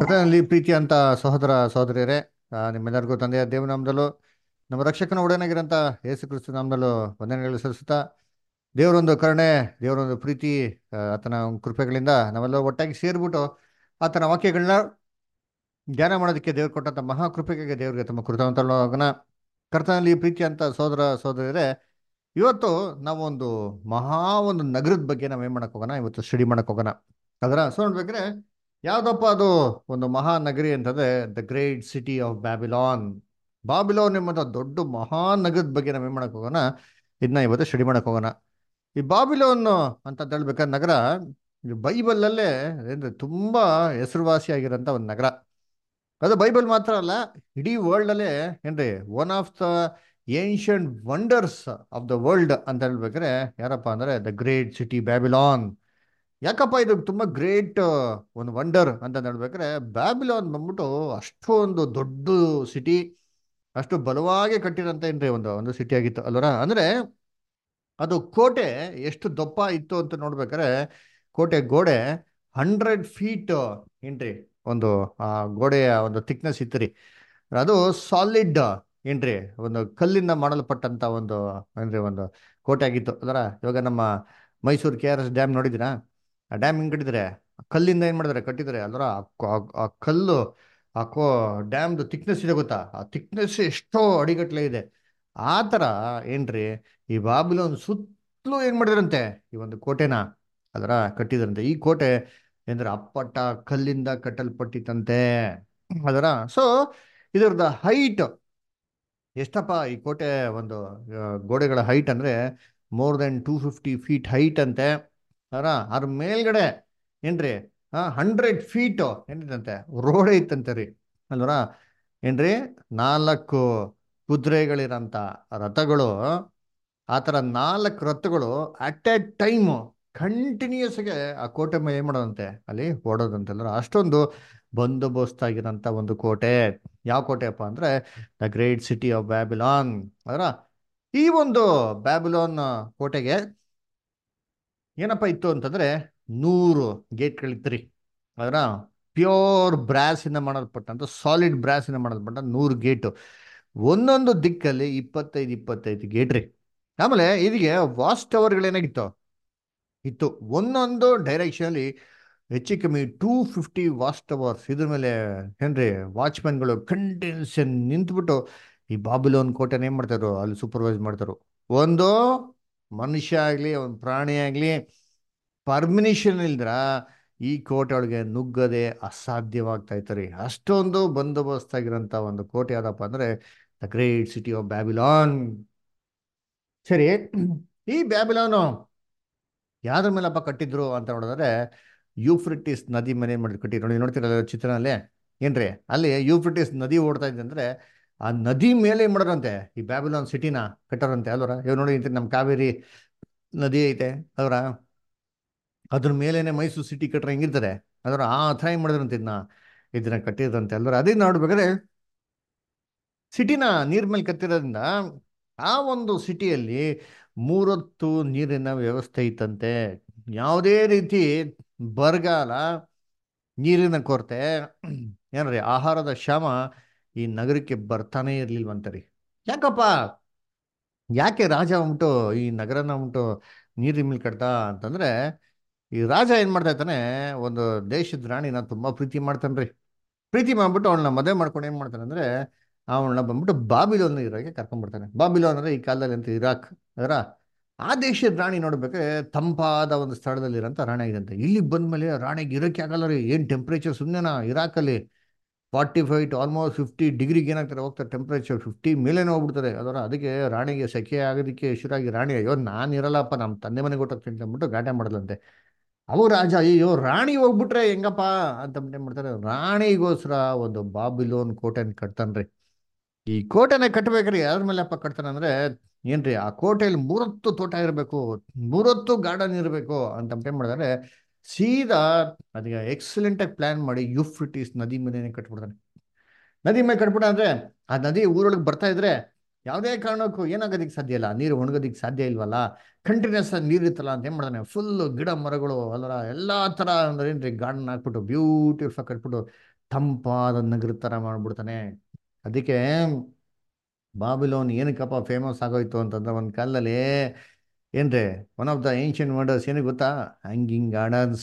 ಕರ್ತನಲ್ಲಿ ಪ್ರೀತಿ ಅಂತ ಸಹೋದರ ಸಹೋದರಿಯರೇ ಆ, ನಿಮ್ಮೆಲ್ಲರಿಗೂ ತಂದೆಯ ದೇವನಾಮದಲ್ಲೂ ನಮ್ಮ ರಕ್ಷಕನ ಒಡೆಯನಾಗಿರಂತ ಯೇಸು ಕ್ರಿಸ್ತು ನಾಮದಲ್ಲೂ ವಂದನೆಗಳು ಸಲ್ಲಿಸುತ್ತಾ ದೇವರೊಂದು ಕರುಣೆ ದೇವರೊಂದು ಪ್ರೀತಿ ಆ, ಆತನ ಕೃಪೆಗಳಿಂದ ನಾವೆಲ್ಲ ಒಟ್ಟಾಗಿ ಸೇರಿಬಿಟ್ಟು ಆತನ ವಾಕ್ಯಗಳನ್ನ ಧ್ಯಾನ ಮಾಡೋದಕ್ಕೆ ದೇವ್ರು ಕೊಟ್ಟಂತ ಮಹಾ ಕೃಪೆಗೆ ದೇವರಿಗೆ ತಮ್ಮ ಕೃತಜ್ಞತನ ಕರ್ತನಲ್ಲಿ ಪ್ರೀತಿ ಅಂತ ಸಹೋದರ ಸಹೋದರಿಯರೇ ಇವತ್ತು ನಾವು ಒಂದು ಮಹಾ ಒಂದು ನಗರದ ಬಗ್ಗೆ ನಾವು ಏನ್ ಮಾಡಕ್ ಹೋಗೋಣ ಇವತ್ತು ಸ್ಟಡಿ ಮಾಡಕ್ ಹೋಗೋಣ ಅದರ ಸೊ ನೋಡ್ಬೇಕ್ರೆ ಯಾವ್ದಪ್ಪ ಅದು ಒಂದು ಮಹಾನಗರಿ ಅಂತಂದ್ರೆ the great city of Babylon Babylon ಎಂಬಂತ ದೊಡ್ಡ ಮಹಾನಗರದ ಬಗ್ಗೆ ನಾವೇನ್ ಮಾಡಕ್ ಹೋಗೋಣ ಇದನ್ನ ಇವತ್ತು ಸ್ಟಡಿ ಮಾಡಕ್ ಹೋಗೋಣ ಈ ಬಾಬಿಲೋನ್ ಅಂತ ಹೇಳ್ಬೇಕಾದ್ರೆ ನಗರ ಇದು ಬೈಬಲ್ ಅಲ್ಲೇ ಅಂದ್ರೆ ತುಂಬಾ ಹೆಸರುವಾಸಿಯಾಗಿರೋಂಥ ಒಂದು ನಗರ ಅದು ಬೈಬಲ್ ಮಾತ್ರ ಅಲ್ಲ ಇಡೀ ವರ್ಲ್ಡ್ ಅಲ್ಲೇ ಏನ್ರಿ one of the ancient wonders of the world ಅಂತ ಹೇಳ್ಬೇಕಾದ್ರೆ ಯಾರಪ್ಪ ಅಂದ್ರೆ ದ ಗ್ರೇಟ್ ಸಿಟಿ ಬ್ಯಾಬಿಲಾನ್ ಯಾಕಪ್ಪ ಇದು ತುಂಬಾ ಗ್ರೇಟ್ ಒಂದು ವಂಡರ್ ಅಂತ ಹೇಳ್ಬೇಕಾದ್ರೆ ಬ್ಯಾಬಿಲಾನ್ ಬಂದ್ಬಿಟ್ಟು ಅಷ್ಟೊಂದು ದೊಡ್ಡ ಸಿಟಿ ಅಷ್ಟು ಬಲವಾಗಿ ಕಟ್ಟಿರೋಂಥ ಏನ್ರಿ ಒಂದು ಒಂದು ಸಿಟಿ ಆಗಿತ್ತು ಅಲ್ವರ ಅಂದ್ರೆ ಅದು ಕೋಟೆ ಎಷ್ಟು ದಪ್ಪ ಇತ್ತು ಅಂತ ನೋಡ್ಬೇಕಾದ್ರೆ ಕೋಟೆ ಗೋಡೆ ಹಂಡ್ರೆಡ್ ಫೀಟ್ ಏನ್ರಿ ಒಂದು ಆ ಗೋಡೆಯ ಒಂದು ಥಿಕ್ನೆಸ್ ಇತ್ತು ರೀ ಅದು ಸಾಲಿಡ್ ಏನ್ರಿ ಒಂದು ಕಲ್ಲಿಂದ ಮಾಡಲ್ಪಟ್ಟಂತ ಒಂದು ಏನ್ರಿ ಒಂದು ಕೋಟೆ ಆಗಿತ್ತು ಅದರ ಇವಾಗ ನಮ್ಮ Mysuru K R S dam ನೋಡಿದಿರಾ ಆ ಡ್ಯಾಮ್ ಹಿಂಗ್ ಕಟ್ಟಿದ್ರೆ ಕಲ್ಲಿಂದ ಏನ್ ಮಾಡಿದ್ರೆ ಕಟ್ಟಿದ್ರೆ ಅಲ್ವರ ಆ ಕಲ್ಲು ಆ ಕೋ ಡ್ಯಾಮ್ದು ಥಿಕ್ನೆಸ್ ಇದೆ ಗೊತ್ತಾ ಆ ಥಿಕ್ನೆಸ್ ಎಷ್ಟೋ ಅಡಿಗಟ್ಲೆ ಇದೆ ಆ ಥರ ಏನ್ರಿ ಈ ಬಾಬಿಲೋನ್ ಸುತ್ತಲೂ ಏನ್ ಮಾಡಿದ್ರಂತೆ ಈ ಒಂದು ಕೋಟೆನ ಅದರ ಕಟ್ಟಿದ್ರಂತೆ ಈ ಕೋಟೆ ಅಂದ್ರೆ ಅಪ್ಪಟ ಕಲ್ಲಿಂದ ಕಟ್ಟಲ್ಪಟ್ಟಿತ್ತಂತೆ ಅದರ ಸೊ ಇದರದ ಹೈಟ್ ಎಷ್ಟಪ್ಪ ಈ ಕೋಟೆ ಒಂದು ಆ, ಗೋಡೆಗಳ ಹೈಟ್ ಅಂದ್ರೆ more than two fifty feet height ಅಂತೆ ಅದರ ಅದ್ರ ಮೇಲ್ಗಡೆ ಏನ್ರಿ ಹಾ ಹಂಡ್ರೆಡ್ ಫೀಟ್ ಏನಿದಂತೆ ರೋಡ್ ಐತಂತೆ ರೀ ಅಲ್ವರ ಏನ್ರಿ ನಾಲ್ಕು ಕುದುರೆಗಳಿರಂತ ರಥಗಳು ಆ ಥರ ನಾಲ್ಕು ರಥಗಳು ಅಟ್ ಎ ಟೈಮ್ ಕಂಟಿನ್ಯೂಸ್ ಆಗಿ ಆ ಕೋಟೆ ಮೇಲೆ ಏನ್ ಮಾಡೋದಂತೆ ಅಲ್ಲಿ ಓಡೋದಂತೆ ಅಲ್ವರ ಅಷ್ಟೊಂದು ಬಂದೋಬಸ್ತ್ ಆಗಿರೋಂಥ ಒಂದು ಕೋಟೆ ಯಾವ ಕೋಟೆಯಪ್ಪ ಅಂದ್ರೆ the great city of Babylon ಅದರ ಈ ಒಂದು ಬ್ಯಾಬಿಲಾನ್ ಕೋಟೆಗೆ ಏನಪ್ಪ ಇತ್ತು ಅಂತಂದ್ರೆ ನೂರು ಗೇಟ್ಗಳಿತ್ತು ರೀ ಅದರ ಪ್ಯೂರ್ ಬ್ರಾಸ್ ಇಂದ ಮಾಡಲ್ಪಟ್ಟಂತ ಸಾಲಿಡ್ ಬ್ರಾಸ್ ಇಂದ ಮಾಡಲ್ಪಟ್ಟ ನೂರು ಗೇಟು ಒಂದೊಂದು ದಿಕ್ಕಲ್ಲಿ ಇಪ್ಪತ್ತೈದು ಇಪ್ಪತ್ತೈದು ಗೇಟ್ ರೀ ಆಮೇಲೆ ಇದಕ್ಕೆ ವಾಚ್ ಟವರ್ಗಳೇನಾಗಿತ್ತು ಇತ್ತು ಒಂದೊಂದು ಡೈರೆಕ್ಷನಲ್ಲಿ ಹೆಚ್ಚು ಕಮ್ಮಿ ಟೂ ಫಿಫ್ಟಿ ವಾಚ್ ಟವರ್ಸ್ ಇದ್ರ ಮೇಲೆ ಏನ್ರಿ ವಾಚ್ಮ್ಯಾನ್ಗಳು ಕಂಟಿನ್ಯೂಸ್ ನಿಂತ್ಬಿಟ್ಟು ಈ ಬಾಬಿಲೋನ್ ಕೋಟೆನ ಏನ್ ಮಾಡ್ತಾರೋ ಅಲ್ಲಿ ಸೂಪರ್ವೈಸ್ ಮಾಡ್ತಾರೋ ಒಂದು ಮನುಷ್ಯ ಆಗ್ಲಿ ಒಂದು ಪ್ರಾಣಿ ಆಗ್ಲಿ ಪರ್ಮಿನಿಷನ್ ಇಲ್ದ್ರ ಈ ಕೋಟೆ ಒಳಗೆ ನುಗ್ಗದೆ ಅಸಾಧ್ಯವಾಗ್ತಾ ಇತ್ತು ರೀ ಅಷ್ಟೊಂದು ಬಂದೋಬಸ್ತ್ ಆಗಿರೋಂಥ ಒಂದು ಕೋಟೆ ಯಾವ್ದಪ್ಪ ಅಂದ್ರೆ the great city of Babylon ಸರಿ ಈ ಬ್ಯಾಬಿಲಾನು ಯಾವ್ದ್ರ ಮೇಲಪ್ಪ ಕಟ್ಟಿದ್ರು ಅಂತ ನೋಡಿದ್ರೆ ಯೂಫ್ರಿಟಿಸ್ ನದಿ ಮೇಲೆ ಏನ್ ಮಾಡಿದ್ರು ಕಟ್ಟಿದ್ರು ನೋಡಿ ನೋಡ್ತೀರಲ್ಲ ಚಿತ್ರನಲ್ಲೇ ಏನ್ರಿ ಅಲ್ಲಿ ಯೂಫ್ರಿಟಿಸ್ ನದಿ ಓಡ್ತಾ ಇದೆ ಅಂದ್ರೆ ಆ ನದಿ ಮೇಲೆ ಏನ್ ಮಾಡೋರಂತೆ ಈ ಬ್ಯಾಬಿಲಾನ್ ಸಿಟಿನ ಕಟ್ಟೋರಂತೆ ಅಲ್ವರ ಇವ್ ನೋಡಿ ಇಂತ ನಮ್ಮ ಕಾವೇರಿ ನದಿ ಐತೆ ಅವರ ಅದ್ರ ಮೇಲೇನೆ ಮೈಸೂರು ಸಿಟಿ ಕಟ್ರೆ ಹೆಂಗಿರ್ತಾರೆ ಅದರ ಆ ಥರ ಏನ್ ಮಾಡಿದ್ರಂತೆ ಇದನ್ನ ಇದನ್ನ ಕಟ್ಟಿದ್ರಂತೆ ಅಲ್ವರ ಅದೇ ನೋಡ್ಬೇಕಾದ್ರೆ ಸಿಟಿನ ನೀರ್ ಮೇಲೆ ಕತ್ತಿರೋದ್ರಿಂದ ಆ ಒಂದು ಸಿಟಿಯಲ್ಲಿ ಮೂರೊತ್ತು ನೀರಿನ ವ್ಯವಸ್ಥೆ ಇತ್ತಂತೆ ಯಾವುದೇ ರೀತಿ ಬರಗಾಲ ನೀರಿನ ಕೊರತೆ ಏನ್ರಿ ಆಹಾರದ ಶ್ರಮ ಈ ನಗರಕ್ಕೆ ಬರ್ತಾನೆ ಇರ್ಲಿಲ್ವಂತ ರೀ ಯಾಕಪ್ಪ ಯಾಕೆ ರಾಜ ಉಂಟು ಈ ನಗರನ ಉಂಟು ನೀರಿನ ಮೇಲೆ ಕಟ್ತಾ ಅಂತಂದ್ರೆ ಈ ರಾಜ ಏನ್ ಮಾಡ್ತಾ ಇರ್ತಾನೆ ಒಂದು ದೇಶದ ರಾಣಿನ ತುಂಬಾ ಪ್ರೀತಿ ಮಾಡ್ತಾನ್ರಿ ಪ್ರೀತಿ ಮಾಡ್ಬಿಟ್ಟು ಅವಳನ್ನ ಮದುವೆ ಮಾಡ್ಕೊಂಡು ಏನ್ ಮಾಡ್ತಾನೆ ಅಂದ್ರೆ ಅವಳನ್ನ ಬಂದ್ಬಿಟ್ಟು ಬಾಬಿಲೋನ್ ಇರೋಕೆ ಕರ್ಕೊಂಡ್ಬಿಡ್ತಾನೆ ಬಾಬಿಲೋನ್ ಅಂದ್ರೆ ಈ ಕಾಲದಲ್ಲಿ ಅಂತ ಇರಾಕ್ ಅದರ ಆ ದೇಶದ ರಾಣಿ ನೋಡ್ಬೇಕಾದ್ರೆ ತಂಪಾದ ಒಂದು ಸ್ಥಳದಲ್ಲಿ ಇರೋಂಥ ರಾಣಿ ಆಗಿದಂತೆ ಇಲ್ಲಿ ಬಂದ್ಮೇಲೆ ರಾಣಿಗೆ ಇರೋಕೆ ಆಗಲ್ಲ ರೀ ಏನ್ ಟೆಂಪ್ರೇಚರ್ ಸುಮ್ಮನೆನಾ ಇರಾಕಲ್ಲಿ forty five to almost fifty ಡಿಗ್ರಿಗೆ ಏನಾಗ್ತಾರೆ ಹೋಗ್ತಾರೆ ಟೆಂಪ್ರೇಚರ್ ಫಿಫ್ಟಿ ಮೇಲೇನೆ ಹೋಗ್ಬಿಡ್ತಾರೆ ಅದರ ಅದಕ್ಕೆ ರಾಣಿಗೆ ಸೆಕೆ ಆಗೋದಕ್ಕೆ ಶುರುವಾಗಿ ರಾಣಿ ಅಯ್ಯೋ ನಾನು ಇರಲ್ಲಪ್ಪ ನಮ್ಮ ತಂದೆ ಮನೆಗೆ ಹೊಟ್ಟೋಗ್ತೀನಿ ಅಂತ ಅಂದ್ಬಿಟ್ಟು ಗಾಟ ಮಾಡಲಂತೆ ಅವು ರಾಜ ಅಯ್ಯೋ ರಾಣಿ ಹೋಗ್ಬಿಟ್ರೆ ಹೆಂಗಪ್ಪ ಅಂತ ಅಂದ್ಬಿಟ್ಟು ಏನ್ ಮಾಡ್ತಾರೆ ರಾಣಿಗೋಸ್ಕರ ಒಂದು ಬಾಬಿಲೋನ್ ಕೋಟೆನ ಕಟ್ತಾನ್ರಿ ಈ ಕೋಟೆನ ಕಟ್ಟಬೇಕ್ರಿ ಯಾರ ಮೇಲೆ ಅಪ್ಪ ಕಟ್ತಾನೆ ಅಂದ್ರೆ ಏನ್ರಿ ಆ ಕೋಟೆಯಲ್ಲಿ ಮೂರತ್ತು ತೋಟ ಇರಬೇಕು ಮೂರತ್ತು ಗಾರ್ಡನ್ ಇರಬೇಕು ಅಂತ ಏನ್ ಮಾಡಿದಾರೆ ಸೀದಾ ಅದಕ್ಕೆ ಎಕ್ಸಲೆಂಟ್ ಆಗಿ ಪ್ಲಾನ್ ಮಾಡಿ ಯುಫ್ರಿಟಿಸ್ ನದಿ ಮೇಲೆ ಕಟ್ಬಿಡ್ತಾನೆ ನದಿ ಮೇಲೆ ಕಟ್ಬಿಡ ಅಂದ್ರೆ ಆ ನದಿ ಊರೊಳಗೆ ಬರ್ತಾ ಇದ್ರೆ ಯಾವುದೇ ಕಾರಣಕ್ಕೂ ಏನಾಗೋದಕ್ಕೆ ಸಾಧ್ಯ ಇಲ್ಲ ನೀರು ಒಣಗೋದಕ್ಕೆ ಸಾಧ್ಯ ಇಲ್ವಲ್ಲ ಕಂಟಿನ್ಯೂಸ್ ಆಗಿ ನೀರು ಇತ್ತಲ್ಲ ಅಂತ ಏನು ಮಾಡ್ತಾನೆ ಫುಲ್ಲು ಗಿಡ ಮರಗಳು ಅಲ್ಲರ ಎಲ್ಲ ಥರ ಅಂದ್ರೆ ಏನ್ರಿ ಗಾರ್ಡನ್ ಹಾಕ್ಬಿಟ್ಟು ಬ್ಯೂಟಿಫುಲ್ ಕಟ್ಬಿಟ್ಟು ತಂಪಾದ ನಗರ ಥರ ಮಾಡ್ಬಿಡ್ತಾನೆ ಅದಕ್ಕೆ ಬಾಬಿಲೋನ್ ಏನಕ್ಕಪ್ಪ ಫೇಮಸ್ ಆಗೋಯ್ತು ಅಂತಂದ್ರೆ ಒಂದು ಕಾಲದಲ್ಲಿ ಏನ್ರಿ one of the ancient wonders ಏನಿಗೆ ಗೊತ್ತಾ hanging gardens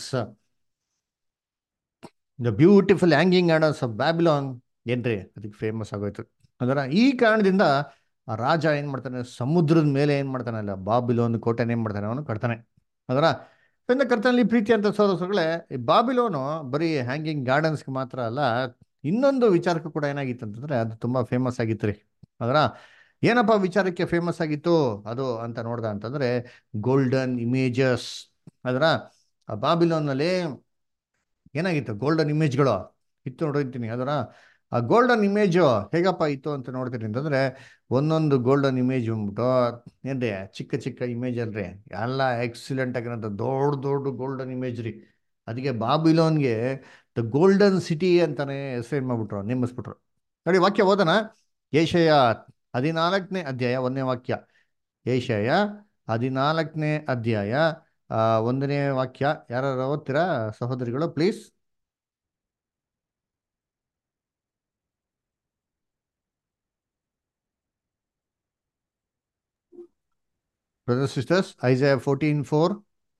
the beautiful hanging gardens of Babylon ಏನ್ರಿ ಅದಕ್ಕೆ ಫೇಮಸ್ ಆಗೋಯ್ತು ಅದರ ಈ ಕಾರಣದಿಂದ ಆ ರಾಜ ಏನು ಮಾಡ್ತಾನೆ ಸಮುದ್ರದ ಮೇಲೆ ಏನು ಮಾಡ್ತಾನೆ ಅಲ್ಲ ಬಾಬಿಲೋನ್ ಕೋಟೆನ ಏನು ಮಾಡ್ತಾನೆ ಅವನು ಕಟ್ತಾನೆ ಅದರ ಇಂದ ಕರ್ತನಲ್ಲಿ ಪ್ರೀತಿ ಅಂತ ಸೋದರಗಳೇ ಈ ಬಾಬಿಲೋನು ಬರೀ ಹ್ಯಾಂಗಿಂಗ್ ಗಾರ್ಡನ್ಸ್ಗೆ ಮಾತ್ರ ಅಲ್ಲ ಇನ್ನೊಂದು ವಿಚಾರಕ್ಕೂ ಕೂಡ ಏನಾಗಿತ್ತು ಅಂತಂದ್ರೆ ಅದು ತುಂಬ ಫೇಮಸ್ ಆಗಿತ್ತು ರೀ ಅದರ ಏನಪ್ಪ ವಿಚಾರಕ್ಕೆ ಫೇಮಸ್ ಆಗಿತ್ತು ಅದು ಅಂತ ನೋಡ್ದ ಅಂತಂದ್ರೆ ಗೋಲ್ಡನ್ ಇಮೇಜಸ್ ಅದರ ಆ ಬಾಬಿಲೋನ್ನಲ್ಲಿ ಏನಾಗಿತ್ತು ಗೋಲ್ಡನ್ ಇಮೇಜ್ಗಳು ಇತ್ತು ನೋಡಿರ್ತೀನಿ ಅದರ ಆ ಗೋಲ್ಡನ್ ಇಮೇಜು ಹೇಗಪ್ಪ ಇತ್ತು ಅಂತ ನೋಡ್ತೀನಿ ಅಂತಂದ್ರೆ ಒಂದೊಂದು ಗೋಲ್ಡನ್ ಇಮೇಜ್ ಬಂದ್ಬಿಟ್ಟು ಏನ್ರಿ ಚಿಕ್ಕ ಚಿಕ್ಕ ಇಮೇಜ್ ಅಲ್ರಿ ಎಲ್ಲ ಎಕ್ಸಿಲೆಂಟ್ ಆಗಿರೋಂಥ ದೊಡ್ಡ ದೊಡ್ಡ ಗೋಲ್ಡನ್ ಇಮೇಜ್ ರೀ ಅದಕ್ಕೆ ಬಾಬಿಲೋನ್ಗೆ ದ ಗೋಲ್ಡನ್ ಸಿಟಿ ಅಂತಾನೆ ಹೆಸರು ಏನು ಮಾಡ್ಬಿಟ್ರು ನೇಮಿಸ್ಬಿಟ್ರು ನೋಡಿ ವಾಕ್ಯ ಓದೋಣ ಏಷಯ ಹದಿನಾಲ್ಕನೇ ಅಧ್ಯಾಯ ಒಂದನೇ ವಾಕ್ಯ ಏಷಯ ಹದಿನಾಲ್ಕನೇ ಅಧ್ಯಾಯ ಆ, ಒಂದನೇ ವಾಕ್ಯ ಯಾರು ಓದ್ತೀರಾ ಸಹೋದರಿಗಳು please brother sisters Isaiah fourteen four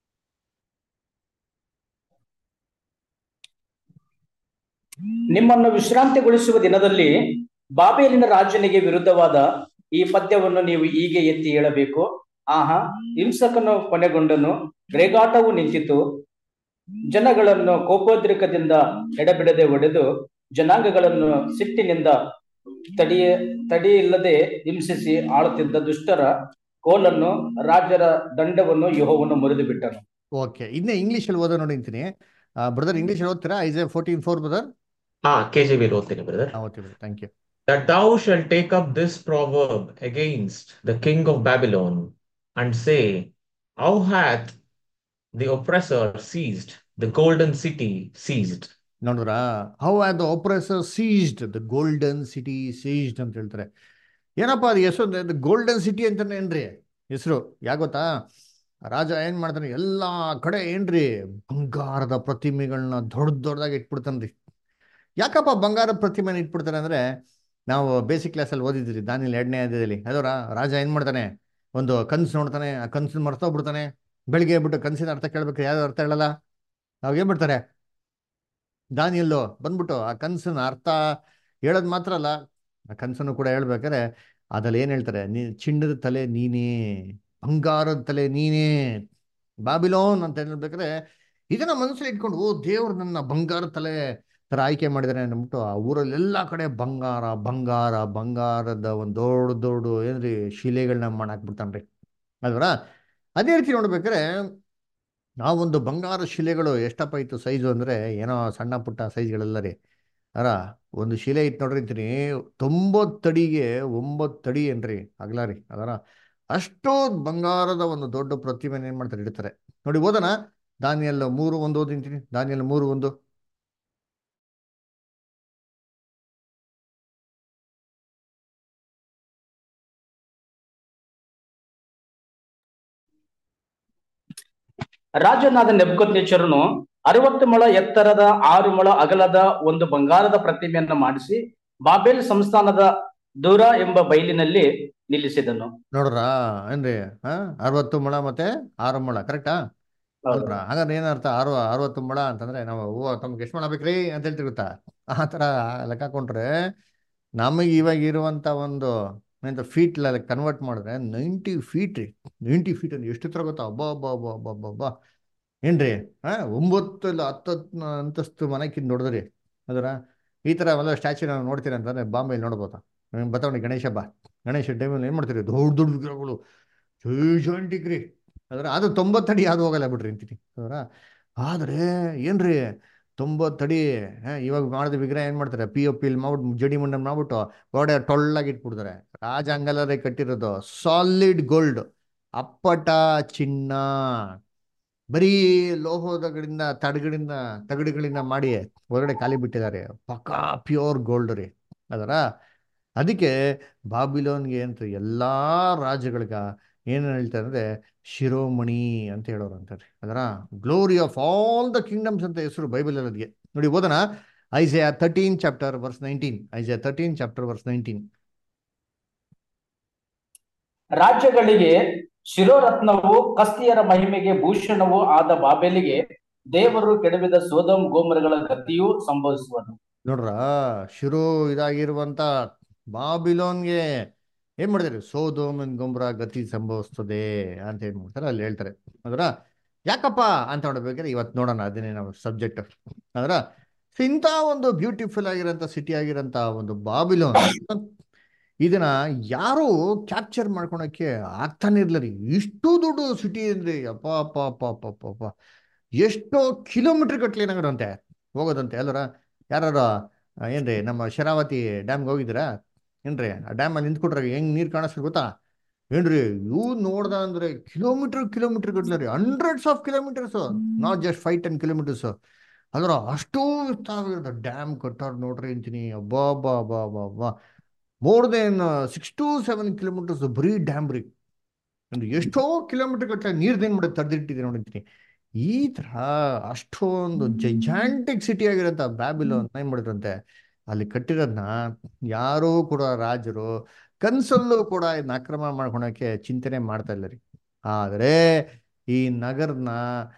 ನಿಮ್ಮನ್ನು ವಿಶ್ರಾಂತಿಗೊಳಿಸುವ ದಿನದಲ್ಲಿ ಬಾಬೇಲಿನ ರಾಜನಿಗೆ ವಿರುದ್ಧವಾದ ಈ ಪದ್ಯವನ್ನು ನೀವು ಹೀಗೆ ಎತ್ತಿ ಹೇಳಬೇಕು ಆಹಾ ಹಿಂಸಕನು ಕೊನೆಗೊಂಡನು ರೇಗಾಟವು ನಿಂತಿತು ಜನಗಳನ್ನು ಕೋಪೋದ್ರಿಕದಿಂದ ಎಡಬಿಡದೆ ಒಡೆದು ಜನಾಂಗಗಳನ್ನು ಸಿಟ್ಟಿನಿಂದ ತಡಿಯ ತಡಿಯಿಲ್ಲದೆ ಹಿಂಸಿಸಿ ಆಳುತ್ತಿದ್ದ ದುಷ್ಟರ ಕೋಲನ್ನು ರಾಜರ ದಂಡವನ್ನು ಯಹೋವನ್ನು ಮುರಿದು ಬಿಟ್ಟನು ಓಕೆ ಇನ್ನೇ ಇಂಗ್ಲೀಷಲ್ಲಿ ಓದೋ ನೋಡಿ ಅಂತೀನಿ ಬ್ರದರ್ ಇಂಗ್ಲೀಷಲ್ಲಿ ಓದ್ತೀರಾ ಐಸಯ ಫೋರ್ಟೀನ್ ಫೋರ್ ಬ್ರದರ್ ಹಾ KJV ಲಿ ಓದ್ತೀನಿ ಬ್ರದರ್ ಓದ್ತೀವಿ thank you that thou shalt take up this proverb against the king of Babylon and say, How hath the oppressor seized the golden city seized? ನೋಡಿದ್ರ how are the oppressor ceased the golden city ceased ಅಂತ ಹೇಳ್ತಾರೆ ಏನಪ್ಪ ಅದು ಹೆಸರು golden city ಅಂತಾನೆ ಏನ್ರಿ ಹೆಸರು ಯಾಗೊತ್ತಾ ರಾಜ ಏನ್ ಮಾಡ್ತಾನೆ ಎಲ್ಲ ಕಡೆ ಏನ್ರಿ ಬಂಗಾರದ ಪ್ರತಿಮೆಗಳನ್ನ ದೊಡ್ಡ ದೊಡ್ಡದಾಗಿ ಇಟ್ಬಿಡ್ತಾನ್ರಿ ಯಾಕಪ್ಪ ಬಂಗಾರ ಪ್ರತಿಮೆನ ಇಟ್ಬಿಡ್ತಾನೆ ಅಂದ್ರೆ ನಾವು ಬೇಸಿಕ್ ಕ್ಲಾಸಲ್ಲಿ ಓದಿದ್ರಿ ದಾನಿಲ್ ಎರಡನೇ ಅಧ್ಯಾಯದಲ್ಲಿ ಅದರ ರಾಜ ಏನ್ ಮಾಡ್ತಾನೆ ಒಂದು ಕನ್ಸು ನೋಡ್ತಾನೆ ಆ ಕನ್ಸನ್ನ ಮರ್ತೋಗ್ಬಿಡ್ತಾನೆ ಬೆಳಿಗ್ಗೆ ಬಿಟ್ಟು ಕನ್ಸಿನ ಅರ್ಥ ಕೇಳ್ಬೇಕು ಯಾರು ಅರ್ಥ ಹೇಳಲ್ಲ ಅವಾಗ ಏನ್ ಬಿಡ್ತಾರೆ ದಾನಿಯಲ್ಲೋ ಬಂದ್ಬಿಟ್ಟು ಆ ಕನ್ಸನ್ನ ಅರ್ಥ ಹೇಳೋದು ಮಾತ್ರ ಅಲ್ಲ ಆ ಕನ್ಸನ್ನು ಕೂಡ ಹೇಳ್ಬೇಕಾದ್ರೆ ಅದ್ರಲ್ಲಿ ಏನ್ ಹೇಳ್ತಾರೆ ನೀ ಚಿನ್ನದ ತಲೆ ನೀನೇ ಬಂಗಾರದ ತಲೆ ನೀನೇ ಬಾಬಿಲೋನ್ ಅಂತ ಹೇಳ್ಬೇಕಾದ್ರೆ ಇದನ್ನ ಮನಸ್ಸಲ್ಲಿ ಇಟ್ಕೊಂಡು ಓ ದೇವ್ರು ನನ್ನ ಬಂಗಾರ ತಲೆ ತರ ಆಯ್ಕೆ ಮಾಡಿದಾರೆ ಅಂದ್ಬಿಟ್ಟು ಆ ಊರಲ್ಲಿ ಎಲ್ಲಾ ಕಡೆ ಬಂಗಾರ ಬಂಗಾರ ಬಂಗಾರದ ಒಂದು ದೊಡ್ಡ ದೊಡ್ಡ ಏನ್ರಿ ಶಿಲೆಗಳನ್ನ ಮಾಡಾಕ್ಬಿಡ್ತಾನ್ರಿ ಅಲ್ವರ ಅದೇ ರೀತಿ ನೋಡ್ಬೇಕಾದ್ರೆ ಆ ಒಂದು ಬಂಗಾರ ಶಿಲೆಗಳು ಎಷ್ಟಪ್ಪ ಇತ್ತು ಸೈಜು ಅಂದ್ರೆ ಏನೋ ಸಣ್ಣ ಪುಟ್ಟ ಸೈಜ್ಗಳೆಲ್ಲ ರೀ ಅರ ಒಂದು ಶಿಲೆ ಇತ್ತು ನೋಡ್ರಿ ಅಂತೀನಿ ತೊಂಬತ್ತಡಿಗೆ ಒಂಬತ್ತಡಿ ಏನ್ರಿ ಅಗಲ ರೀ ಅದರ ಅಷ್ಟೋ ಬಂಗಾರದ ಒಂದು ದೊಡ್ಡ ಪ್ರತಿಮೆನ ಏನ್ ಮಾಡ್ತಾರೆ ಇಡ್ತಾರೆ ನೋಡಿ ಓದೋಣ ದಾನಿಯಲ್ ಮೂರು ಒಂದು ಓದಿಂತೀನಿ ದಾನಿಯಲ್ ಮೂರು ಒಂದು ರಾಜನಾದ ನೆಬುಕದ್ನೆಚ್ಚರನು ಅರವತ್ತು ಮೊಳ ಎತ್ತರದ ಆರು ಮೊಳ ಅಗಲದ ಒಂದು ಬಂಗಾರದ ಪ್ರತಿಮೆಯನ್ನು ಮಾಡಿಸಿ ಬಾಬೆಲ್ ಸಂಸ್ಥಾನದ ದೂರ ಎಂಬ ಬಯಲಿನಲ್ಲಿ ನಿಲ್ಲಿಸಿದನು ನೋಡ್ರ ಏನ್ರಿ ಹಾ ಅರವತ್ತು ಮೊಳ ಮತ್ತೆ ಆರು ಮೊಳ ಕರೆಕ್ಟಾ ಅಲ್ರ ಹಾಗಾದ್ರೆ ಏನರ್ಥ ಆರು ಅರವತ್ತು ಮೊಳ ಅಂತಂದ್ರೆ ನಾವು ಓ ತಮ್ಗೆ ಎಷ್ಟು ಮೊಳ ಬೇಕ್ರಿ ಅಂತ ಹೇಳ್ತೀವಿ ಗೊತ್ತಾ ಆ ಥರ ಲೆಕ್ಕ ಹಾಕೊಂಡ್ರೆ ನಮಗೆ ಇವಾಗ ಇರುವಂತ ಒಂದು ಎಂತ ಫೀಟ್ ಕನ್ವರ್ಟ್ ಮಾಡಿದ್ರೆ ನೈಂಟಿ ಫೀಟ್ ರೀ ನೈಂಟಿ ಫೀಟ್ ಅಂದ್ರೆ ಎಷ್ಟು ತರ ಗೊತ್ತಾ ಅಬ್ಬಾ ಅಬ್ಬಾ ಅಬ್ಬಾ ಅಬ್ಬಾ ಅಬ್ಬಾ ಅಬ್ಬಾ ಏನ್ರಿ ಹಾ ಒಂಬತ್ತು ಇಲ್ಲ ಹತ್ತತ್ತು ಅಂತಸ್ತು ಮನೆಕ್ಕಿಂತ ದೊಡ್ಡದ್ರಿ ಅದರ ಈ ಥರ ಎಲ್ಲ ಸ್ಟ್ಯಾಚ್ಯೂ ನಾವು ನೋಡ್ತೀರಿ ಅಂತಂದ್ರೆ ಬಾಂಬೆಲಿ ನೋಡ್ಬೋದಾ ಬತ್ತವಣಿ ಗಣೇಶ ಹಬ್ಬ ಗಣೇಶ ಟೈಮಲ್ಲಿ ಏನು ಮಾಡ್ತೀರಿ ದೊಡ್ಡ ದೊಡ್ಡ ವಿಗ್ರಹಗಳು ಜಾಯಿಂಟಿಕ್ ರೀ ಅದರ ಅದು ತೊಂಬತ್ತಡಿ ಅದು ಹೋಗಲ್ಲ ಬಿಡ್ರಿ ಅಂತೀನಿ ಅದರ ಆದರೆ ಏನ್ರಿ ತೊಂಬತ್ತಡಿ ಹಾ, ಇವಾಗ ಮಾಡಿದ ವಿಗ್ರಹ ಏನು ಮಾಡ್ತಾರೆ ಪಿ ಒ ಪಿಲ್ ಮಾಡ್ಬಿಟ್ಟು ಜಡಿ ಮುಂಡೆ ಮಾಡ್ಬಿಟ್ಟು ಗೋಡೆ ಟೊಳ್ಳಾಗಿ ಇಟ್ಬಿಡ್ತಾರೆ ರಾಜ ಅಂಗಲರೇ ಕಟ್ಟಿರೋದು ಸಾಲಿಡ್ ಗೋಲ್ಡ್ ಅಪ್ಪಟ ಚಿನ್ನ ಬರೀ ಲೋಹದಗಳಿಂದ ತಡಗಳಿಂದ ತಗಡುಗಳಿಂದ ಮಾಡಿ ಹೊರಗಡೆ ಖಾಲಿ ಬಿಟ್ಟಿದ್ದಾರೆ ಪಕ್ಕಾ ಪ್ಯೂರ್ ಗೋಲ್ಡ್ ರೀ ಅದರ ಅದಕ್ಕೆ ಬಾಬಿಲೋನ್ಗೆ ಅಂತ ಎಲ್ಲ ರಾಜ್ಯಗಳಿಗ ಏನು ಹೇಳ್ತಾರೆ ಅಂದರೆ ಶಿರೋಮಣಿ ಅಂತ ಹೇಳೋರು ಅಂತಾರೆ ಅದರ glory of all the kingdoms ಅಂತ ಹೆಸರು ಬೈಬಲಲ್ಲಿ ಅದಕ್ಕೆ ನೋಡಿ ಓದೋಣ Isaiah thirteen chapter verse nineteen Isaiah thirteen chapter verse nineteen ರಾಜ್ಯಗಳಿಗೆ ಶಿರೋರತ್ನವು ಕಸ್ತಿಯರ ಮಹಿಮೆಗೆ ಭೂಷಣವೂ ಆದ ಬಾಬೆಲಿಗೆ ದೇವರು ಕೆಡವಿದ ಸೋದಮ್ ಗೋಮರಗಳ ಗತಿಯೂ ಸಂಭವಿಸುವುದು ನೋಡ್ರ ಶಿರೋ ಇದಾಗಿರುವಂತ ಬಾಬಿಲೋನ್ಗೆ ಏನ್ ಮಾಡಿದಾರೆ ಸೋದೋಮನ್ ಗೊಬ್ಬರ ಗತಿ ಸಂಭವಿಸ್ತದೆ ಅಂತ ಏನ್ ಮಾಡ್ತಾರೆ ಅಲ್ಲಿ ಹೇಳ್ತಾರೆ ಅದರ ಯಾಕಪ್ಪ ಅಂತ ನೋಡ್ಬೇಕಾದ್ರೆ ಇವತ್ತು ನೋಡೋಣ ಅದನ್ನೇ ನಾವು ಸಬ್ಜೆಕ್ಟ್ ಅದರ ಇಂಥ ಒಂದು ಬ್ಯೂಟಿಫುಲ್ ಆಗಿರೋಂಥ ಸಿಟಿ ಆಗಿರೋಂಥ ಒಂದು ಬಾಬಿಲೋನ್ ಇದನ್ನ ಯಾರು ಕ್ಯಾಪ್ಚರ್ ಮಾಡ್ಕೊಳಕ್ಕೆ ಆಗ್ತಾನೆ ಇರ್ಲ ರೀ ಇಷ್ಟು ದೊಡ್ಡ ಸಿಟಿ ಅಂದ್ರೆ ಅಪ್ಪ ಅಪ್ಪ ಅಪ್ಪ ಅಪ್ಪ ಅಪ್ಪ ಅಪ್ಪ ಎಷ್ಟೋ ಕಿಲೋಮೀಟರ್ ಗಟ್ಲೆ ಏನಾಗದಂತೆ ಹೋಗೋದಂತೆ ಅಲ್ಲರ ಯಾರು ಏನ್ರಿ ನಮ್ಮ ಶರಾವತಿ ಡ್ಯಾಮ್ಗೆ ಹೋಗಿದ್ದೀರಾ ಏನ್ರಿ ಆ ಡ್ಯಾಮಲ್ಲಿ ನಿಂತ್ಕೊಟ್ರೆ ಹೆಂಗ್ ನೀರು ಕಾಣಿಸ್ಲಿ ಗೊತ್ತಾ ಏನ್ರಿ ಇವು ನೋಡ್ದ ಅಂದ್ರೆ ಕಿಲೋಮೀಟರ್ ಕಿಲೋಮೀಟರ್ ಗಟ್ಲೆ ರೀ hundreds of kilometres not just five ten kilometres ಅದ್ರ ಅಷ್ಟು ವಿಸ್ತಾರವಾಗಿರೋದು ಡ್ಯಾಮ್ ಕಟ್ಟಾರ ನೋಡ್ರಿ ಅಂತೀನಿ ಅಬ್ಬಾ ಅಬ್ಬಾ ಅಬ್ಬಾ ಅಬ್ಬಾ ಅಬ್ಬಾ more than six to seven kilometres ಬರೀ ಡ್ಯಾಮ್ ರೀ ಅಂದ್ರೆ ಎಷ್ಟೋ ಕಿಲೋಮೀಟರ್ ಗಟ್ಟಲೆ ನೀರ್ದೇನ್ ಮಾಡಿ ತಡೆದಿಟ್ಟಿದೆ ನೋಡಿರ್ತೀನಿ ಈ ತರ ಅಷ್ಟೊಂದು ಜೈಜಾಂಟಿಕ್ ಸಿಟಿ ಆಗಿರೋಂಥ ಬ್ಯಾಬಿಲೋನ್ ಏನ್ ಮಾಡಿದ್ರಂತೆ ಅಲ್ಲಿ ಕಟ್ಟಿರೋದನ್ನ ಯಾರೂ ಕೂಡ ರಾಜರು ಕನ್ಸಲ್ಲೂ ಕೂಡ ಇದನ್ನ ಅಕ್ರಮ ಮಾಡ್ಕೊಳಕ್ಕೆ ಚಿಂತನೆ ಮಾಡ್ತಾ ಇಲ್ಲ ರೀ ಆದ್ರೆ ಈ ನಗರನ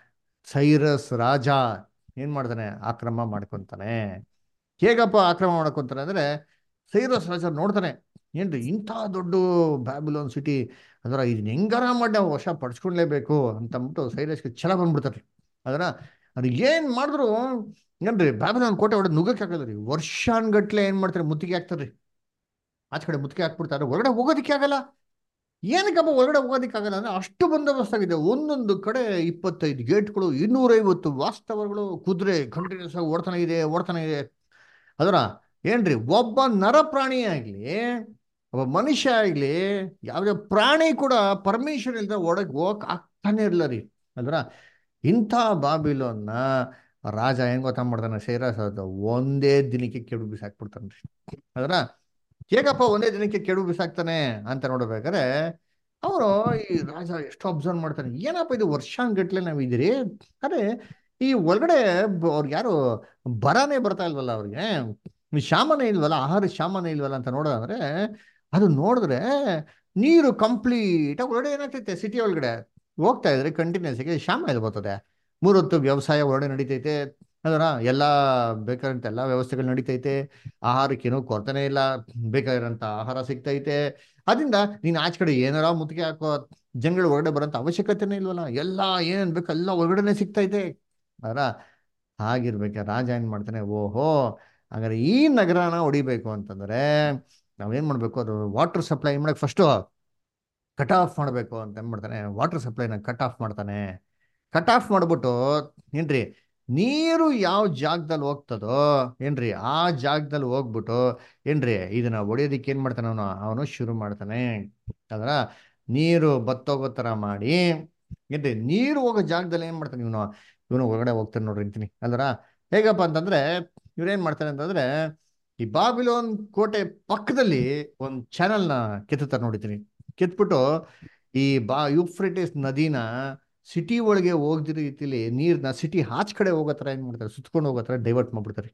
ಸೈರಸ್ ರಾಜ ಏನ್ ಮಾಡ್ತಾನೆ ಆಕ್ರಮ ಮಾಡ್ಕೊಂತಾನೆ ಹೇಗಪ್ಪ ಆಕ್ರಮ ಮಾಡ್ಕೊಂತಾನೆ ಅಂದ್ರೆ ಸೈರಸ್ ರಾಜ ನೋಡ್ತಾನೆ ಏನ್ರಿ ಇಂಥ ದೊಡ್ಡ ಬ್ಯಾಬಿಲೋನ್ ಸಿಟಿ ಅದರ ಇದನ್ನ ಹೆಂಗಾರ ಮಾಡಿ ನಾವು ವಶ ಪಡ್ಸ್ಕೊಳ್ಲೇಬೇಕು ಅಂತ ಅಂದ್ಬಿಟ್ಟು ಸೈರಸ್ಗೆ ಛಲ ಬಂದ್ಬಿಡ್ತಾರೆ ಅದರ ಅದು ಏನ್ ಮಾಡಿದ್ರು ಏನ್ರಿ ಬ್ಯಾಬಿಲೋನ್ ಕೋಟೆ ಹೊಡೆದು ನುಗ್ಗಕ್ಕೆ ಆಗಲ್ಲ ರೀ ವರ್ಷಾನ್ಗಟ್ಲೆ ಏನ್ ಮಾಡ್ತಾರೆ ಮುತ್ತಿಗೆ ಹಾಕ್ತಾರ್ರಿ ಆಚೆ ಕಡೆ ಮುತ್ತಿಗೆ ಹಾಕ್ಬಿಡ್ತಾರೆ ಹೊರಗಡೆ ಹೋಗೋದಿಕ್ಕೆ ಆಗಲ್ಲ ಏನಕ್ಕಪ್ಪ ಹೊರಗಡೆ ಹೋಗೋದಿಕ್ಕೆ ಆಗಲ್ಲ ಅಂದ್ರೆ ಅಷ್ಟು ಬಂದೋಬಸ್ತ್ ಆಗಿದೆ ಒಂದೊಂದು ಕಡೆ ಇಪ್ಪತ್ತೈದು ಗೇಟ್ಗಳು ಇನ್ನೂರೈವತ್ತು ವಾಸ್ತವಗಳು ಕುದುರೆ ಕಂಟಿನ್ಯೂಸ್ ಆಗಿ ಓಡ್ತಾನೆ ಇದೆ ಓಡ್ತಾನೆ ಇದೆ ಅದರ ಏನ್ರಿ ಒಬ್ಬ ನರಪ್ರಾಣಿ ಆಗ್ಲಿ ಒಬ್ಬ ಮನುಷ್ಯ ಆಗ್ಲಿ ಯಾವುದೇ ಪ್ರಾಣಿ ಕೂಡ ಪರ್ಮಿಷನ್ ಇಲ್ಲದೆ ಒಳಗೆ ಹೋಗಕ್ ಆಗ್ತಾನೆ ಇರಲ್ಲ ರೀ ಅಲ್ರ ಇಂಥ ಬಾಬಿಲೋನ್ನ ರಾಜ ಹೆಂಗ್ ಗೊತ್ತಾ ಮಾಡ್ತಾನೆ ಸೈರಾಸ್ ಒಂದೇ ದಿನಕ್ಕೆ ಕೆಡು ಬಿಸಾಕ್ಬಿಡ್ತಾನೆ ರೀ ಅದರ ಹೇಗಪ್ಪ ಒಂದೇ ದಿನಕ್ಕೆ ಕೆಡು ಬಿಸಾಕ್ತಾನೆ ಅಂತ ನೋಡ್ಬೇಕಾದ್ರೆ ಅವರು ಈ ರಾಜ ಎಷ್ಟು ಅಬ್ಸರ್ವ್ ಮಾಡ್ತಾನೆ ಏನಪ್ಪ ಇದು ವರ್ಷಾನ್ಗಟ್ಲೆ ನಾವು ಇದೀರಿ ಅದೇ ಈ ಒಳಗಡೆ ಅವ್ರಿಗೆ ಯಾರು ಬರಾನೇ ಬರ್ತಾ ಇಲ್ವಲ್ಲ ಅವ್ರಿಗೆ ಶಾಮನೆ ಇಲ್ವಲ್ಲ ಆಹಾರ ಶಾಮನೆ ಇಲ್ವಲ್ಲ ಅಂತ ನೋಡೋದಂದ್ರೆ ಅದು ನೋಡಿದ್ರೆ ನೀರು ಕಂಪ್ಲೀಟ್ ಒಳಗಡೆ ಏನಾಗ್ತೈತೆ ಸಿಟಿ ಒಳಗಡೆ ಹೋಗ್ತಾ ಇದ್ರೆ ಕಂಟಿನ್ಯೂಸ್ ಆಗಿ ಶಾಮ ಇದು ಬರ್ತದೆ ಮೂರೊತ್ತು ವ್ಯವಸಾಯ ಒಳಗಡೆ ನಡೀತೈತೆ ಅದರ ಎಲ್ಲ ಬೇಕಾದಂತ ಎಲ್ಲ ವ್ಯವಸ್ಥೆಗಳು ನಡೀತೈತೆ ಆಹಾರಕ್ಕೇನೋ ಕೊರತೆನೇ ಇಲ್ಲ ಬೇಕಾಗಿರೋಂಥ ಆಹಾರ ಸಿಗ್ತೈತೆ ಅದರಿಂದ ನೀನು ಆಚೆ ಕಡೆ ಏನಾರ ಮುತ್ತಿಗೆ ಹಾಕೋ ಜನಗಳು ಹೊರಗಡೆ ಬರೋಂಥ ಅವಶ್ಯಕತೆನೇ ಇಲ್ವಲ್ಲ ಎಲ್ಲ ಏನೇನು ಬೇಕು ಎಲ್ಲ ಹೊರಗಡೆನೆ ಸಿಗ್ತೈತೆ ಅದರ ಹಾಗಿರ್ಬೇಕು ರಾಜ ಏನ್ ಮಾಡ್ತಾನೆ ಓಹೋ ಹಾಗಾದ್ರೆ ಈ ನಗರನ ಹೊಡಿಬೇಕು ಅಂತಂದ್ರೆ ನಾವೇನ್ ಮಾಡ್ಬೇಕು ಅದು ವಾಟರ್ ಸಪ್ಲೈ ಮಾಡಕ್ ಫಸ್ಟು ಕಟ್ ಆಫ್ ಮಾಡಬೇಕು ಅಂತ ಏನ್ ಮಾಡ್ತಾನೆ ವಾಟರ್ ಸಪ್ಲೈನ ಕಟ್ ಆಫ್ ಮಾಡ್ತಾನೆ ಕಟ್ ಆಫ್ ಮಾಡ್ಬಿಟ್ಟು ಏನ್ರಿ ನೀರು ಯಾವ ಜಾಗದಲ್ಲಿ ಹೋಗ್ತದೋ ಏನ್ರಿ ಆ ಜಾಗದಲ್ಲಿ ಹೋಗ್ಬಿಟ್ಟು ಏನ್ರಿ ಇದನ್ನ ಹೊಡೆಯೋದಿಕ್ಕೆ ಏನ್ ಮಾಡ್ತಾನೆ ಅವನು ಅವನು ಶುರು ಮಾಡ್ತಾನೆ ಅದರ ನೀರು ಬತ್ತೋಗೋ ಥರ ಮಾಡಿ ಏನ್ರಿ ನೀರು ಹೋಗೋ ಜಾಗದಲ್ಲಿ ಏನ್ ಮಾಡ್ತಾನೆ ಇವನು ಇವನು ಹೊರಗಡೆ ಹೋಗ್ತಾನೆ ನೋಡ್ರಿ ಅಂತೀನಿ ಅಲ್ರ ಹೇಗಪ್ಪ ಅಂತಂದ್ರೆ ಇವ್ರೇನ್ ಮಾಡ್ತಾರೆ ಅಂತಂದ್ರೆ ಈ ಬಾಬಿಲೋನ್ ಕೋಟೆ ಪಕ್ಕದಲ್ಲಿ ಒಂದು ಚಾನಲ್ನ ಕೆತ್ತುತ್ತಾರೆ ನೋಡಿತೀನಿ ಕೆತ್ಬಿಟ್ಟು ಈ ಬಾ ಯುಫ್ರಿಟಿಸ್ ನದಿನ ಸಿಟಿ ಒಳಗೆ ಹೋಗ್ದಿರೋ ರೀತಿಲಿ ನೀರ್ನ ಸಿಟಿ ಆಚ್ ಕಡೆ ಹೋಗೋ ಥರ ಏನ್ ಮಾಡ್ತಾರೆ ಸುತ್ಕೊಂಡು ಹೋಗೋ ಥರ ಡೈವರ್ಟ್ ಮಾಡ್ಬಿಡ್ತಾರೆ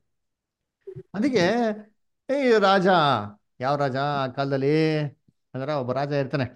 ಅದಕ್ಕೆ ಈ ರಾಜ ಯಾವ ರಾಜ ಆ ಕಾಲದಲ್ಲಿ ಅದರ ಒಬ್ಬ ರಾಜ ಇರ್ತಾನೆ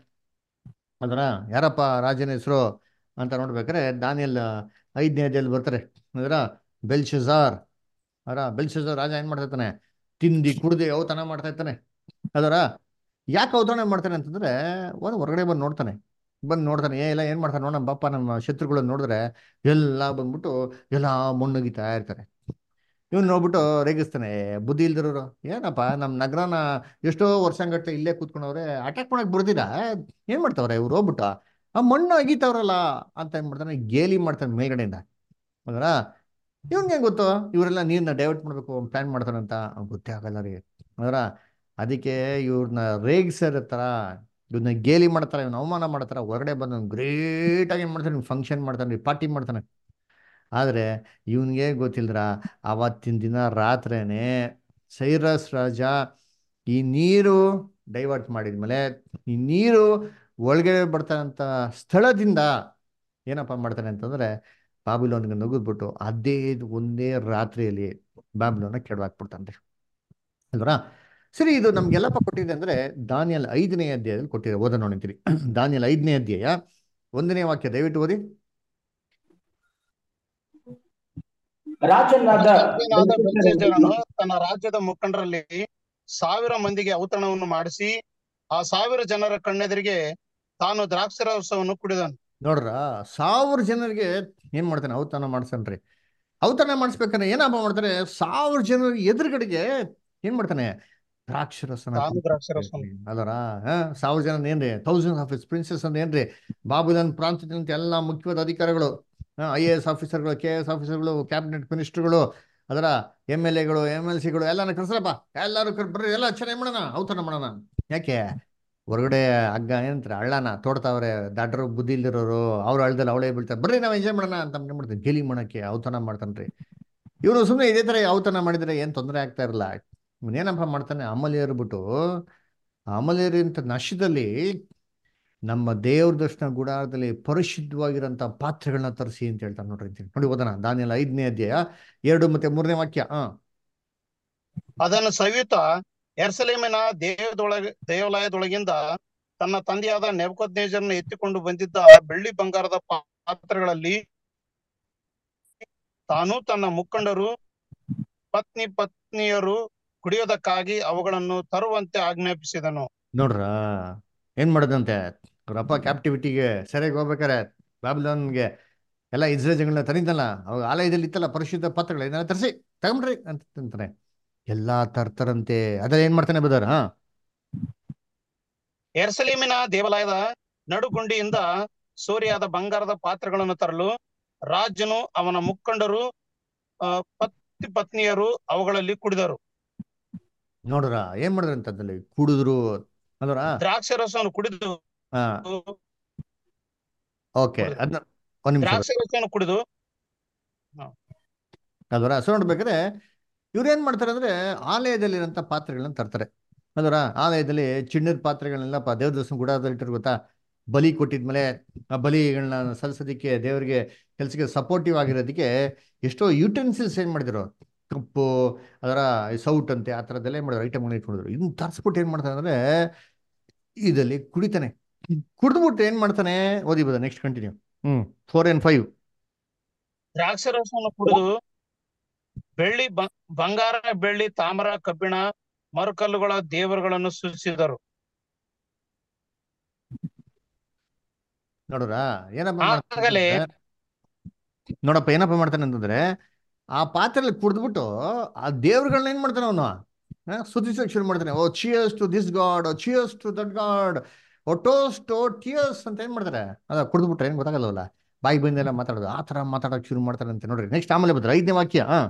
ಅದರ ಯಾರಪ್ಪ ರಾಜನ ಹೆಸರು ಅಂತ ನೋಡ್ಬೇಕಾರೆ ದಾನಿಯಲ್ ಐದನೇ ಅಧ್ಯಾಯಲ್ಲಿ ಬರ್ತಾರೆ ಅದರ ಬೆಲ್ಶಜಾರ್ ಅದರ ಬೆಲ್ಶಜಾರ್ ರಾಜ ಏನ್ ಮಾಡ್ತಾ ಇರ್ತಾನೆ ತಿಂದಿ ಕುಡ್ದು ಔತಣ ಮಾಡ್ತಾ ಇರ್ತಾನೆ ಅದರ ಯಾಕೆ ಔತಣ ಮಾಡ್ತಾನೆ ಅಂತಂದ್ರೆ ಒಂದು ಹೊರಗಡೆ ಬಂದು ನೋಡ್ತಾನೆ ಬಂದು ನೋಡ್ತಾನೆ ಏ ಇಲ್ಲ ಏನ್ ಮಾಡ್ತಾನೆ ನೋಡೋಣ ಬಾಪ ನಮ್ಮ ಶತ್ರುಗಳನ್ನ ನೋಡಿದ್ರೆ ಎಲ್ಲ ಬಂದ್ಬಿಟ್ಟು ಎಲ್ಲ ಮುಣ್ಣುಗಿತಾ ಇರ್ತಾರೆ ಇವ್ನು ನೋಡ್ಬಿಟ್ಟು ರೇಗಿಸ್ತಾನೆ ಬುದ್ಧಿ ಇಲ್ದಿರೋರು ಏನಪ್ಪ ನಮ್ಮ ನಗರನ ಎಷ್ಟೋ ವರ್ಷಗಟ್ಟಲೆ ಇಲ್ಲೇ ಕೂತ್ಕೊಂಡವ್ರೆ ಅಟ್ಯಾಕ್ ಮಾಡಕ್ ಬರ್ದಿರಾ ಏನ್ ಮಾಡ್ತಾವ್ರೆ ಇವ್ರು ಹೋಗ್ಬಿಟ್ಟು ಆ ಮಣ್ಣು ಅಗಿತಾವ್ರಲ್ಲ ಅಂತ ಏನ್ ಮಾಡ್ತಾನೆ ಗೇಲಿ ಮಾಡ್ತಾನೆ ಮೇಲ್ಗಡೆಯಿಂದ ಅದರ ಇವ್ನಿಗೆ ಹೆಂಗ್ ಗೊತ್ತು ಇವರೆಲ್ಲ ನೀರ್ನ ಡೈವರ್ಟ್ ಮಾಡ್ಬೇಕು ಪ್ಲಾನ್ ಮಾಡ್ತಾರಂತ ಅವ್ನಿಗೆ ಗೊತ್ತೇ ಆಗಲ್ಲ ರೀ ಅದರ ಅದಕ್ಕೆ ಇವ್ರನ್ನ ರೇಗಿಸಿರ್ತಾರ ಇವ್ರನ್ನ ಗೇಲಿ ಮಾಡ್ತಾರೆ ಇವ್ನ ಅವಮಾನ ಮಾಡ್ತಾರ ಹೊರಗಡೆ ಬಂದು ಗ್ರೇಟ್ ಆಗಿ ಏನ್ ಮಾಡ್ತಾನೆ ಫಂಕ್ಷನ್ ಮಾಡ್ತಾನೆ ಪಾರ್ಟಿ ಮಾಡ್ತಾನೆ ಆದ್ರೆ ಇವನ್ಗೆ ಗೊತ್ತಿಲ್ದ್ರ ಅವತ್ತಿನ ದಿನ ರಾತ್ರೇನೆ ಸೈರಸ್ ರಾಜ ಈ ನೀರು ಡೈವರ್ಟ್ ಮಾಡಿದ್ಮೇಲೆ ಈ ನೀರು ಒಳಗಡೆ ಬರ್ತಾರಂತ ಸ್ಥಳದಿಂದ ಏನಪ್ಪ ಮಾಡ್ತಾನೆ ಅಂತಂದ್ರೆ ಬಾಬಿಲೋನ್ಗೆ ನುಗ್ಗಿದ್ಬಿಟ್ಟು ಅದೇ ಒಂದೇ ರಾತ್ರಿಯಲ್ಲಿ ಬಾಬಿಲೋನ ಕೆಡವಾಕ್ಬಿಡ್ತಾನೆ ಅಲ್ವರಾ ಸರಿ ಇದು ನಮ್ಗೆಲ್ಲಪ್ಪ ಕೊಟ್ಟಿದೆ ಅಂದ್ರೆ ದಾನಿಯಲ್ ಐದನೇ ಅಧ್ಯಾಯದಲ್ಲಿ ಕೊಟ್ಟಿದೆ ಓದ ನೋಡಿರ್ತೀರಿ ದಾನಿಯಲ್ ಐದನೇ ಅಧ್ಯಾಯ ಒಂದನೇ ವಾಕ್ಯ ದಯವಿಟ್ಟು ಓದಿ ರಾಜನಾದ ರಾಜನಾದ ಬೆಲ್ಶಚ್ಚರನು ತನ್ನ ರಾಜ್ಯದ ಮುಖಂಡರಲ್ಲಿ ಸಾವಿರ ಮಂದಿಗೆ ಔತಣವನ್ನು ಮಾಡಿಸಿ ಆ ಸಾವಿರ ಜನರ ಕಣ್ಣೆದುರಿಗೆ ತಾನು ದ್ರಾಕ್ಷರಸವನ್ನು ಕುಡಿದನು ನೋಡ್ರ ಸಾವಿರ ಜನರಿಗೆ ಏನ್ ಮಾಡ್ತಾನೆ ಔತಣ ಮಾಡಿಸ್ತಾನ್ರಿ ಔತಣ ಮಾಡಿಸ್ಬೇಕಾದ್ರೆ ಏನಪ್ಪ ಮಾಡ್ತಾರೆ ಸಾವಿರ ಜನರ ಎದುರುಗಡೆಗೆ ಏನ್ ಮಾಡ್ತಾನೆ ದ್ರಾಕ್ಷರಸನ ತಾನು ದ್ರಾಕ್ಷರಸವನ್ನು ಅದರ ಸಾವಿರ ಜನ ಏನ್ರಿ ಥೌಸಂಡ್ ಆಫೀಸ್ ಪ್ರಿನ್ಸಸ್ ಅಂತ ಏನ್ರಿ ಬಾಬುಲನ್ ಪ್ರಾಂತ್ಯದಂತ ಎಲ್ಲ ಮುಖ್ಯವಾದ ಅಧಿಕಾರಿಗಳು ಐ ಎ ಎಸ್ ಆಫೀಸರ್ಗಳು ಕೆ ಎಸ್ ಆಫೀಸರ್ಗಳು ಕ್ಯಾಬಿನೆಟ್ ಮಿನಿಸ್ಟರ್ಗಳು ಅದರ ಎಮ್ ಎಲ್ ಎಗಳು ಎಮ್ ಎಲ್ ಸಿಗಳು ಎಲ್ಲಾನ ಕರ್ಸರಪ್ಪ ಎಲ್ಲರೂ ಕರ್ ಬರ್ರಿ ಎಲ್ಲ ಚೆನ್ನಾಗಿ ಮಾಡೋಣ ಔತಣ ಮಾಡೋಣ ಯಾಕೆ ಹೊರಗಡೆ ಹಗ್ಗ ಏನಂತಾರೆ ಹಳ್ಳನ ತೋಡ್ತಾವ್ರೆ ದಾಟರು ಬುದ್ಧಿ ಇಲ್ದಿರೋರು ಅವ್ರು ಹಳ್ಳದಲ್ಲಿ ಅವಳೇ ಬೀಳ್ತಾರೆ ಬರ್ರಿ ನಾವು ಎಂಜಾಯ್ ಮಾಡೋಣ ಅಂತ ಏನ್ ಮಾಡ್ತಾರೆ ಗೇಲಿ ಮಾಡಕ್ಕೆ ಔತಣ ಮಾಡ್ತಾನ್ರಿ ಇವನು ಸುಮ್ಮನೆ ಇದೇ ತರ ಔತಣ ಮಾಡಿದ್ರೆ ಏನ್ ತೊಂದರೆ ಆಗ್ತಾ ಇರಲ್ಲ ಇವನೇನಪ್ಪ ಮಾಡ್ತಾನೆ ಅಮಲಿಯರು ಬಿಟ್ಟು ಅಮಲಿಯರಿಂತ ನಶದಲ್ಲಿ ನಮ್ಮ ದೇವ್ರ ದರ್ಶನ ಗುಡಾರದಲ್ಲಿ ಪರಿಶುದ್ಧವಾಗಿರೋಂಥ ಪಾತ್ರೆಗಳನ್ನ ತರಿಸಿ ಅಂತ ಹೇಳ್ತಾನೆ ನೋಡ್ರಿ ಅಂತೀನಿ ನೋಡಿ ಓದೋಣ ದಾನಿಯಲ್ಲ ಐದನೇ ಅಧ್ಯಾಯ ಎರಡು ಮತ್ತೆ ಮೂರನೇ ವಾಕ್ಯ ಹಾ ಅದನ್ನು ಸವಿಯುತ್ತಾ ಎರ್ಸಲೇಮಿನ ದೇವದೊಳಗ ದೇವಾಲಯದೊಳಗಿಂದ ತನ್ನ ತಂದೆಯಾದ ನೆಬಕದ್ನೇಜರ್ನ ಎತ್ತಿಕೊಂಡು ಬಂದಿದ್ದ ಬೆಳ್ಳಿ ಬಂಗಾರದ ಪಾತ್ರೆಗಳಲ್ಲಿ ತಾನು ತನ್ನ ಮುಖಂಡರು ಪತ್ನಿ ಪತ್ನಿಯರು ಕುಡಿಯೋದಕ್ಕಾಗಿ ಅವುಗಳನ್ನು ತರುವಂತೆ ಆಜ್ಞಾಪಿಸಿದನು ನೋಡ್ರ ಏನ್ ಮಾಡೋದಂತೆ ಅವ್ರಪ್ಪ ಕ್ಯಾಪ್ಟಿವಿಟಿಗೆ ಸರಿಯಾಗಿ ಹೋಗ್ಬೇಕಾರೆ ಬಾಬಿಲೋನ್ಗೆ ಎಲ್ಲ ಇಸ್ರೇಜ್ಗಳನ್ನ ತರಿದಲ್ಲ ಅವಾಗ ಆಲಯದಲ್ಲಿ ಇತ್ತಲ್ಲ ಪರಿಶುದ್ಧ ಪಾತ್ರಗಳು ಏನಾರ ತರಿಸಿ ತಗೊಂಡ್ರಿ ಅಂತ ಅಂತಾನೆ ಎಲ್ಲಾ ತರ್ತಾರಂತೆ ಅದ್ರಲ್ಲಿ ಏನ್ ಮಾಡ್ತಾನೆ ಬದಾರ ಹಾ ಎರ್ಸಲೇಮಿನ ದೇವಾಲಯದ ನಡುಗುಂಡಿಯಿಂದ ಸೂರ್ಯಾದ ಬಂಗಾರದ ಪಾತ್ರೆಗಳನ್ನು ತರಲು ರಾಜನು ಅವನ ಮುಖಂಡರು ಆ, ಪತ್ನಿ ಪತ್ನಿಯರು ಅವುಗಳಲ್ಲಿ ಕುಡಿದರು ನೋಡ್ರ ಏನ್ ಮಾಡಿದ್ರಂತ ಅದ್ರಲ್ಲಿ ಕುಡಿದ್ರು ಅಲ್ವರ ದ್ರಾಕ್ಷರಸವನ್ನು ಕುಡಿದು ಹಾ ಓಕೆ ಅದನ್ನ ಒಂದ್ ನಿಮಿಷ ದ್ರಾಕ್ಷರಸವನ್ನು ಕುಡಿದು ಅಲ್ವರ ಸೊ ನೋಡ್ಬೇಕಾದ್ರೆ ಇವ್ರು ಏನ್ ಮಾಡ್ತಾರೆ ಅಂದ್ರೆ ಆಲಯದಲ್ಲಿರೋಂಥ ಪಾತ್ರೆಗಳನ್ನ ತರ್ತಾರೆ ಅಲ್ವರ ಆಲಯದಲ್ಲಿ ಚಿನ್ನದ ಪಾತ್ರೆಗಳನ್ನೆಲ್ಲ ಪ ದೇವ್ರ ದರ್ಶನ ಗುಡಾರದಲ್ಲಿ ಇಟ್ಟಿರ್ ಗೊತ್ತಾ ಬಲಿ ಕೊಟ್ಟಿದ್ಮೇಲೆ ಆ ಬಲಿಗಳನ್ನ ಸಲ್ಲಿಸೋದಕ್ಕೆ ದೇವರಿಗೆ ಕೆಲಸಕ್ಕೆ ಸಪೋರ್ಟಿವ್ ಆಗಿರೋದಕ್ಕೆ ಎಷ್ಟೋ ಯುಟೆನ್ಸಿಲ್ಸ್ ಏನ್ ಮಾಡಿದ್ರು ಕಪ್ಪು ಅದರ ಸೌಟ್ ಅಂತೆ ಆ ಥರದ್ದೆಲ್ಲ ಏನ್ ಮಾಡಿದ್ರು ಐಟಮ್ಗಳನ್ನ ಇಟ್ಕೊಂಡಿದ್ರು ಇದನ್ನ ತರಿಸ್ಬಿಟ್ಟು ಏನ್ ಮಾಡ್ತಾನೆ ಅಂದ್ರೆ ಇದರಲ್ಲಿ ಕುಡಿತಾನೆ ಕುಡಿದ್ಬಿಟ್ಟು ಏನ್ ಮಾಡ್ತಾನೆ ಓದಿಬೋದ next continue hmm four and five ದ್ರಾಕ್ಷರಸವನ್ನು ಕುಡಿದು ಬೆಳ್ಳಿ ಬ- ಬಂಗಾರ ಬೆಳ್ಳಿ ತಾಮ್ರ ಕಬ್ಬಿಣ ಮರುಕಲ್ಲುಗಳ ದೇವರುಗಳನ್ನು ಸೂಚಿಸಿದರು ನೋಡ್ರ ಏನಪ್ಪ ಆಗಲೇ ಮಾಡ್ತಾನೆ ನೋಡಪ್ಪ ಏನಪ್ಪ ಮಾಡ್ತಾನೆ ಅಂತಂದ್ರೆ ಆ ಪಾತ್ರೆಯಲ್ಲಿ ಕುಡಿದ್ಬಿಟ್ಟು ಆ ದೇವ್ರುಗಳನ್ನ ಏನ್ ಮಾಡ್ತಾನೆ ಅವನು ಸುಧಿಸಕ್ ಶುರು ಮಾಡ್ತಾನೆ oh cheers to this god oh cheers to that god oh toast oh cheers ಅಂತ ಏನ್ ಮಾಡ್ತಾರೆ ಅದ ಕುಡಿದ್ಬಿಟ್ರೆ ಏನ್ ಗೊತ್ತಾಗಲ್ಲವಲ್ಲ ಬಾಯಿ ಬಂದೆಲ್ಲ ಮಾತಾಡೋದು ಆ ತರ ಮಾತಾಡಕ್ ಶುರು ಮಾಡ್ತಾರೆ ಅಂತ ನೋಡ್ರಿ ನೆಕ್ಸ್ಟ್ ಆಮೇಲೆ ಬಂದ್ರೆ ಐದನೇ ವಾಕ್ಯ ಹಾ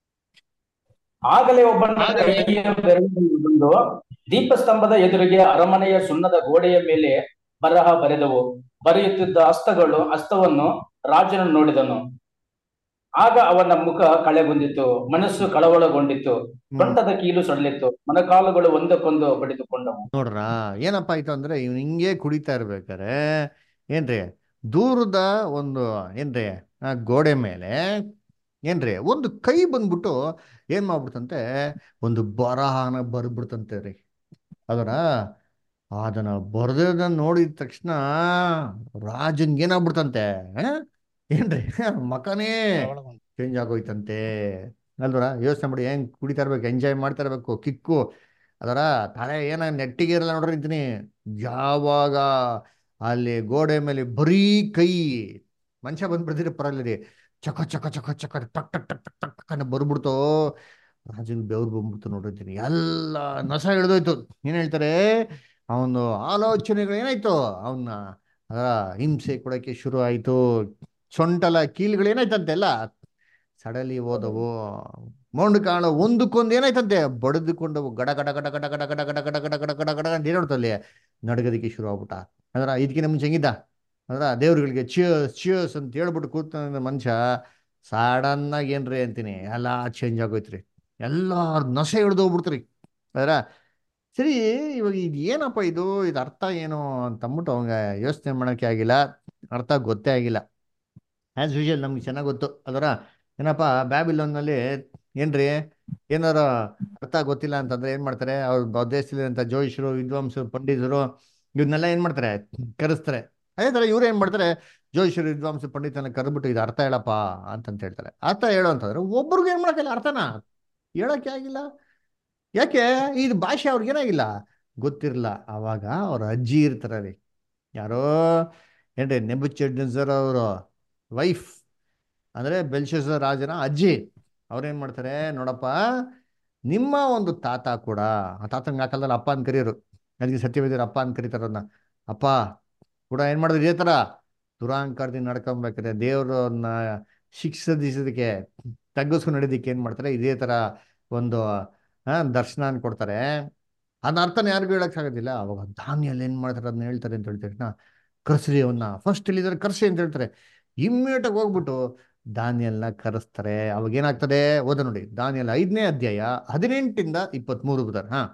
ಆಗಲೇ ಒಬ್ಬನ ಆಗಲೇ ಕೈಯ ಬೆರಳು ಬಂದು ದೀಪಸ್ತಂಭದ ಎದುರಿಗೆ ಅರಮನೆಯ ಸುಣ್ಣದ ಗೋಡೆಯ ಮೇಲೆ ಬರಹ ಬರೆದವು ಬರೆಯುತ್ತಿದ್ದ ಹಸ್ತಗಳು ಹಸ್ತವನ್ನು ರಾಜನು ನೋಡಿದನು ಆಗ ಅವನ ಮುಖ ಕಳೆಗುಂದಿತು ಮನಸ್ಸು ಕಳವಳಗೊಂಡಿತು ಸೊಂಟದ ಕೀಲು ಸಡಲಿತ್ತು ಮೊಣಕಾಲುಗಳು ಒಂದಕ್ಕೊಂದು ಬಡಿದುಕೊಂಡವು ನೋಡ್ರ ಏನಪ್ಪ ಆಯ್ತು ಅಂದ್ರೆ ಇವ್ನು ಹಿಂಗೆ ಕುಡಿತಾ ಇರ್ಬೇಕಾರೆ ಏನ್ರಿ ದೂರದ ಒಂದು ಏನ್ರಿ ಆ ಗೋಡೆ ಮೇಲೆ ಏನ್ರಿ ಒಂದು ಕೈ ಬಂದ್ಬಿಟ್ಟು ಏನ್ ಮಾಡ್ಬಿಡ್ತಂತೆ ಒಂದು ಬರಹನ ಬರ್ಬಿಡ್ತಂತೆ ರೀ ಅದರ ಅದನ್ನ ಬರ್ದದ ನೋಡಿದ ತಕ್ಷಣ ರಾಜನ್ಗೆ ಏನಾಗ್ಬಿಡ್ತಂತೆ ಆ? ಏನ್ರಿ ಮಕನೇ ಚೇಂಜ್ ಆಗೋಯ್ತಂತೆ ಅಲ್ವರ ಯೋಚನೆ ಮಾಡಿ ಹೆಂಗ್ ಕುಡಿತಾ ಇರ್ಬೇಕು ಎಂಜಾಯ್ ಮಾಡ್ತಾ ಇರ್ಬೇಕು ಕಿಕ್ಕು ಅದರ ತಲೆ ಏನ ನೆಟ್ಟಿಗೆ ಇರಲ್ಲ ನೋಡ್ರಿ ಅಂತೀನಿ ಯಾವಾಗ ಅಲ್ಲಿ ಗೋಡೆ ಮೇಲೆ ಬರೀ ಕೈ ಮನುಷ್ಯ ಬಂದ್ಬಿಡ್ತೀರಿ ಪರಲ್ಲ ಚಕ ಚಕ ಚಕ ಚಕ ಟಕ್ ಟಕ್ ಟಕ್ ಟಕ್ ಟಕ್ ಟಕ್ ಅಂತ ಬರ್ಬಿಡ್ತು ರಾಜನ್ ಬೆವ್ರು ಬಂದ್ಬಿಡ್ತು ನೋಡಿರ್ತೀನಿ ಎಲ್ಲ ನಸ ಹಿಡಿದೋಯ್ತು ಏನ್ ಹೇಳ್ತಾರೆ ಅವನು ಆಲೋಚನೆಗಳು ಏನಾಯ್ತು ಅವನ್ನ ಅದರ ಹಿಂಸೆ ಕೊಡಕ್ಕೆ ಶುರು ಆಯ್ತು ಸೊಂಟಲ ಕೀಲುಗಳು ಏನಾಯ್ತಂತೆ ಎಲ್ಲ ಸಡಲಿ ಹೋದವು ಮೊಂಡು ಕಾಳು ಒಂದಕ್ಕೊಂದು ಏನಾಯ್ತಂತೆ ಬಡಿದುಕೊಂಡವು ಗಡ ಗಡ ಗಡ ಗಡ ಗಡ ಗಡ ಗಡ ಗಡ ಗಡ ಗಡ ಗಡ ಗಡ ಅಂತ ಏನಾಡ್ತಲ್ಲಿ ನಡಗದಿಕ್ಕೆ ಶುರು ಆಗ್ಬಿಟ್ಟ ಅದರ ಇದಕ್ಕಿಂತ ಮುಂಚೆ ಹೆಂಗಿದ್ದ ಅದರ ದೇವ್ರುಗಳಿಗೆ ಚಿಯರ್ಸ್ ಚಿಯರ್ಸ್ ಅಂತ ಹೇಳ್ಬಿಟ್ಟು ಕೂತ ಮನುಷ್ಯ ಸಡನ್ ಆಗಿ ಏನ್ರಿ ಅಂತೀನಿ ಎಲ್ಲ ಚೇಂಜ್ ಆಗೋಯ್ತ್ರಿ ಎಲ್ಲ ನಶೆ ಹಿಡ್ದು ಹೋಗ್ಬಿಡ್ತ್ರಿ ಅದರ ಸರಿ ಇವಾಗ ಇದು ಏನಪ್ಪ ಇದು ಇದು ಅರ್ಥ ಏನು ಅಂತ ಅಂದ್ಬಿಟ್ಟು ಅವಂಗ ಯೋಚನೆ ಮಾಡೋಕ್ಕೆ ಆಗಿಲ್ಲ ಅರ್ಥ ಗೊತ್ತೇ ಆಗಿಲ್ಲ ಆ್ಯಸ್ ಯೂಶುವಲ್ ನಮ್ಗೆ ಚೆನ್ನಾಗಿ ಗೊತ್ತು ಅದರ ಏನಪ್ಪ ಬ್ಯಾಬಿಲೋನ್ನಲ್ಲಿ ಏನ್ರಿ ಏನಾರ ಅರ್ಥ ಗೊತ್ತಿಲ್ಲ ಅಂತಂದ್ರೆ ಏನು ಮಾಡ್ತಾರೆ ಅವ್ರ ದೇಶದಲ್ಲಿರುವಂಥ ಜೋಯಿಷರು ವಿದ್ವಾಂಸರು ಪಂಡಿತರು ಇವನ್ನೆಲ್ಲ ಏನು ಮಾಡ್ತಾರೆ ಕರೆಸ್ತಾರೆ ಅದೇ ಥರ ಇವ್ರು ಏನು ಮಾಡ್ತಾರೆ ಜೋಯಿಷರು ವಿದ್ವಾಂಸ ಪಂಡಿತನ ಕರೆದ್ಬಿಟ್ಟು ಇದು ಅರ್ಥ ಹೇಳಪ್ಪ ಅಂತಂತ ಹೇಳ್ತಾರೆ ಅರ್ಥ ಹೇಳು ಅಂತಂದ್ರೆ ಒಬ್ರಿಗೂ ಏನು ಮಾಡೋಕ್ಕಿಲ್ಲ ಅರ್ಥನ ಹೇಳೋಕ್ಕೆ ಆಗಿಲ್ಲ ಯಾಕೆ ಇದು ಭಾಷೆ ಅವ್ರಿಗೇನಾಗಿಲ್ಲ ಗೊತ್ತಿರಲ್ಲ ಆವಾಗ ಅವ್ರ ಅಜ್ಜಿ ಇರ್ತಾರೆ ರೀ ಯಾರೋ ಏನ್ರಿ ನೆಬುಚೆಡ್ನಜರ್ ಅವರು ವೈಫ್ ಅಂದರೆ ಬೆಲ್ಶಸ ರಾಜನ ಅಜ್ಜಿ ಅವ್ರೇನು ಮಾಡ್ತಾರೆ ನೋಡಪ್ಪ ನಿಮ್ಮ ಒಂದು ತಾತ ಕೂಡ ಆ ತಾತನ ಆ ಕಾಲದಲ್ಲಿ ಅಪ್ಪ ಅಂತ ಕರೆಯೋರು ಅದಕ್ಕೆ ಸತ್ಯವೇದ್ಯರು ಅಪ್ಪ ಅಂತ ಕರೀತಾರೆ ಅದನ್ನ ಅಪ್ಪ ಕೂಡ ಏನು ಮಾಡಿದ್ರು ಇದೇ ಥರ ದುರಾಂಕಾರದಿಂದ ನಡ್ಕೊಬೇಕಾದ್ರೆ ದೇವ್ರನ್ನ ಶಿಕ್ಷಿಸೋದಕ್ಕೆ ತಗ್ಗಿಸ್ಕೊಂಡು ನಡೆಯೋದಕ್ಕೆ ಏನು ಮಾಡ್ತಾರೆ ಇದೇ ಥರ ಒಂದು ಆ, ದರ್ಶನ ಕೊಡ್ತಾರೆ ಅದನ್ನ ಅರ್ಥನ ಯಾರಿಗೂ ಹೇಳಕ್ಕಾಗೋದಿಲ್ಲ ಅವಾಗ ಧಾನ್ಯಲ್ಲಿ ಏನು ಮಾಡ್ತಾರೆ ಅದನ್ನ ಹೇಳ್ತಾರೆ ಅಂತ ಹೇಳ್ತಾರೆ ತಕ್ಷಣ ಕರ್ಸ್ರಿ ಅವನ್ನ ಫಸ್ಟ್ ಇಲ್ಲಿದ್ದಾರೆ ಕರ್ಸಿ ಅಂತ ಹೇಳ್ತಾರೆ ಇಮ್ಮಿಡಿಯೇಟಾಗಿ ಹೋಗ್ಬಿಟ್ಟು ದಾನಿಯಲ್ನ ಕರೆಸ್ತಾರೆ ಅವಾಗ ಏನಾಗ್ತದೆ ಓದ ನೋಡಿ ದಾನಿಯಲ್ ಐದನೇ ಅಧ್ಯಾಯ ಹದಿನೆಂಟಿಂದ ಇಪ್ಪತ್ಮೂರು ಬುಧರ್ ಹಾ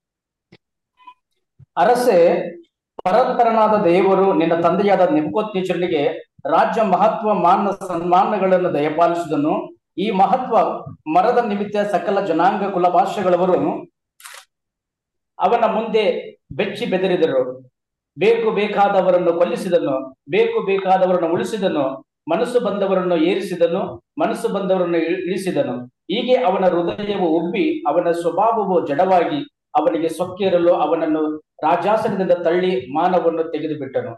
ಅರಸೆ ಪರಂಪರನಾದ ದೇವರು ನಿನ್ನ ತಂದೆಯಾದ ನೆಬುಕೋತ್ನೇಚರನಿಗೆ ರಾಜ್ಯ ಮಹತ್ವ ಮಾನ ಸನ್ಮಾನಗಳನ್ನು ದಯಪಾಲಿಸಿದನು ಈ ಮಹತ್ವ ಮರದ ನಿಮಿತ್ತ ಸಕಲ ಜನಾಂಗ ಕುಲ ಭಾಷೆಗಳವರು ಅವನ ಮುಂದೆ ಬೆಚ್ಚಿ ಬೆದರಿದರು ಬೇಕು ಬೇಕಾದವರನ್ನು ಕೊಲ್ಲಿಸಿದನು ಬೇಕು ಬೇಕಾದವರನ್ನು ಉಳಿಸಿದನು ಮನಸ್ಸು ಬಂದವರನ್ನು ಏರಿಸಿದನು ಮನಸ್ಸು ಬಂದವರನ್ನು ಇಳಿ- ಇಳಿಸಿದನು ಹೀಗೆ ಅವನ ಹೃದಯವು ಉಬ್ಬಿ ಅವನ ಸ್ವಭಾವವು ಜಡವಾಗಿ ಅವನಿಗೆ ಸೊಕ್ಕೇರಲು ಅವನನ್ನು ರಾಜಾಸನದಿಂದ ತಳ್ಳಿ ಮಾನವನ್ನು ತೆಗೆದು ಬಿಟ್ಟನು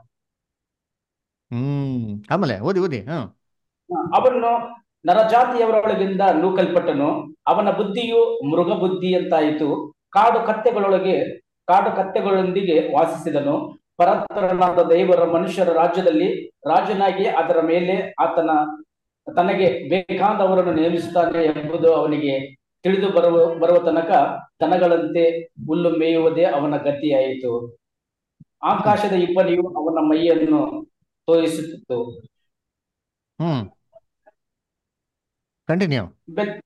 ಹ್ಮ್ ಆಮೇಲೆ ಓದಿ ಓದಿ ಹಾ ಅವನು ನರಜಾತಿಯವರೊಳಗಿಂದ ನೂಕಲ್ಪಟ್ಟನು ಅವನ ಬುದ್ಧಿಯು ಮೃಗ ಬುದ್ಧಿ ಅಂತಾಯಿತು ಕಾಡು ಕತ್ತೆಗಳೊಳಗೆ ಕಾಡು ಕತ್ತೆಗಳೊಂದಿಗೆ ವಾಸಿಸಿದನು ಪರತರನಾದ ದೇವರ ಮನುಷ್ಯರ ರಾಜ್ಯದಲ್ಲಿ ರಾಜನಾಗಿ ಅದರ ಮೇಲೆ ಆತನ ತನಗೆ ಬೇಕಾದವರನ್ನು ನೇಮಿಸುತ್ತಾನೆ ಎಂಬುದು ಅವನಿಗೆ ತಿಳಿದು ಬರುವ ಬರುವ ತನಕ ದನಗಳಂತೆ ಹುಲ್ಲು ಮೇಯುವುದೇ ಅವನ ಗತಿಯಾಯಿತು ಆಕಾಶದ ಇಬ್ಬನಿಯು ಅವನ ಮೈಯನ್ನು ತೋರಿಸುತ್ತಿತ್ತು ಹ್ಮ್ ಕಂಟಿನ್ಯೂ ಬೆಲ್-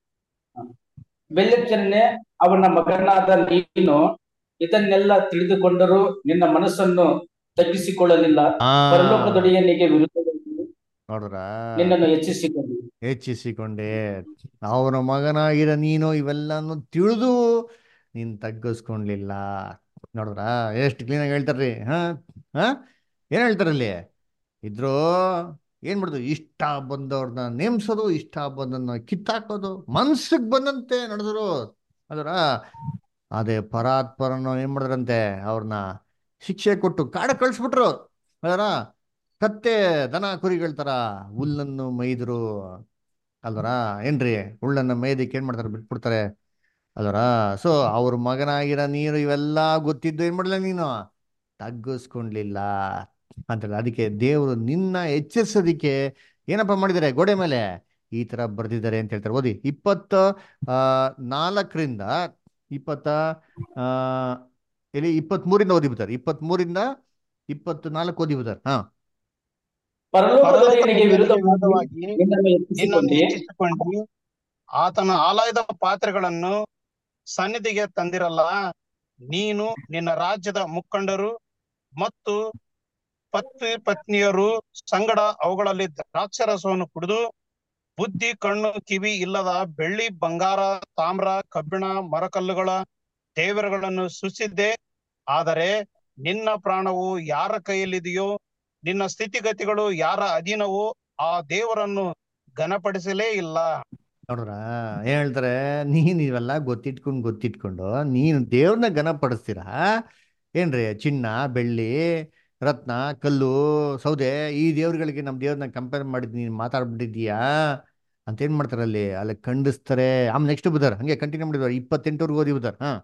ಬೆಲ್ಲೆಚ್ಚರನೆ ಅವನ ಮಗನಾದ ನೀನು ಇದನ್ನೆಲ್ಲ ತಿಳಿದುಕೊಂಡರೂ ನಿನ್ನ ಮನಸ್ಸನ್ನು ತಗ್ಗಿಸಿಕೊಳ್ಳಲಿಲ್ಲ ಆ ಪರಲೋಕದೊಡೆಯನಿಗೆ ವಿರುದ್ಧವಾಗಿ ನೋಡ್ರ ನಿನ್ನನ್ನು ಹೆಚ್ಚಿಸಿಕೊಂಡು ಹೆಚ್ಚಿಸಿಕೊಂಡೆ ಅವನ ಮಗನಾಗಿರ ನೀನು ಇವೆಲ್ಲನು ತಿಳಿದು ನೀನ್ ತಗ್ಗಿಸ್ಕೊಂಡ್ಲಿಲ್ಲ ನೋಡಿದ್ರ ಎಷ್ಟು ಕ್ಲೀನಾಗಿ ಹೇಳ್ತಾರ್ರಿ ಹಾ ಹಾ ಏನ್ ಹೇಳ್ತಾರಲ್ಲಿ ಇದ್ರು ಏನ್ ಮಾಡುದು ಇಷ್ಟ ಬಂದವ್ರನ್ನ ನೇಮ್ಸೋದು ಇಷ್ಟ ಬಂದನ್ನ ಕಿತ್ತಾಕೋದು ಮನ್ಸಿಗೆ ಬಂದಂತೆ ನಡೆದ್ರು ಅದರ ಅದೇ ಪರಾತ್ಪರನ್ನು ಏನ್ ಮಾಡಿದ್ರಂತೆ ಅವ್ರನ್ನ ಶಿಕ್ಷೆ ಕೊಟ್ಟು ಕಾಡ ಕಳಿಸ್ಬಿಟ್ರು ಅದರ ಕತ್ತೆ ದನ ಕುರಿಗಳ ತರ ಹುಲ್ಲನ್ನು ಮೈದ್ರು ಅಲ್ವರ ಏನ್ರಿ ಹುಲ್ಲನ್ನ ಮೇಯ್ದಕ್ಕೆ ಏನ್ ಮಾಡ್ತಾರೆ ಬಿಟ್ಬಿಡ್ತಾರೆ ಅಲ್ವರ ಸೊ ಅವ್ರ ಮಗನಾಗಿರೋ ನೀರು ಇವೆಲ್ಲ ಗೊತ್ತಿದ್ದು ಏನ್ ಮಾಡಲಿಲ್ಲ ನೀನು ತಗ್ಗಿಸ್ಕೊಂಡ್ಲಿಲ್ಲ ಅಂತಲ್ಲ ಅದಕ್ಕೆ ದೇವರು ನಿನ್ನ ಎಚ್ಚರಿಸೋದಿಕ್ಕೆ ಏನಪ್ಪ ಮಾಡಿದ್ದಾರೆ ಗೋಡೆ ಮೇಲೆ ಈ ತರ ಬರ್ದಿದ್ದಾರೆ ಅಂತ ಹೇಳ್ತಾರೆ ಓದಿ ಇಪ್ಪತ್ತ ಆ, ನಾಲ್ಕರಿಂದ ಇಪ್ಪತ್ತ ಆ ಎಲ್ಲಿ ಇಪ್ಪತ್ಮೂರಿಂದ ಓದಿ ಬಿಡ್ತಾರೆ ಇಪ್ಪತ್ಮೂರಿಂದ ಇಪ್ಪತ್ತು ನಾಲ್ಕು ಓದಿ ಬಿಡ್ತಾರೆ ಹಾ ಪರಲೋಕದೊಡೆಯನಿಗೆ ವಿರುದ್ಧವಾಗಿ ವಿರುದ್ಧವಾಗಿ ನಿನ್ನನ್ನು ನಿನ್ನನ್ನು ಹೆಚ್ಚಿಸಿಕೊಂಡೆ ಹೆಚ್ಚಿಸಿಕೊಂಡು ಆತನ ಆಲಯದ ಪಾತ್ರೆಗಳನ್ನು ಸನ್ನಿಧಿಗೆ ತಂದಿರಲ್ಲ ನೀನು ನಿನ್ನ ರಾಜ್ಯದ ಮುಖಂಡರು ಮತ್ತು ಪತ್ನಿ ಪತ್ನಿಯರು ಸಂಗಡ ಅವುಗಳಲ್ಲಿ ದ್ರಾಕ್ಷರಸವನ್ನು ಕುಡಿದು ಬುದ್ಧಿ ಕಣ್ಣು ಕಿವಿ ಇಲ್ಲದ ಬೆಳ್ಳಿ ಬಂಗಾರ ತಾಮ್ರ ಕಬ್ಬಿಣ ಮರಕಲ್ಲುಗಳ ದೇವರುಗಳನ್ನು ಸೃಷ್ಟಿಸಿದ್ದೆ ಆದರೆ ನಿನ್ನ ಪ್ರಾಣವು ಯಾರ ಕೈಯಲ್ಲಿದೆಯೋ ನಿನ್ನ ಸ್ಥಿತಿಗತಿಗಳು ಯಾರ ಅಧೀನವೋ ಆ ದೇವರನ್ನು ಘನಪಡಿಸಲೇ ಇಲ್ಲ ನೋಡ್ರ ಏನ್ ಹೇಳ್ತಾರೆ ನೀನ್ ಇವೆಲ್ಲ ಗೊತ್ತಿಟ್ಕೊಂಡು ಗೊತ್ತಿಟ್ಕೊಂಡು ನೀನು ದೇವ್ರನ್ನ ಘನಪಡಿಸ್ತೀರಾ ಏನ್ರಿ ಚಿನ್ನ ಬೆಳ್ಳಿ ರತ್ನ ಕಲ್ಲು ಸೌದೆ ಈ ದೇವ್ರುಗಳಿಗೆ ನಮ್ಮ ದೇವ್ರನ್ನ ಕಂಪೇರ್ ಮಾಡಿದ್ ನೀನು ಮಾತಾಡ್ಬಿಟ್ಟಿದ್ದೀಯಾ ಅಂತ ಏನ್ ಮಾಡ್ತಾರೆ ಅಲ್ಲಿ ಅಲ್ಲಿ ಖಂಡಿಸ್ತಾರೆ ಆಮೇಲೆ ನೆಕ್ಸ್ಟ್ ಬುಧರ್ ಹಂಗೆ ಕಂಟಿನ್ಯೂ ಮಾಡಿದ್ರು ಇಪ್ಪತ್ತೆಂಟವರೆಗೂ ಓದಿ ಬುಧರ್ ಹಾ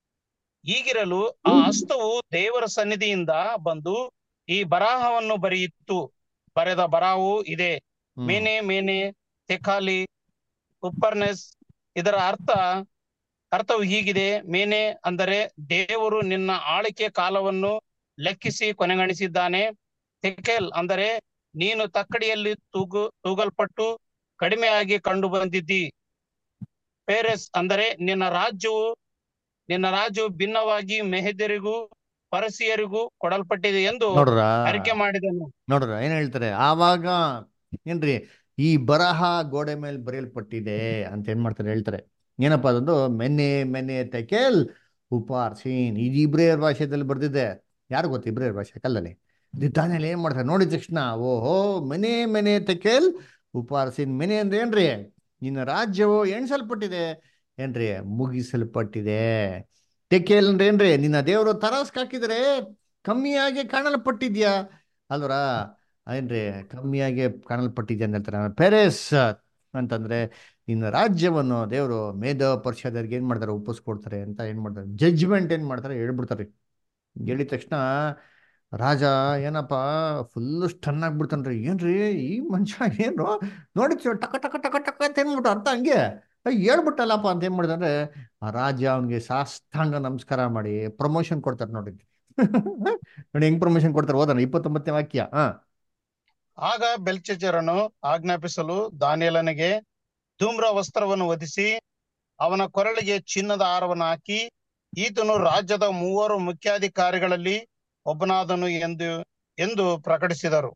ಹೀಗಿರಲು ಆ ಹಸ್ತವು ದೇವರ ಸನ್ನಿಧಿಯಿಂದ ಬಂದು ಈ ಬರಾಹವನ್ನು ಬರೆಯಿತು ಬರೆದ ಬರಾಹವು ಇದೆ ಹ್ಮ್. ಮೇನೆ ಮೇನೆ ತೆಕಾಲಿ ಉಪ್ಪರ್ನೆಸ್ ಇದರ ಅರ್ಥ ಅರ್ಥವು ಹೀಗಿದೆ ಮೇನೆ ಅಂದರೆ ದೇವರು ನಿನ್ನ ಆಳಿಕೆ ಕಾಲವನ್ನು ಲೆಕ್ಕಿಸಿ ಕೊನೆಗಣಿಸಿದ್ದಾನೆ ತೆಕೆಲ್ ಅಂದರೆ ನೀನು ತಕ್ಕಡಿಯಲ್ಲಿ ತೂಗು ತೂಗಲ್ಪಟ್ಟು ಕಡಿಮೆಯಾಗಿ ಕಂಡು ಬಂದಿದ್ದಿ ಪೇರೆಸ್ ಅಂದರೆ ನಿನ್ನ ರಾಜ್ಯವು ನಿನ್ನ ರಾಜ್ಯವು ಭಿನ್ನವಾಗಿ ಮೆಹದರಿಗೂ ಪರಸಿಯರಿಗೂ ಕೊಡಲ್ಪಟ್ಟಿದೆ ಎಂದು ನೋಡ್ರ ಅರಿಕೆ ಮಾಡಿದನು ನೋಡ್ರ ಏನ್ ಹೇಳ್ತಾರೆ ಆವಾಗ ಏನ್ರಿ ಈ ಬರಹ ಗೋಡೆ ಮೇಲೆ ಬರೆಯಲ್ಪಟ್ಟಿದೆ ಅಂತ ಏನ್ ಮಾಡ್ತಾರೆ ಹೇಳ್ತಾರೆ ಏನಪ್ಪ ಅದೊಂದು ಮೆನೆ ಮೆನೆ ತೆಕೆಲ್ ಉಪಾರ್ಸೀನ್ ಇದು ಇಬ್ರಿಯರ್ ಭಾಷೆದಲ್ಲಿ ಬರ್ದಿದೆ ಯಾರು ಗೊತ್ತು ಇಬ್ರಿಯರ್ ಭಾಷೆ ಕಲ್ಲಲ್ಲಿ ದಾನಿಯಲ್ಲಿ ಏನ್ ಮಾಡ್ತಾರೆ ನೋಡಿದ ತಕ್ಷಣ ಓಹೋ ಮೆನೆ ಮೆನೆ ತೆಕೆಲ್ ಉಪಾರ್ಸೀನ್ ಮೆನೆ ಅಂದ್ರೆ ಏನ್ರಿ ನಿನ್ನ ರಾಜ್ಯವು ಎಣಿಸಲ್ಪಟ್ಟಿದೆ ಏನ್ರಿ ಮುಗಿಸಲ್ಪಟ್ಟಿದೆ ತೆಕೇಲ್ ಅಂದ್ರೆ ಏನ್ರಿ ನಿನ್ನ ದೇವರು ತರಾಸ್ಕ್ ಹಾಕಿದರೆ ಕಮ್ಮಿಯಾಗಿ ಕಾಣಲ್ಪಟ್ಟಿದ್ಯಾ ಅಲ್ವರ ಏನ್ರಿ ಕಮ್ಮಿಯಾಗಿ ಕಾಣಲ್ಪಟ್ಟಿದ್ಯಾ ಅಂತ ಹೇಳ್ತಾರೆ ಪೆರೆಸ್ ಅಂತಂದ್ರೆ ನಿನ್ನ ರಾಜ್ಯವನ್ನು ದೇವರು ಮೇಧ ಪರಿಷದರಿಗೆ ಏನ್ ಮಾಡ್ತಾರೆ ಒಪ್ಪಿಸ್ಕೊಡ್ತಾರೆ ಅಂತ ಏನ್ ಮಾಡ್ತಾರೆ ಜಡ್ಜ್ಮೆಂಟ್ ಏನ್ ಮಾಡ್ತಾರೆ ಹೇಳ್ಬಿಡ್ತಾರೆ ಹೇಳಿದ ತಕ್ಷಣ ರಾಜ ಏನಪ್ಪ ಫುಲ್ಲು ಸ್ಟನ್ ಆಗ್ಬಿಡ್ತಾನ್ರಿ ಏನ್ರಿ ಈ ಮನುಷ್ಯ ಏನು ನೋಡಿ ಟಕ ಟಕ ಟಕ ಟಕ ಅಂತ ಏನ್ಬಿಟ್ಟು ಅರ್ಥ ಹಂಗೆ ಅಯ್ಯ, ಹೇಳ್ಬಿಟ್ಟಲ್ಲಪ್ಪ ಅಂತ ಏನ್ ಮಾಡಿದ್ರೆ ಆ ರಾಜ ಅವನಿಗೆ ಸಾಷ್ಟಾಂಗ ನಮಸ್ಕಾರ ಮಾಡಿ ಪ್ರಮೋಷನ್ ಕೊಡ್ತಾರೆ ನೋಡಿ ನೋಡಿ ಹೆಂಗ್ ಪ್ರಮೋಷನ್ ಕೊಡ್ತಾರೆ ಓದೋಣ ಇಪ್ಪತ್ತೊಂಬತ್ತನೇ ವಾಕ್ಯ ಹಾ ಆಗ ಬೆಲ್ಚೆಚರನು ಆಜ್ಞಾಪಿಸಲು ದಾನಿಯಲನಿಗೆ ಧೂಮ್ರ ವಸ್ತ್ರವನ್ನು ಹೊದಿಸಿ ಅವನ ಕೊರಳಿಗೆ ಚಿನ್ನದ ಹಾರವನ್ನು ಹಾಕಿ ಈತನು ರಾಜ್ಯದ ಮೂವರು ಮುಖ್ಯಾಧಿಕಾರಿಗಳಲ್ಲಿ ಒಬ್ಬನಾದನು ಎಂದು ಎಂದು ಪ್ರಕಟಿಸಿದರು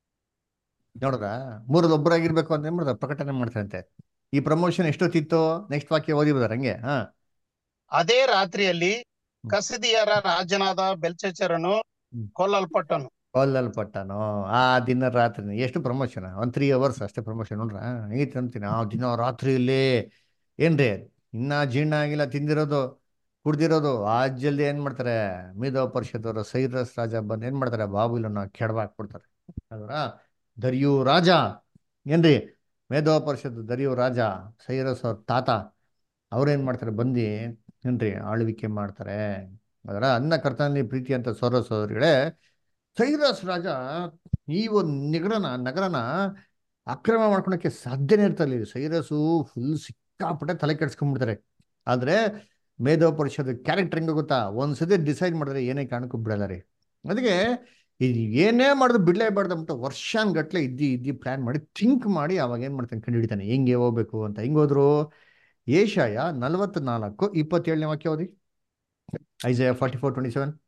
ನೋಡ್ರ ಮೂರಲ್ಲಿ ಒಬ್ಬರಾಗಿರ್ಬೇಕು ಅಂತ ಏನ್ ಮಾಡ್ತಾರೆ ಪ್ರಕಟಣೆ ಮಾಡ್ತಾರಂತೆ ಈ ಪ್ರಮೋಷನ್ ಎಷ್ಟೊತ್ತಿತ್ತು ನೆಕ್ಸ್ಟ್ ವಾಕ್ಯ ಓದಿ ಬಿಡ್ತಾರೆ ಹಂಗೆ ಹಾ ಅದೇ ರಾತ್ರಿಯಲ್ಲಿ ಕಸದಿಯರ ರಾಜನಾದ ಬೆಲ್ಚೆಚರನು ಕೊಲ್ಲಲ್ಪಟ್ಟನು ಕೊಲ್ಲಲ್ಪಟ್ಟನು ಆ ದಿನ ರಾತ್ರಿ ಎಷ್ಟು ಪ್ರಮೋಷನ್ ಒಂದ್ ತ್ರೀ ಅವರ್ಸ್ ಅಷ್ಟೇ ಪ್ರಮೋಷನ್ ನೋಡ್ರ ಹೆಂಗಿತ್ತು ಅಂತೀನಿ ಆ ದಿನ ರಾತ್ರಿಯಲ್ಲಿ ಏನ್ರಿ ಇನ್ನ ಜೀರ್ಣ ಆಗಿಲ್ಲ ತಿಂದಿರೋದು ಕುಡ್ದಿರೋದು ಆ ಜಲ್ದಿ ಏನ್ ಮಾಡ್ತಾರೆ ಮೀದೋ ಪರಿಷದವರು ಸೈರಸ್ ರಾಜ ಬಂದು ಏನ್ ಮಾಡ್ತಾರೆ ಬಾಬುಲನ್ನ ಕೆಡವಾಕ್ಬಿಡ್ತಾರೆ ಅದರ ದರ್ಯು ರಾಜ ಏನ್ರಿ ಮೇಧೋ ಪರಿಷತ್ ದರ್ಯು ರಾಜ ಸೈರಸ್ ಅವ್ರ ತಾತ ಅವ್ರೇನ್ ಮಾಡ್ತಾರೆ ಬಂದು ಏನ್ರಿ ಆಳ್ವಿಕೆ ಮಾಡ್ತಾರೆ ಅದರ ಅನ್ನ ಕರ್ತನಲ್ಲಿ ಪ್ರೀತಿ ಅಂತ ಸೋದರ ಸೋದರಿಗಳೇ ಸೈರಸ್ ರಾಜ ಈ ಒಂದು ನಗರನ ನಗರನ ಆಕ್ರಮಣ ಮಾಡ್ಕೊಳಕ್ಕೆ ಸಾಧ್ಯನೇ ಇರ್ತಲ್ಲ ಸೈರಸು ಫುಲ್ ಸಿಕ್ಕಾಪಟ್ಟೆ ತಲೆ ಕೆಡ್ಸ್ಕೊಂಡ್ಬಿಡ್ತಾರೆ ಆದ್ರೆ ಮೇಧೋ ಪರಿಷತ್ ಕ್ಯಾರೆಕ್ಟರ್ ಹೆಂಗ ಗೊತ್ತಾ ಒಂದ್ಸತಿ ಡಿಸೈಡ್ ಮಾಡಿದ್ರೆ ಏನೇ ಕಾರಣಕ್ಕೂ ಬಿಡಲ್ಲ ರೀ ಅದಕ್ಕೆ ಇದು ಏನೇ ಮಾಡಿದ್ರು ಬಿಡ್ಲೇಬಾರ್ದು ಅಂದ್ಬಿಟ್ಟು ವರ್ಷಾನ್ಗಟ್ಲೆ ಇದ್ದಿ ಇದ್ದಿ ಪ್ಲಾನ್ ಮಾಡಿ ಥಿಂಕ್ ಮಾಡಿ ಅವಾಗ ಏನ್ ಮಾಡ್ತಾನೆ ಕಂಡು ಹಿಡಿತಾನೆ ಹೆಂಗೆ ಹೋಗ್ಬೇಕು ಅಂತ ಹೆಂಗ್ ಹೋದ್ರು ಏಷಾಯ ನಲವತ್ನಾಲ್ಕು ಇಪ್ಪತ್ತೇಳನೇ ವಾಕ್ಯ ಓದಿ Isaiah forty four twenty seven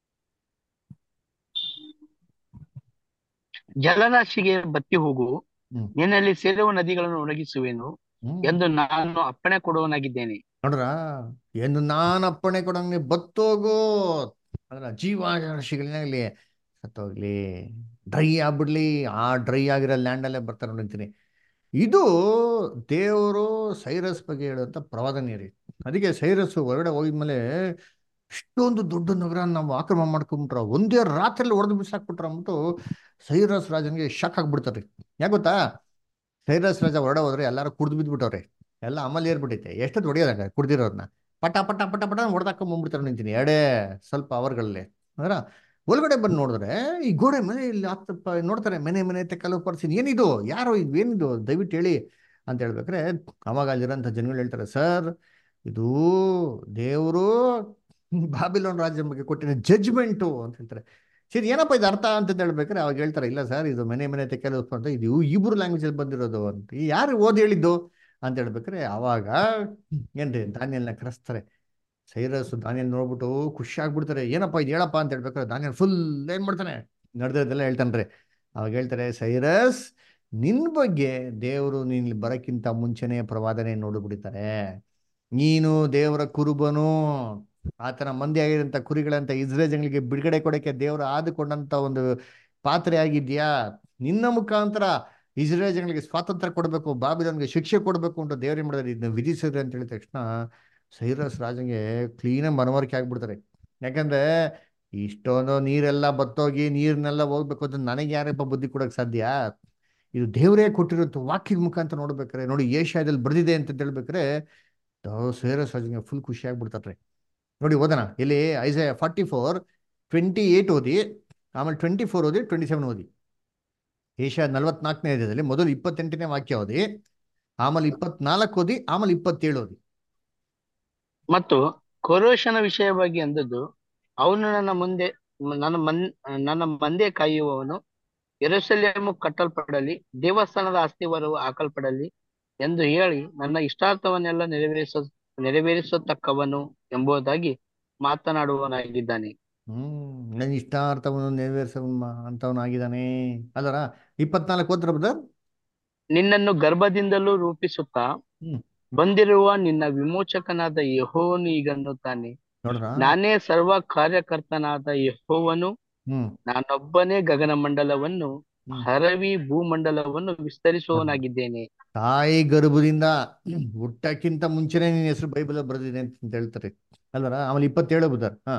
ಜಲರಾಶಿಗೆ ಬತ್ತಿ ಹೋಗು ಹ್ಮ್. ನಿನ್ನಲ್ಲಿ ಸೇರುವ ನದಿಗಳನ್ನು ಒಣಗಿಸುವೆನು ಹ್ಮ್ ಎಂದು ನಾನು ಅಪ್ಪಣೆ ಕೊಡುವನಾಗಿದ್ದೇನೆ ನೋಡ್ರ ಎಂದು ನಾನು ಅಪ್ಪಣೆ ಕೊಡಂಗೆ ಬತ್ತೋಗು ಅದ್ರ ಜೀವರಾಶಿಗಳಾಗ್ಲಿ ಸತ್ತೋಗ್ಲಿ ಡ್ರೈ ಆಗ್ಬಿಡ್ಲಿ ಆ ಡ್ರೈ ಆಗಿರೋ ಲ್ಯಾಂಡ್ ಅಲ್ಲೇ ಬರ್ತಾರೆ ನೋಡಿರ್ತೀನಿ ಇದು ದೇವರು ಸೈರಸ್ ಬಗ್ಗೆ ಹೇಳುವಂತ ಪ್ರವಾದನೆ ರೀ ಅದಕ್ಕೆ ಸೈರಸ್ ಹೊರಗಡೆ ಹೋಗಿದ್ಮೇಲೆ ಇಷ್ಟೊಂದು ದೊಡ್ಡ ನಗರ ನಾವು ಆಕ್ರಮಣ ಮಾಡ್ಕೊಂಡ್ಬಿಟ್ರ ಒಂದೇ ರಾತ್ರಿಯಲ್ಲಿ ಹೊಡೆದು ಬಿಸಾಕ್ಬಿಟ್ರ ಅಂದ್ಬಿಟ್ಟು ಸೈರಸ್ ರಾಜನಿಗೆ ಶಾಕ್ ಆಗ್ಬಿಡ್ತಾರೆ ಯಾಕೆ ಗೊತ್ತಾ ಸೈರಸ್ ರಾಜ ಹೊರಡೆ ಹೋದ್ರೆ ಎಲ್ಲಾರು ಕುಡ್ದು ಬಿದ್ಬಿಟ್ಟವ್ರೆ ಎಲ್ಲ ಅಮಲ್ ಏರ್ಬಿಟ್ಟೈತೆ ಎಷ್ಟೊತ್ತು ಹೊಡಿಯೋದಂಗ ಕುಡ್ದಿರೋರ್ನ ಪಟ ಪಟ ಪಟ ಪಟ ಹೊಡೆದಾಕೊಂಡ್ ಬಂದ್ಬಿಡ್ತಾರೆ ನಿಂತೀನಿ ಎರಡೇ ಸ್ವಲ್ಪ ಅವರ್ಗಳಲ್ಲಿ ಅಂದ್ರ ಒಳಗಡೆ ಬಂದು ನೋಡಿದ್ರೆ ಈ ಗೋಡೆ ಮನೆ ಇಲ್ಲಿ ಹತ್ತಪ್ಪ ನೋಡ್ತಾರೆ ಮನೆ ಮನೆ ತೆಕ್ಕಲು ಪರ್ಸಿನ್ ಏನಿದು ಯಾರು ಇದು ಏನಿದು ದಯವಿಟ್ಟು ಹೇಳಿ ಅಂತ ಹೇಳ್ಬೇಕ್ರೆ ಅವಾಗ ಅಲ್ಲಿರೋಂಥ ಜನಗಳು ಹೇಳ್ತಾರೆ ಸರ್ ಇದು ದೇವರು ಬಾಬಿಲೋನ್ ರಾಜ್ಯ ಬಗ್ಗೆ ಕೊಟ್ಟಿರೋ ಜಡ್ಜ್ಮೆಂಟು ಅಂತ ಹೇಳ್ತಾರೆ ಸರಿ ಏನಪ್ಪ ಇದು ಅರ್ಥ ಅಂತ ಹೇಳ್ಬೇಕಾರೆ ಅವಾಗ ಹೇಳ್ತಾರೆ ಇಲ್ಲ ಸರ್ ಇದು ಮನೆ ಮನೆ ತೆಕ್ಕಲು ಅಂತ ಇದು ಇಬ್ರು ಲ್ಯಾಂಗ್ವೇಜ್ ಅಲ್ಲಿ ಬಂದಿರೋದು ಅಂತ ಯಾರು ಓದಿ ಹೇಳಿದ್ದು ಅಂತ ಹೇಳ್ಬೇಕಾರೆ ಅವಾಗ ಏನ್ರಿ ದಾನಿಯಲ್ನ ಕರೆಸ್ತಾರೆ ಸೈರಸ್ ದಾನಿಯಲ್ ನೋಡ್ಬಿಟ್ಟು ಖುಷಿ ಆಗ್ಬಿಡ್ತಾರೆ ಏನಪ್ಪ ಇದು ಹೇಳಪ್ಪ ಅಂತ ಹೇಳ್ಬೇಕಾರೆ ದಾನಿಯಲ್ ಫುಲ್ ಏನ್ ಮಾಡ್ತಾನೆ ನಡೆದಿದ್ದೆಲ್ಲ ಹೇಳ್ತಾನ್ರಿ ಅವಾಗ ಹೇಳ್ತಾರೆ ಸೈರಸ್ ನಿನ್ ಬಗ್ಗೆ ದೇವರು ನೀನ್ ಇಲ್ಲಿ ಬರಕ್ಕಿಂತ ಮುಂಚೆನೆ ಪ್ರವಾದನೆ ನೋಡಿಬಿಡ್ತಾರೆ ನೀನು ದೇವರ ಕುರುಬನು ಆತನ ಮಂದಿ ಆಗಿರಂತ ಕುರಿಗಳಂತ ಇಸ್ರೇಲ್ ಜನಗಳಿಗೆ ಬಿಡುಗಡೆ ಕೊಡಕ್ಕೆ ದೇವರು ಆದುಕೊಂಡಂತ ಒಂದು ಪಾತ್ರೆ ಆಗಿದ್ಯಾ ನಿನ್ನ ಮುಖಾಂತರ ಇಸ್ರೇಲ್ ಜನಗಳಿಗೆ ಸ್ವಾತಂತ್ರ್ಯ ಕೊಡಬೇಕು ಬಾಬಿಲೋನ್ಗೆ ಶಿಕ್ಷೆ ಕೊಡಬೇಕು ಅಂತ ದೇವ್ರು ಏನ್ ಮಾಡಿದ್ರೆ ಇದನ್ನ ವಿಧಿಸಿದ್ರೆ ಅಂತ ಹೇಳಿದ ತಕ್ಷಣ ಸೈರಸ್ ರಾಜಂಗೆ ಕ್ಲೀನಾಗಿ ಮನವರಿಕೆ ಆಗ್ಬಿಡ್ತಾರೆ ಯಾಕಂದ್ರೆ ಇಷ್ಟೊಂದು ನೀರೆಲ್ಲ ಬತ್ತೋಗಿ ನೀರ್ನೆಲ್ಲ ಹೋಗ್ಬೇಕು ಅಂತ ನನಗೆ ಯಾರಪ್ಪ ಬುದ್ಧಿ ಕೊಡಕ್ ಸಾಧ್ಯ ಇದು ದೇವರೇ ಕೊಟ್ಟಿರುವಂತ ವಾಕ್ಯದ ಮುಖಾಂತರ ನೋಡ್ಬೇಕಾರೆ ನೋಡಿ ಏಷ್ಯಾದಲ್ಲಿ ಬರ್ದಿದೆ ಅಂತ ಹೇಳ್ಬೇಕಾರೆ ಸೈರಸ್ ರಾಜಂಗೆ ಫುಲ್ ಖುಷಿ ಆಗ್ಬಿಡ್ತಾರೆ ನೋಡಿ ಓದೋಣ ಇಲ್ಲಿ Isaiah forty four twenty eight ಓದಿ ಆಮೇಲೆ ಟ್ವೆಂಟಿ ಫೋರ್ ಓದಿ ಟ್ವೆಂಟಿ ಸೆವೆನ್ ಓದಿ ಏಷ್ಯಾ ನಲವತ್ನಾಲ್ಕನೇ ಇದರಲ್ಲಿ ಮೊದಲು ಇಪ್ಪತ್ತೆಂಟನೇ ವಾಕ್ಯ ಓದಿ ಆಮೇಲೆ ಇಪ್ಪತ್ನಾಲ್ಕು ಓದಿ ಆಮೇಲೆ ಇಪ್ಪತ್ತೇಳು ಓದಿ ಮತ್ತು ಕೊರೋಶನ ವಿಷಯವಾಗಿ ಅಂದದ್ದು ಅವನು ನನ್ನ ಮುಂದೆ ನನ್ನ ಮನ್ ನನ್ನ ಮಂದೆ ಕಾಯುವವನು ಯೆರೂಸಲೇಮು ಕಟ್ಟಲ್ಪಡಲಿ ದೇವಸ್ಥಾನದ ಅಸ್ತಿವಾರವು ಹಾಕಲ್ಪಡಲಿ ಎಂದು ಹೇಳಿ ನನ್ನ ಇಷ್ಟಾರ್ಥವನ್ನೆಲ್ಲ ನೆರವೇರಿಸ ನೆರವೇರಿಸತಕ್ಕವನು ಎಂಬುದಾಗಿ ಮಾತನಾಡುವವನಾಗಿದ್ದಾನೆ ಹ್ಮ್ ನನ್ನ ಇಷ್ಟಾರ್ಥವನ್ನು ನೆರವೇರಿಸವನು ಅಂತವನಾಗಿದ್ದಾನೆ ಅಲ್ಲರ ಇಪ್ಪತ್ನಾಲ್ಕು ಓದ್ರ ಬ್ರದರ್ ನಿನ್ನನ್ನು ಗರ್ಭದಿಂದಲೂ ರೂಪಿಸುತ್ತಾ ಹ್ಮ್. ಬಂದಿರುವ ನಿನ್ನ ವಿಮೋಚಕನಾದ ಯೆಹೋವನು ಈಗನ್ನುತ್ತಾನೆ ನೋಡ್ರ ನಾನೇ ಸರ್ವ ಕಾರ್ಯಕರ್ತನಾದ ಯೆಹೋವನು ಹ್ಮ್ ನಾನೊಬ್ಬನೇ ಗಗನಮಂಡಲವನ್ನು ಹ್ಮ್. ಹರವಿ ಭೂಮಂಡಲವನ್ನು ವಿಸ್ತರಿಸುವವನಾಗಿದ್ದೇನೆ ತಾಯಿ ಗರ್ಭದಿಂದ ಹುಟ್ಟಕ್ಕಿಂತ ಮುಂಚೆನೆ ನಿನ್ನ ಹೆಸರು ಬೈಬಲ್ ಬರೆದಿದೆ ಅಂತ ಹೇಳ್ತಾರೆ ಅಲ್ವರ ಆಮೇಲೆ ಇಪ್ಪತ್ತೇಳು ಬುಧರ್ ಹಾ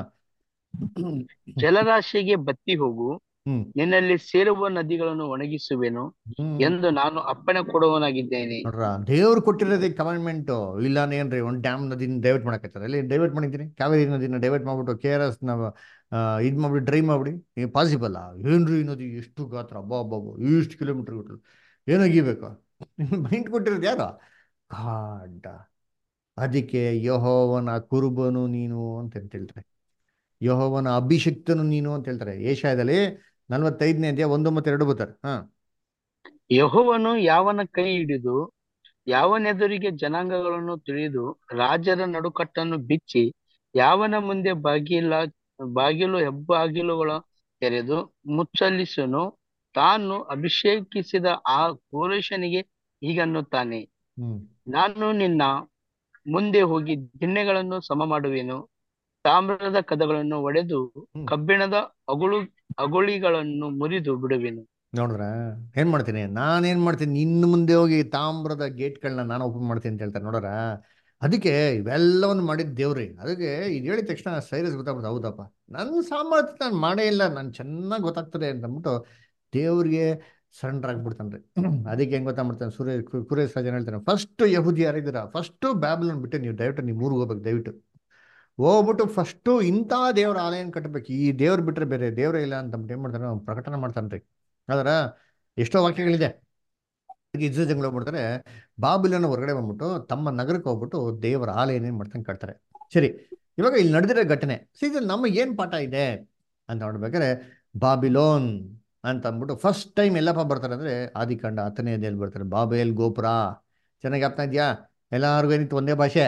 ಜಲರಾಶಿಗೆ ಬತ್ತಿ ಹೋಗು ಹ್ಮ್ ನಿನ್ನಲ್ಲಿ ಸೇರುವ ನದಿಗಳನ್ನು ಒಣಗಿಸುವೆನು ಹ್ಮ್ ಎಂದು ನಾನು ಅಪ್ಪಣೆ ಕೊಡುವವನಾಗಿದ್ದೇನೆ ನೋಡ್ರ ದೇವ್ರು ಕೊಟ್ಟಿರೋದೇ ಕಮೆಂಟ್ಮೆಂಟ್ ಇಲ್ಲ ಏನ್ರಿ ಒಂದು ಡ್ಯಾಮ್ ನದಿನ ಡೈವರ್ಟ್ ಮಾಡಕತ್ತಾರೆ ಅಲ್ಲಿ ಡೈವರ್ಟ್ ಮಾಡಿದ್ದೀನಿ ಕಾವೇರಿ ನದಿನ ಡೈವರ್ಟ್ ಮಾಡ್ಬಿಟ್ಟು ಕೆ ಆರ್ ಎಸ್ ನ ಇದು ಮಾಡ್ಬಿಟ್ಟು ಡ್ರೈ ಮಾಡ್ಬಿಡಿ ಪಾಸಿಬಲ್ ಏನ್ರಿ ಈ ನದಿ ಎಷ್ಟು ಗಾತ್ರ ಅಬ್ಬಾ ಅಬ್ಬಾ ಅಬ್ಬಾ, ಇಷ್ಟು ಕಿಲೋಮೀಟರ್ ಬಿಟ್ರು ಏನಾಗಿಬೇಕು ಮೈಂಡ್ ಕೊಟ್ಟಿರೋದು ಯಾರು ಕಾಡ ಅದಕ್ಕೆ ಯಹೋವನ ಕುರುಬನು ನೀನು ಅಂತ ಅಂತ ಹೇಳ್ತಾರೆ ಯಹೋವನ ಅಭಿಷಕ್ತನು ನೀನು ಅಂತ ಹೇಳ್ತಾರೆ ಏಷ್ಯಾದಲ್ಲಿ ನಲ್ವತ್ತೈದನೇ ಅಧ್ಯಾಯ ಒಂದು ಮತ್ತು ಎರಡು ಬರ್ತಾರೆ ಹಾ ಯೆಹೋವನು ಯಾವನ ಕೈ ಹಿಡಿದು ಯಾವನೆದುರಿಗೆ ಜನಾಂಗಗಳನ್ನು ತಿಳಿದು ರಾಜರ ನಡುಕಟ್ಟನ್ನು ಬಿಚ್ಚಿ ಯಾವನ ಮುಂದೆ ಬಾಗಿಲ ಬಾಗಿಲು ಹೆಬ್ಬಾಗಿಲುಗಳ ತೆರೆದು ಮುಚ್ಚಲಿಸನು ತಾನು ಅಭಿಷೇಕಿಸಿದ ಆ ಪುರುಷನಿಗೆ ಹೀಗನ್ನುತ್ತಾನೆ ಹ್ಮ್ ನಾನು ನಿನ್ನ ಮುಂದೆ ಹೋಗಿ ದಿಣ್ಣೆಗಳನ್ನು ಸಮ ಮಾಡುವೆನು ತಾಮ್ರದ ಕದಗಳನ್ನು ಒಡೆದು ಹ್ಮ್. ಕಬ್ಬಿಣದ ಅಗುಳು ಅಗುಳಿಗಳನ್ನು ಮುರಿದು ಬಿಡುವೆನು ನೋಡಿದ್ರ ಏನ್ ಮಾಡ್ತೀನಿ ನಾನೇನ್ ಮಾಡ್ತೀನಿ ನಿನ್ನ ಮುಂದೆ ಹೋಗಿ ತಾಮ್ರದ ಗೇಟ್ಗಳನ್ನ ನಾನು ಓಪನ್ ಮಾಡ್ತೀನಿ ಅಂತ ಹೇಳ್ತಾರೆ ನೋಡೋರ ಅದಕ್ಕೆ ಇವೆಲ್ಲವನ್ನು ಮಾಡಿದ ದೇವ್ರಿ ಅದಕ್ಕೆ ಇದು ಹೇಳಿದ ತಕ್ಷಣ ಸೈರಸ್ ಗೊತ್ತಾಗ್ಬಿಡ್ತು ಹೌದಪ್ಪ ನನ್ನ ಸಾಮರ್ಥ್ಯ ನಾನು ಮಾಡೇ ಇಲ್ಲ ನಾನು ಚೆನ್ನಾಗಿ ಗೊತ್ತಾಗ್ತದೆ ಅಂತ ಅಂದ್ಬಿಟ್ಟು ದೇವ್ರಿಗೆ ಸರೆಂಡರ್ ಆಗ್ಬಿಡ್ತಾನ್ರಿ ಅದಕ್ಕೆ ಹೆಂಗ್ ಗೊತ್ತಾಗ್ಬಿಡ್ತಾನೆ ಸೂರ್ಯ ಕು- ಕುರೇಶ್ ರಾಜನ್ ಹೇಳ್ತಾನೆ ಫಸ್ಟ್ ಯಹುದಿ ಯಾರಿದ್ದೀರಾ ಫಸ್ಟ್ ಬ್ಯಾಬ್ಲನ್ ಬಿಟ್ಟು ನೀವು ದಯವಿಟ್ಟು ನೀವು ಊರಿಗೆ ಹೋಗ್ಬೇಕು ದಯವಿಟ್ಟು ಹೋಗ್ಬಿಟ್ಟು ಫಸ್ಟು ಇಂಥ ದೇವ್ರ ಆಲಯನ ಕಟ್ಟಬೇಕು ಈ ದೇವ್ರು ಬಿಟ್ರೆ ಬೇರೆ ದೇವ್ರೇ ಇಲ್ಲ ಅಂತ ಅಂದ್ಬಿಟ್ಟು ಏನ್ ಮಾಡ್ತಾನೆ ಅವ್ನು ಪ್ರಕಟಣೆ ಮಾಡ್ತಾನ್ರಿ ಅದರ ಎಷ್ಟೋ ವಾಕ್ಯಗಳಿದೆ ಇಸ್ರೇಲ್ ಹೋಗ್ಬಿಡ್ತಾರೆ ಬಾಬಿಲನ್ನ ಹೊರಗಡೆ ಬಂದ್ಬಿಟ್ಟು ತಮ್ಮ ನಗರಕ್ಕೆ ಹೋಗ್ಬಿಟ್ಟು ದೇವರ ಆಲಯನ ಏನ್ ಮಾಡ್ತಾನೆ ಕಟ್ತಾರೆ ಸರಿ ಇವಾಗ ಇಲ್ಲಿ ನಡೆದಿರೋ ಘಟನೆ ಸೊ ಇದ್ರಲ್ಲಿ ನಮಗೆ ಏನ್ ಪಾಠ ಇದೆ ಅಂತ ನೋಡ್ಬೇಕಾದ್ರೆ ಬಾಬಿಲೋನ್ ಅಂತ ಅಂದ್ಬಿಟ್ಟು ಫಸ್ಟ್ ಟೈಮ್ ಎಲ್ಲಪ್ಪ ಬರ್ತಾರೆ ಅಂದ್ರೆ ಆದಿಕಾಂಡ ಹತ್ತನೇ ಅಧ್ಯಾಯಲ್ಲಿ ಬರ್ತಾರೆ ಬಾಬೇಲ್ ಗೋಪುರ ಚೆನ್ನಾಗಿ ಅರ್ಥ ಇದೆಯಾ ಎಲ್ಲಾರ್ಗು ಏನಿತ್ತು ಒಂದೇ ಭಾಷೆ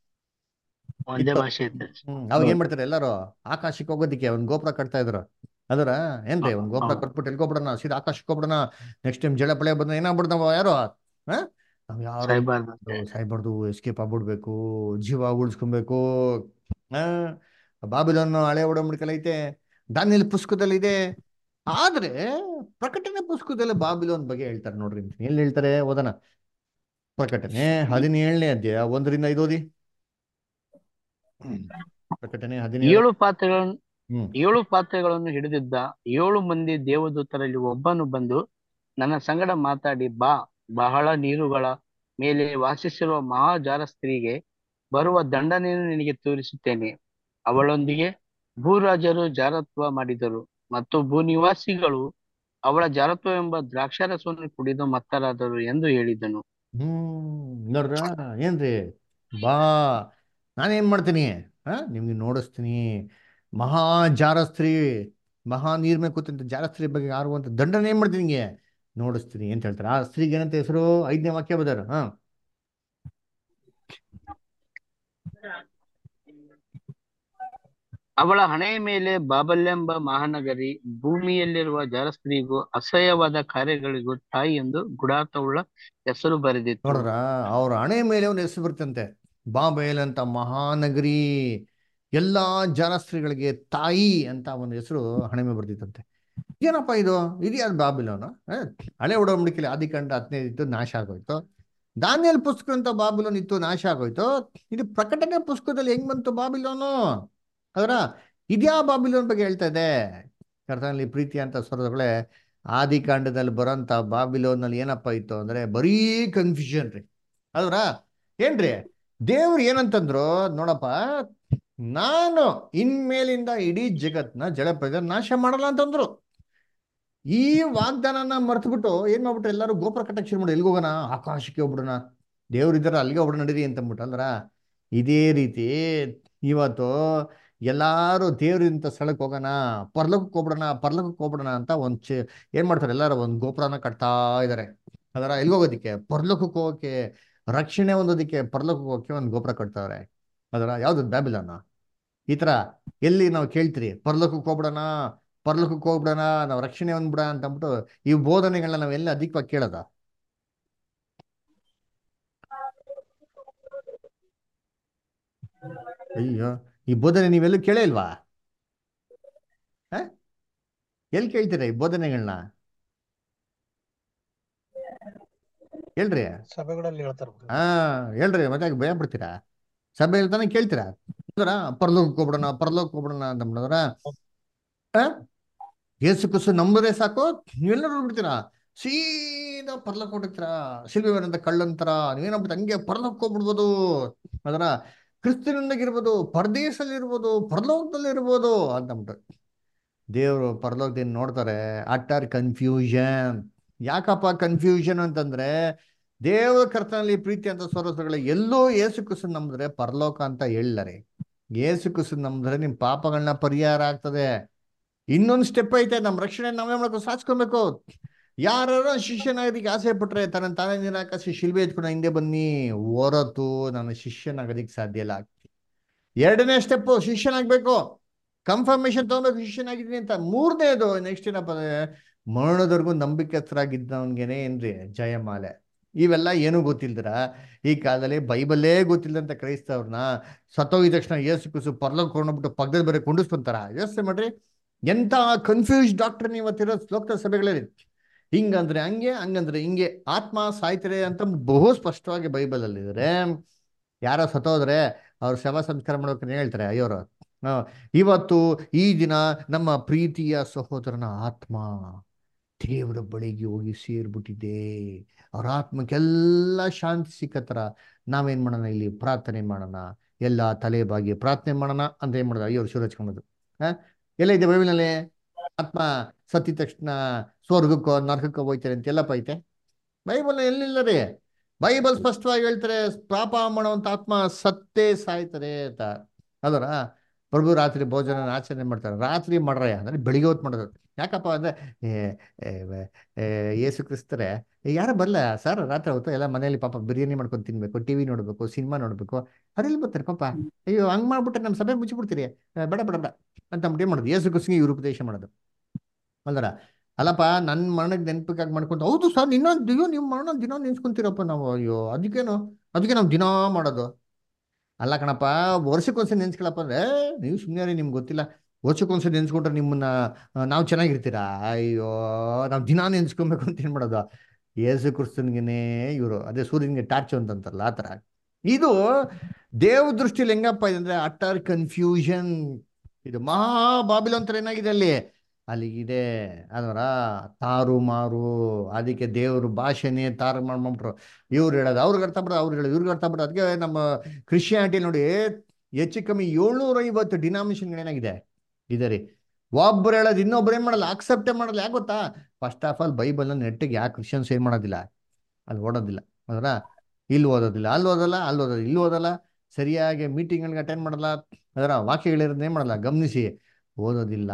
ಒಂದೇ ಇತ್ತು. ಭಾಷೆ ಇರ್ತದೆ ಹ್ಮ್ ಅವಾಗ ಏನ್ ಮಾಡ್ತಾರೆ ಎಲ್ಲರೂ ಆಕಾಶಕ್ಕೆ ಹೋಗೋದಿಕ್ಕೆ ಒಂದ್ ಗೋಪುರ ಕಟ್ತಾ ಇದ್ರು ಅದರ ಏನ್ರಿ ಒಂದ್ ಗೋಪುರ ಹಾ. ಕಟ್ಬಿಟ್ಟು ಎಲ್ಗೋಬಿಡೋಣ ಸೀದಾ ಆಕಾಶಕ್ಕೆ ಹೋಗ್ಬಿಡೋಣ ನೆಕ್ಸ್ಟ್ ಟೈಮ್ ಜಳ ಪಳೆ ಬಂದ ಏನಾಗ್ಬಿಡ್ತು ನಾವು ಯಾರು ಹಾ ನಾವ್ ಯಾರು ಸಾಯ್ಬಾರ್ದು ಸಾಯ್ಬಾರ್ದು ಎಸ್ಕೇಪ್ ಆಗ್ಬಿಡ್ಬೇಕು ಜೀವ ಉಳಿಸ್ಕೊಬೇಕು ಆ ಬಾಬಿಲನ್ನು ಹಳೆ ಒಡಂಬಡಿಕೆಲ್ಲ ದಾನಿಯಲ್ ಪುಸ್ತಕದಲ್ಲಿ ಇದೆ ಆದ್ರೆ ಪ್ರಕಟಣೆ ಪುಸ್ತಕದಲ್ಲಿ ಬಾಬಿಲೋನ್ ಬಗ್ಗೆ ಹೇಳ್ತಾರೆ ನೋಡ್ರಿ ಎಲ್ಲಿ ಹೇಳ್ತಾರೆ ಓದನ ಪ್ರಕಟಣೆ ಹದಿನೇಳನೇ ಅಧ್ಯಾಯ ಒಂದರಿಂದ ಐದು ಓದಿ ಹ್ಮ್. ಪ್ರಕಟಣೆ ಹದಿನೇಳು ಏಳು ಪಾತ್ರೆಗಳನ್ನು ಹ್ಮ್ ಏಳು ಪಾತ್ರೆಗಳನ್ನು ಹಿಡಿದಿದ್ದ ಏಳು ಮಂದಿ ದೇವದೂತರಲ್ಲಿ ಒಬ್ಬನು ಬಂದು ನನ್ನ ಸಂಗಡ ಮಾತಾಡಿ ಬಾ ಬಹಳ ನೀರುಗಳ ಮೇಲೆ ವಾಸಿಸಿರುವ ಮಹಾಜಾರ ಸ್ತ್ರೀಗೆ ಬರುವ ದಂಡನೆಯನ್ನು ನಿನಗೆ ತೋರಿಸುತ್ತೇನೆ ಅವಳೊಂದಿಗೆ ಭೂರಾಜರು ಜಾರತ್ವ ಮಾಡಿದರು ಮತ್ತು ಭೂನಿವಾಸಿಗಳು ಅವಳ ಜಾರತ್ವ ಎಂಬ ದ್ರಾಕ್ಷಾರಸವನ್ನು ಕುಡಿದು ಮತ್ತರಾದರು ಎಂದು ಹೇಳಿದನು ಹ್ಮ್ ನೋಡ್ರ ಏನ್ರಿ ಬಾ ನಾನೇನ್ ಮಾಡ್ತೀನಿ ಹಾ ನಿಮ್ಗೆ ನೋಡಿಸ್ತೀನಿ ಮಹಾ ಜಾರಸ್ತ್ರೀ ಮಹಾ ನೀರ್ ಮೇಲೆ ಕೂತಂತ ಜಾರಸ್ತ್ರೀ ಬಗ್ಗೆ ಆರುವಂತ ದಂಡನೆ ಏನ್ ಮಾಡ್ತೀನಿ ನಿಂಗೆ ನೋಡಿಸ್ತೀನಿ ಅಂತ ಹೇಳ್ತಾರೆ ಆ ಸ್ತ್ರೀಗೆ ಏನಂತ ಹೆಸರು ಐದನೇ ವಾಕ್ಯ ಬದಾರ ಹಾ ಅವಳ ಹಣೆಯ ಮೇಲೆ ಬಾಬಲ್ಯೆಂಬ ಮಹಾನಗರಿ ಭೂಮಿಯಲ್ಲಿರುವ ಜಾರಸ್ತ್ರೀಗೂ ಅಸಹ್ಯವಾದ ಕಾರ್ಯಗಳಿಗೂ ತಾಯಿ ಎಂದು ಗುಡಾರ್ಥವುಳ್ಳ ಹೆಸರು ಬರೆದಿತ್ತು ನೋಡ್ರ ಅವ್ರ ಹಣೆ ಮೇಲೆ ಒಂದು ಹೆಸರು ಬರ್ತಂತೆ ಬಾಬೇಲ್ ಅಂತ ಮಹಾನಗರಿ ಎಲ್ಲಾ ಜಾರಸ್ತ್ರೀಗಳಿಗೆ ತಾಯಿ ಅಂತ ಒಂದು ಹೆಸರು ಹಣೆ ಮೇಲೆ ಬರ್ತಿತ್ತಂತೆ ಏನಪ್ಪ ಇದು ಇದು ಯಾರು ಬಾಬಿಲೋನು ಆ, ಹಳೆ ಒಡಂಬಡಿಕೆಯಲ್ಲಿ ಆದಿಕಾಂಡ ಹದಿನೈದು ಇತ್ತು ನಾಶ ಆಗೋಯ್ತು ದಾನಿಯಲ್ ಪುಸ್ತಕ ಅಂತ ಬಾಬಿಲೋನ್ ಇತ್ತು ನಾಶ ಆಗೋಯ್ತು ಇದು ಪ್ರಕಟಣೆ ಪುಸ್ತಕದಲ್ಲಿ ಹೆಂಗ್ ಬಂತು ಬಾಬಿಲೋನು ಅದರ ಇದ್ಯಾ ಬಾಬಿಲೋನ್ ಬಗ್ಗೆ ಹೇಳ್ತಾ ಇದೆ ಕರ್ತನಲ್ಲಿ ಪ್ರೀತಿ ಅಂತ ಸ್ವರದೊಳಗಡೆ ಆದಿಕಾಂಡದಲ್ಲಿ ಬರೋಂಥ ಬಾಬಿಲೋನಲ್ಲಿ ಏನಪ್ಪ ಇತ್ತು ಅಂದ್ರೆ ಬರೀ ಕನ್ಫ್ಯೂಷನ್ ರೀ ಅದರ ಏನ್ರಿ ದೇವ್ರು ಏನಂತಂದ್ರು ನೋಡಪ್ಪ ನಾನು ಇನ್ಮೇಲಿಂದ ಇಡೀ ಜಗತ್ನ ಜಲಪ್ರಜ ನಾಶ ಮಾಡಲ್ಲ ಅಂತಂದ್ರು ಈ ವಾಗ್ದಾನನ ಮರ್ತ್ಬಿಟ್ಟು ಏನ್ ಮಾಡ್ಬಿಟ್ರು ಎಲ್ಲರೂ ಗೋಪುರ ಕಟ್ಟಕ್ಕೆ ಶುರು ಮಾಡಿ ಎಲ್ಲಿಗೆ ಹೋಗೋಣ ಆಕಾಶಕ್ಕೆ ಹೋಗ್ಬಿಡೋಣ ದೇವ್ರು ಇದಾರ ಅಲ್ಲಿಗೆ ಹೋಗ್ಬಿಡ ನಡೀರಿ ಅಂತ ಅಂದ್ಬಿಟ್ಟು ಅಲ್ರ ಇದೇ ರೀತಿ ಇವತ್ತು ಎಲ್ಲಾರು ದೇವ್ರಿಂತ ಸ್ಥಳಕ್ಕೆ ಹೋಗೋಣ ಪರ್ಲೋಕಕ್ಕೆ ಹೋಗ್ಬಿಡೋಣ ಪರ್ಲೋಕಕ್ಕೆ ಹೋಗ್ಬಿಡೋಣ ಅಂತ ಒಂದ್ ಚೆ ಏನ್ ಮಾಡ್ತಾರೆ ಎಲ್ಲಾರು ಒಂದ್ ಗೋಪುರನ ಕಟ್ತಾ ಇದಾರೆ ಅದರ ಎಲ್ಲಿ ಹೋಗೋದಿಕ್ಕೆ ಪರ್ಲೋಕಕ್ಕೆ ಹೋಗಕ್ಕೆ ರಕ್ಷಣೆ ಹೊಂದೋದಕ್ಕೆ ಪರಲೋಕಕ್ಕೆ ಹೋಗಕ್ಕೆ ಒಂದು ಗೋಪುರ ಕಟ್ತಾವ್ರೆ ಅದರ ಯಾವ್ದು ಬ್ಯಾಬಿಲನ್ನ ಈ ತರ ಎಲ್ಲಿ ನಾವು ಕೇಳ್ತೀರಿ ಪರಲೋಕಕ್ಕೆ ಹೋಗ್ಬಿಡೋಣ ಪರಲೋಕಕ್ಕೆ ಹೋಗ್ಬಿಡೋಣ ನಾವು ರಕ್ಷಣೆ ಹೊಂದ್ಬಿಡ ಅಂತ ಅಂದ್ಬಿಟ್ಟು ಈ ಬೋಧನೆಗಳನ್ನ ನಾವು ಎಲ್ಲ ಅಧಿಕವಾಗಿ ಕೇಳೋದ ಅಯ್ಯೋ ಈ ಬೋಧನೆ ನೀವೆಲ್ಲೂ ಕೇಳೇ ಇಲ್ವಾ ಹ? ಎಲ್ಲಿ ಕೇಳ್ತೀರಾ ಈ ಬೋಧನೆಗಳನ್ನ ಹೇಳ್ರಿ ಸಭೆಗಳಲ್ಲಿ ಹೇಳ್ತಾರ ಹಾ ಹೇಳ್ರಿ ಮತ್ತೆ ಯಾಕೆ ಭಯ ಪಡ್ತೀರಾ ಸಭೆ ಹೇಳ್ತಾನೆ ಕೇಳ್ತೀರಾ ಅಂದ್ರ ಪರಲೋಕಕ್ಕೆ ಹೋಗ್ಬಿಡೋಣ ಪರಲೋಕಕ್ಕೆ ಹೋಗ್ಬಿಡೋಣ ಅಂತ ಅಂದ್ಬಿಡೋದ್ರ ಏಸು ಕುಸು ನಂಬುದೇ ಸಾಕು ನೀವೆಲ್ಲರೂ ಬಿಡ್ತೀರಾ ಸೀದಾ ಪರ್ಲಕ್ ಹೊಡಿತೀರಾ ಸಿಲ್ವೆ ಅಂತ ಕಳ್ಳಂತರ ನೀವೇನಾಗ್ಬಿಟ್ಟು ಹಂಗೆ ಪರ್ಲಕ್ ಹೋಗ್ಬಿಡ್ಬೋದು ಅದರ ಕ್ರಿಸ್ತನಿಂದಾಗಿರ್ಬೋದು ಪರದೇಶದಲ್ಲಿ ಇರ್ಬೋದು ಪರಲೋಕದಲ್ಲಿ ಇರ್ಬೋದು ಅಂತ ಅಂದ್ಬಿಟ್ಟು ದೇವರು ಪರಲೋಕದಿಂದ ನೋಡ್ತಾರೆ ಅಟ್ಟರ್ ಕನ್ಫ್ಯೂಷನ್ ಯಾಕಪ್ಪ ಕನ್ಫ್ಯೂಷನ್ ಅಂತಂದ್ರೆ ದೇವ ಕರ್ತನಲ್ಲಿ ಪ್ರೀತಿ ಅಂತ ಸ್ವರಸಗಳ ಎಲ್ಲೋ ಏಸು ಕುಸು ನಂಬಿದ್ರೆ ಪರಲೋಕ ಅಂತ ಹೇಳರೆ ಏಸು ಕುಸು ನಂಬಿದ್ರೆ ನಿಮ್ ಪಾಪಗಳನ್ನ ಪರಿಹಾರ ಆಗ್ತದೆ ಇನ್ನೊಂದು ಸ್ಟೆಪ್ ಐತೆ ನಮ್ಮ ರಕ್ಷಣೆ ನಾವೇ ಮಾಡ್ಕೊ ಸಾಧಿಸ್ಕೊಬೇಕು ಯಾರು ಶಿಷ್ಯನಾಗೋದಕ್ಕೆ ಆಸೆ ಪಟ್ರೆ ತನ್ನ ತಾನೇ ದಿನಾಕಾಸಿ ಶಿಲ್ಬೆ ಎತ್ಕೊಂಡು ಹಿಂದೆ ಬನ್ನಿ ಹೊರತು ನನ್ನ ಶಿಷ್ಯನಾಗೋದಿಕ್ ಸಾಧ್ಯ ಇಲ್ಲ ಎರಡನೇ ಸ್ಟೆಪ್ ಶಿಷ್ಯನಾಗ್ಬೇಕು ಕನ್ಫರ್ಮೇಶನ್ ತಗೋಬೇಕು ಶಿಷ್ಯನಾಗಿದ್ದೀನಿ ಅಂತ ಮೂರನೇದು ನೆಕ್ಸ್ಟ್ ಏನಪ್ಪ ಅಂದ್ರೆ ಮರಣದವರೆಗೂ ನಂಬಿಕೆಸ್ತರಾಗಿದ್ದವನ್ಗೆನೆ ಏನ್ರಿ ಜಯಮಾಲೆ ಇವೆಲ್ಲ ಏನೂ ಗೊತ್ತಿಲ್ದಿರ ಈ ಕಾಲದಲ್ಲಿ ಬೈಬಲ್ಲೇ ಗೊತ್ತಿಲ್ಲದಂತ ಕ್ರೈಸ್ತವ್ರನ್ನ ಸತ್ತೋಗಿದ ತಕ್ಷಣ ಏಸು ಕುಸು ಪರ್ಲೋಕ್ ಕೊಂಡ್ಬಿಟ್ಟು ಪಕ್ಕದಲ್ಲಿ ಬರೀ ಕುಂಡಿಸ್ಕೊಂತಾರ ಯೋಚನೆ ಮಾಡ್ರಿ ಎಂತ ಕನ್ಫ್ಯೂಸ್ ಡಾಕ್ಟರ್ ಇವತ್ತಿರೋ ಲೋಕ ಸಭೆಗಳಲ್ಲಿ ಹಿಂಗಂದ್ರೆ ಹಂಗೆ ಹಂಗಂದ್ರೆ ಹಿಂಗೆ ಆತ್ಮ ಸಾಯ್ತಾರೆ ಅಂತ ಬಹು ಸ್ಪಷ್ಟವಾಗಿ ಬೈಬಲ್ ಅಲ್ಲಿ ಇದ್ರೆ ಯಾರೋ ಸತ್ತೋದ್ರೆ ಅವ್ರ ಶವ ಸಂಸ್ಕಾರ ಮಾಡ್ಬೇಕಂತ ಹೇಳ್ತಾರೆ ಅಯ್ಯೋರು ಆ, ಇವತ್ತು ಈ ದಿನ ನಮ್ಮ ಪ್ರೀತಿಯ ಸಹೋದರನ ಆತ್ಮ ದೇವರ ಬಳಿಗೆ ಹೋಗಿ ಸೇರ್ಬಿಟ್ಟಿದೆ ಅವ್ರ ಆತ್ಮಕ್ಕೆಲ್ಲ ಶಾಂತಿ ಸಿಕ್ಕತ್ತರ ನಾವೇನ್ ಮಾಡೋಣ ಇಲ್ಲಿ ಪ್ರಾರ್ಥನೆ ಮಾಡೋಣ ಎಲ್ಲ ತಲೆ ಬಾಗಿ ಪ್ರಾರ್ಥನೆ ಮಾಡೋಣ ಅಂತ ಏನ್ ಮಾಡೋದು ಅಯ್ಯೋ ಶಿವ ಹಚ್ಕೊಳೋದು ಹಾ ಎಲ್ಲ ಇದೆ ಬೈಬಲ್ನಲ್ಲಿ ಆತ್ಮ ಸತ್ತಿದ ತಕ್ಷಣ ಸ್ವರ್ಗಕ್ಕೋ ನರಕಕ್ಕೋ ಹೋಯ್ತಾರೆ ಅಂತ ಎಲ್ಲಪ್ಪ ಐತೆ ಬೈಬಲ್ ಎಲ್ಲಿಲ್ಲ ರೀ ಬೈಬಲ್ ಸ್ಪಷ್ಟವಾಗಿ ಹೇಳ್ತಾರೆ ಪಾಪ ಮಾಡುವಂತ ಆತ್ಮ ಸತ್ತೇ ಸಾಯ್ತಾರೆ ಅಂತ ಅದರ ಪ್ರಭು ರಾತ್ರಿ ಭೋಜನ ಆಚರಣೆ ಮಾಡ್ತಾರೆ ರಾತ್ರಿ ಮಾಡ್ರೆ ಅಂದ್ರೆ ಬೆಳಿಗ್ಗೆ ಹೊತ್ತು ಮಾಡೋದು ಯಾಕಪ್ಪ ಅಂದ್ರೆ ಏ, ಏ, ಏ, ಯೇಸು ಕ್ರಿಸ್ತರೆ ಯಾರು ಬರಲ್ಲ ಸರ್ ರಾತ್ರಿ ಹೊತ್ತು ಎಲ್ಲ ಮನೆಯಲ್ಲಿ ಪಾಪ ಬಿರಿಯಾನಿ ಮಾಡ್ಕೊಂಡು ತಿನ್ಬೇಕು ಟಿವಿ ನೋಡ್ಬೇಕು ಸಿನಿಮಾ ನೋಡ್ಬೇಕು ಅದೆಲ್ಲಿ ಬರ್ತಾರೆ ಪಾಪ ಅಯ್ಯೋ ಹಂಗ್ ಮಾಡ್ಬಿಟ್ರೆ ನಮ್ಮ ಸಭೆ ಮುಚ್ಚಿಬಿಡ್ತೀರಿ ಏ, ಬೇಡ ಬೇಡ ಬೇಡ ಅಂತ ಅಂದ್ಬಿಟ್ಟು ಏನ್ ಮಾಡೋದು ಯೇಸು ಕ್ರಿಸ್ತಿಗೆ ಇವ್ರು ಉಪದೇಶ ಮಾಡೋದು ಅಲ್ದರ ಅಲ್ಲಪ್ಪ ನನ್ನ ಮರಣಕ್ಕೆ ನೆನಪಿಗಾಗಿ ಮಾಡ್ಕೊಂತ ಹೌದು ಸರ್ ಇನ್ನೊಂದು ಅಯ್ಯೋ ನೀವು ಮರಣ ದಿನ ನೆನ್ಸ್ಕೊಂತೀರಪ್ಪ ನಾವು ಅಯ್ಯೋ ಅದಕ್ಕೇನು ಅದಕ್ಕೆ ನಾವು ದಿನ ಮಾಡೋದು ಅಲ್ಲ ಕಣಪ್ಪ ವರ್ಷಕ್ಕೊಂದ್ಸರಿ ನೆನ್ಸ್ಕೊಳಪ್ಪ ಅಂದ್ರೆ "ಏ, ನೀವು ಸುಮ್ಮನೆ ನಿಮ್ಗೆ ಗೊತ್ತಿಲ್ಲ ವರ್ಷಕ್ಕೊಂದ್ಸರಿ ನೆನ್ಸ್ಕೊಂಡ್ರೆ ನಿಮ್ಮನ್ನ ಆ, ನಾವು ಚೆನ್ನಾಗಿರ್ತೀರಾ ಅಯ್ಯೋ ನಾವು ದಿನ ನೆನ್ಸ್ಕೊಬೇಕು ಅಂತ ಏನ್ ಮಾಡೋದು ಯೇಸು ಕ್ರಿಸ್ತನ್ಗೆನೇ ಇವರು ಅದೇ ಸೂರ್ಯನಿಗೆ ಟಾರ್ಚ್ ಅಂತಂತಾರಲ್ಲ ಆ ಥರ ಇದು ದೇವ ದೃಷ್ಟಿಯಲ್ಲಿ ಹೆಂಗಪ್ಪ ಇದೆ ಅಂದ್ರೆ ಅಟ್ಟರ್ ಕನ್ಫ್ಯೂಷನ್ ಇದು ಮಹಾ ಬಾಬಿಲೋನ್ ಏನಾಗಿದೆ ಅಲ್ಲಿ ಅಲ್ಲಿಗಿದೆ ಅದರ ತಾರು ಮಾರು ಅದಕ್ಕೆ ದೇವ್ರ ಭಾಷೆನೇ ತಾರು ಮಾಡ್ಬಿಟ್ರು ಇವ್ರು ಹೇಳೋದು ಅವ್ರಿಗೆ ಅರ್ಥ ಬಿಡೋದು ಅವ್ರು ಹೇಳೋದು ಇವ್ರಿಗೆ ಅರ್ಥ ಬಿಡೋದು ಅದಕ್ಕೆ ನಮ್ಮ ಕ್ರಿಶ್ಚಿಯಾನಿಟಿ ನೋಡಿ ಹೆಚ್ಚು ಕಮ್ಮಿ ಏಳ್ನೂರ ಐವತ್ತು ಡಿನಾಮಿನೇಷನ್ ಏನಾಗಿದೆ ಇದೆ ರೀ ಒಬ್ರು ಹೇಳೋದು ಇನ್ನೊಬ್ರು ಏನ್ ಮಾಡಲ್ಲ ಅಕ್ಸೆಪ್ಟೇ ಮಾಡಲ್ಲ ಯಾಕೆ ಗೊತ್ತಾ ಫಸ್ಟ್ ಆಫ್ ಆಲ್ ಬೈಬಲ್ ನೆಟ್ಟಿಗೆ ಯಾಕೆ ಕ್ರಿಶ್ಚಿಯನ್ಸ್ ಏನ್ ಮಾಡೋದಿಲ್ಲ ಅಲ್ಲಿ ಓಡೋದಿಲ್ಲ ಅದರ ಇಲ್ಲಿ ಓದೋದಿಲ್ಲ ಅಲ್ಲಿ ಓದಲ್ಲ ಅಲ್ಲಿ ಓದೋದು ಇಲ್ಲಿ ಓದಲ್ಲ ಸರಿಯಾಗಿ ಮೀಟಿಂಗ್ಗಳಿಗೆ ಅಟೆಂಡ್ ಮಾಡಲ್ಲ ಅದರ ವಾಕ್ಯಗಳಿರೋದು ಏನ್ ಮಾಡಲ್ಲ ಗಮನಿಸಿ ಓದೋದಿಲ್ಲ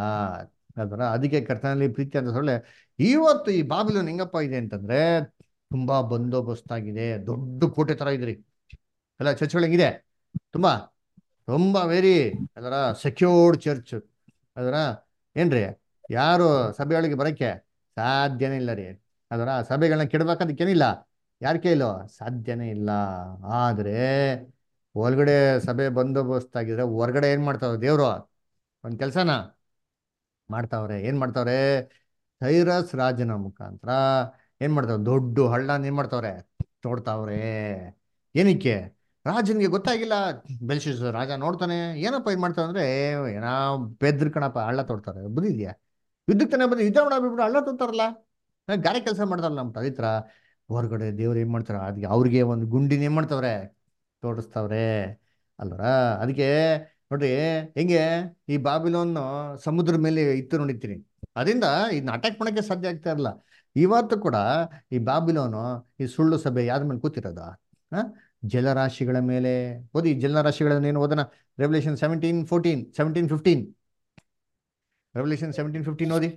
ಅದರ ಅದಕ್ಕೆ ಕರ್ತನಲ್ಲಿ ಪ್ರೀತಿ ಅಂತ ಸೊಳ್ಳೆ ಇವತ್ತು ಈ ಬಾಬಿಲೋನ್ ಹೆಂಗಪ್ಪ ಇದೆ ಅಂತಂದ್ರೆ ತುಂಬಾ ಬಂದೋಬಸ್ತಾಗಿದೆ ದೊಡ್ಡ ಕೋಟೆ ತರ ಇದ್ರಿ ಎಲ್ಲ ಚರ್ಚ್ಗಳಂಗಿದೆ ತುಂಬಾ ತುಂಬಾ ವೆರಿ ಅದರ ಸೆಕ್ಯೂರ್ಡ್ ಚರ್ಚ್ ಅದರ ಏನ್ರಿ ಯಾರು ಸಭೆಯೊಳಗೆ ಬರಕ್ಕೆ ಸಾಧ್ಯನೇ ಇಲ್ಲ ರೀ ಅದರ ಸಭೆಗಳನ್ನ ಕೆಡಬೇಕದಕ್ಕೇನಿಲ್ಲ ಯಾರ ಕೈಲೋ ಸಾಧ್ಯನೇ ಇಲ್ಲ ಆದ್ರೆ ಒಳಗಡೆ ಸಭೆ ಬಂದೋಬಸ್ತ್ ಆಗಿದ್ರೆ ಹೊರಗಡೆ ಏನ್ ಮಾಡ್ತಾವ ದೇವ್ರು ಒಂದ್ ಕೆಲ್ಸನ ಮಾಡ್ತಾವ್ರೆ ಏನ್ ಮಾಡ್ತಾವ್ರೆ ಸೈರಸ್ ರಾಜನ ಮುಖಾಂತರ ಏನ್ ಮಾಡ್ತಾವ್ರೆ ದೊಡ್ಡ ಹಳ್ಳನ ಏನ್ ಮಾಡ್ತಾವ್ರೆ ತೋಡ್ತಾವ್ರೆ ಏನಕ್ಕೆ ರಾಜನಿಗೆ ಗೊತ್ತಾಗಿಲ್ಲ ಬೆಲ್ಶಿಸ್ ರಾಜ ನೋಡ್ತಾನೆ ಏನಪ್ಪ ಇದು ಮಾಡ್ತಾವ ಅಂದ್ರೆ ಏನೋ ಬೆದ್ರ ಕಣಪ್ಪ ಹಳ್ಳ ತೋಡ್ತಾರೆ ಬುದ್ಧಿ ಇದೆಯಾ ಯುದ್ಧಕ್ಕೆ ತಾನೇ ಬಂದು ಯುದ್ಧ ಮಾಡಬಿಟ್ಟು ಹಳ್ಳ ತೋಡ್ತಾರಲ್ಲ ಆ, ಗಾರೆ ಕೆಲಸ ಮಾಡ್ತಾರಲ್ಲ ನಮ್ಮ ಅದೇ ಥರ ಹೊರಗಡೆ ದೇವ್ರು ಏನ್ ಮಾಡ್ತಾರ ಅದಕ್ಕೆ ಅವ್ರಿಗೆ ಒಂದು ಗುಂಡಿನ ಏನ್ ಮಾಡ್ತಾವ್ರೆ ತೋಡಿಸ್ತಾವ್ರೆ ಅಲ್ವರ ಅದಕ್ಕೆ ನೋಡ್ರಿ ಹೆಂಗೆ ಈ ಬಾಬಿಲೋನ್ ಸಮುದ್ರ ಮೇಲೆ ಇತ್ತು ನೋಡಿರ್ತೀನಿ ಅದರಿಂದ ಇದನ್ನ ಅಟ್ಯಾಕ್ ಮಾಡಕ್ಕೆ ಸಾಧ್ಯ ಆಗ್ತಾ ಇರಲ್ಲ ಇವತ್ತು ಕೂಡ ಈ ಬಾಬಿಲೋನು ಈ ಸುಳ್ಳು ಸಭೆ ಯಾವ್ದ್ರ ಮೇಲೆ ಕೂತಿರೋದ ಹ ಜಲರಾಶಿಗಳ ಮೇಲೆ ಓದಿ ಜಲರಾಶಿಗಳ ಏನು ಓದನ revelation seventeen fourteen seventeen fifteen revelation seventeen fifteen ಓದಿ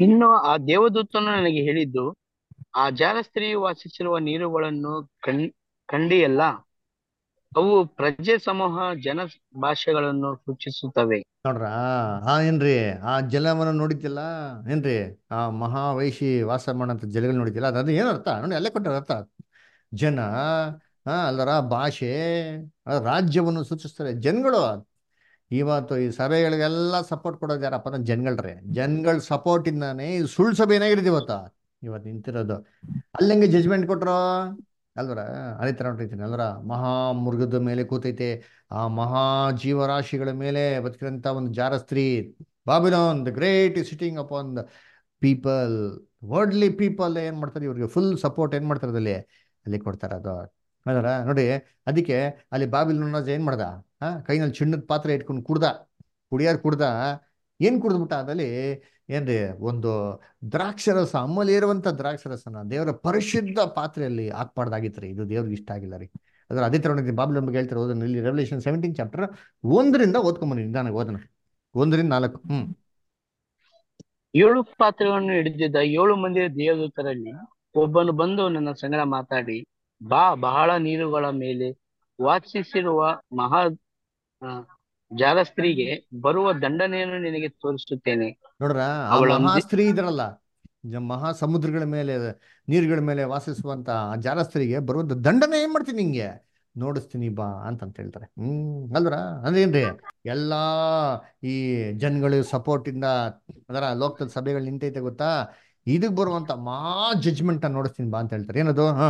ಇನ್ನು ಆ ದೇವದೂತನು ನನಗೆ ಹೇಳಿದ್ದು ಆ ಜಾರ ಸ್ತ್ರೀಯು ವಾಸಿಸಿರುವ ನೀರುಗಳನ್ನು ಕಣ್ ಕಂಡಿಯಲ್ಲ ಅವು ಪ್ರಜೆ ಸಮೂಹ ಜನ ಭಾಷೆಗಳನ್ನು ಸೂಚಿಸುತ್ತವೆ ನೋಡ್ರ ಆ ಏನ್ರಿ ಆ ಜಲವನ್ನು ನೋಡಿತಿಲ್ಲ ಏನ್ರಿ ಆ ಮಹಾವೈಶಿ ವಾಸ ಮಾಡಂತ ಜಲಗಳು ನೋಡಿತಿಲ್ಲ ಅದು ಏನರ್ಥ ನೋಡಿ ಅಲ್ಲೇ ಕೊಟ್ಟಾರ ಅರ್ಥ ಜನ ಆ ಅಲ್ಲರ ಭಾಷೆ ಆ, ರಾಜ್ಯವನ್ನು ಸೂಚಿಸ್ತಾರೆ ಜನಗಳು ಇವತ್ತು ಈ ಸಭೆಗಳಿಗೆಲ್ಲ ಸಪೋರ್ಟ್ ಕೊಡೋದು ಯಾರಪ್ಪ ಅಂದ್ರೆ ಜನಗಳ್ರೆ ಜನಗಳ ಸಪೋರ್ಟ್ ಇಂದಾನೆ ಈ ಸುಳ್ಳು ಸಭೆ ಏನಾಗಿದೆ ಇವತ್ತು ಇವತ್ತು ನಿಂತಿರೋದು ಅಲ್ಲಂಗೆ ಜಜ್ಮೆಂಟ್ ಕೊಟ್ರು ಅಲ್ವರ ಅದೇ ತರ ನೋಡ್ತೀನಿ ಅಲ್ವರ ಮಹಾ ಮೃಗದ ಮೇಲೆ ಕೂತೈತೆ ಆ ಮಹಾ ಜೀವರಾಶಿಗಳ ಮೇಲೆ ಬದುಕಿದಂತ ಒಂದು ಜಾರ ಸ್ತ್ರೀ Babylon the great sitting upon the people worldly people ಏನ್ ಮಾಡ್ತಾರೆ ಇವ್ರಿಗೆ ಫುಲ್ ಸಪೋರ್ಟ್ ಏನ್ ಮಾಡ್ತಾರೆ ಅದಲ್ಲಿ ಅಲ್ಲಿ ಕೊಡ್ತಾರೆ ಅದು ಅದರ ನೋಡಿ ಅದಕ್ಕೆ ಅಲ್ಲಿ ಬಾಬಿಲೋನ್ ರಾಜ ಏನ್ ಮಾಡ್ದ ಆ ಕೈನಲ್ಲಿ ಚಿನ್ನದ ಪಾತ್ರೆ ಇಟ್ಕೊಂಡು ಕುಡ್ದ ಕುಡಿಯಾರ್ ಕುಡ್ದ ಏನ್ ಕುಡ್ದ್ಬಿಟ್ಟ ಅದಲ್ಲಿ ಏನ್ರಿ ಒಂದು ದ್ರಾಕ್ಷರಸ ಅಮ್ಮಲಿರುವಂತ ದ್ರಾಕ್ಷರಸನ ದೇವರ ಪರಿಶುದ್ಧ ಪಾತ್ರೆಯಲ್ಲಿ ಹಾಕ್ಬಾರ್ದಾಗಿತ್ರಿ ಇದು ದೇವ್ರಿಗೆ ಇಷ್ಟ ಆಗಿಲ್ಲ ರೀ ಅದ್ರ ಅದೇ ತರ ನೋಡಿ ಬಾಬಿಲೋನ್ ಬಗ್ಗೆ ಹೇಳ್ತಾರೆ ಓದೋಣ ಇಲ್ಲಿ ರೆವಲ್ಯೂಷನ್ ಸೆವೆಂಟೀನ್ ಚಾಪ್ಟರ್ ಒಂದರಿಂದ ಓದ್ಕೊಂಬನಿ ನಿಧಾನ ಓದೋಣ ಒಂದರಿಂದ ನಾಲ್ಕು ಹ್ಮ್ ಏಳು ಪಾತ್ರೆಗಳನ್ನು ಹಿಡಿದಿದ್ದ ಏಳು ಮಂದಿ ದೇವದೂತರಲ್ಲಿ ಒಬ್ಬನು ಬಂದು ನನ್ನ ಸಂಗಡ ಮಾತಾಡಿ ಬಾ ಬಹಳ ನೀರುಗಳ ಮೇಲೆ ವಾಸಿಸಿರುವ ಮಹಾ ಆ, ಜಾರ ಸ್ತ್ರೀಗೆ ಬರುವ ದಂಡನೆಯನ್ನು ನಿನಗೆ ತೋರಿಸುತ್ತೇನೆ ನೋಡ್ರ ಆ ಅವಳ ಮಹಾ ಒಂದೇ- ಸ್ತ್ರೀ ಇದ್ರಲ್ಲ ಜ- ಮಹಾ ಸಮುದ್ರಗಳ ಮೇಲೆ ನೀರುಗಳ ಮೇಲೆ ವಾಸಿಸುವಂತ ಆ ಜಾರಸ್ತ್ರೀಗೆ ಬರುವಂತ ದಂಡನೆ ಏನ್ ಮಾಡ್ತೀನಿ ನಿಂಗೆ ನೋಡಿಸ್ತೀನಿ ಬಾ ಅಂತಂತ ಹೇಳ್ತಾರೆ ಹ್ಮ್ ಅಲ್ವರ ಅಂದ್ರೇನ್ರಿ ಎಲ್ಲಾ ಈ ಜನಗಳು ಸಪೋರ್ಟ್ ಇಂದ ಅದರ ಲೋಕದ ಸಭೆಗಳು ನಿಂತೈತೆ ಗೊತ್ತಾ ಇದಕ್ ಬರುವಂತ ಮಾ ಜಜ್ಮೆಂಟ್ ನೋಡಿಸ್ತೀನಿ ಬಾ ಅಂತ ಹೇಳ್ತಾರೆ ಏನದು ಹಾ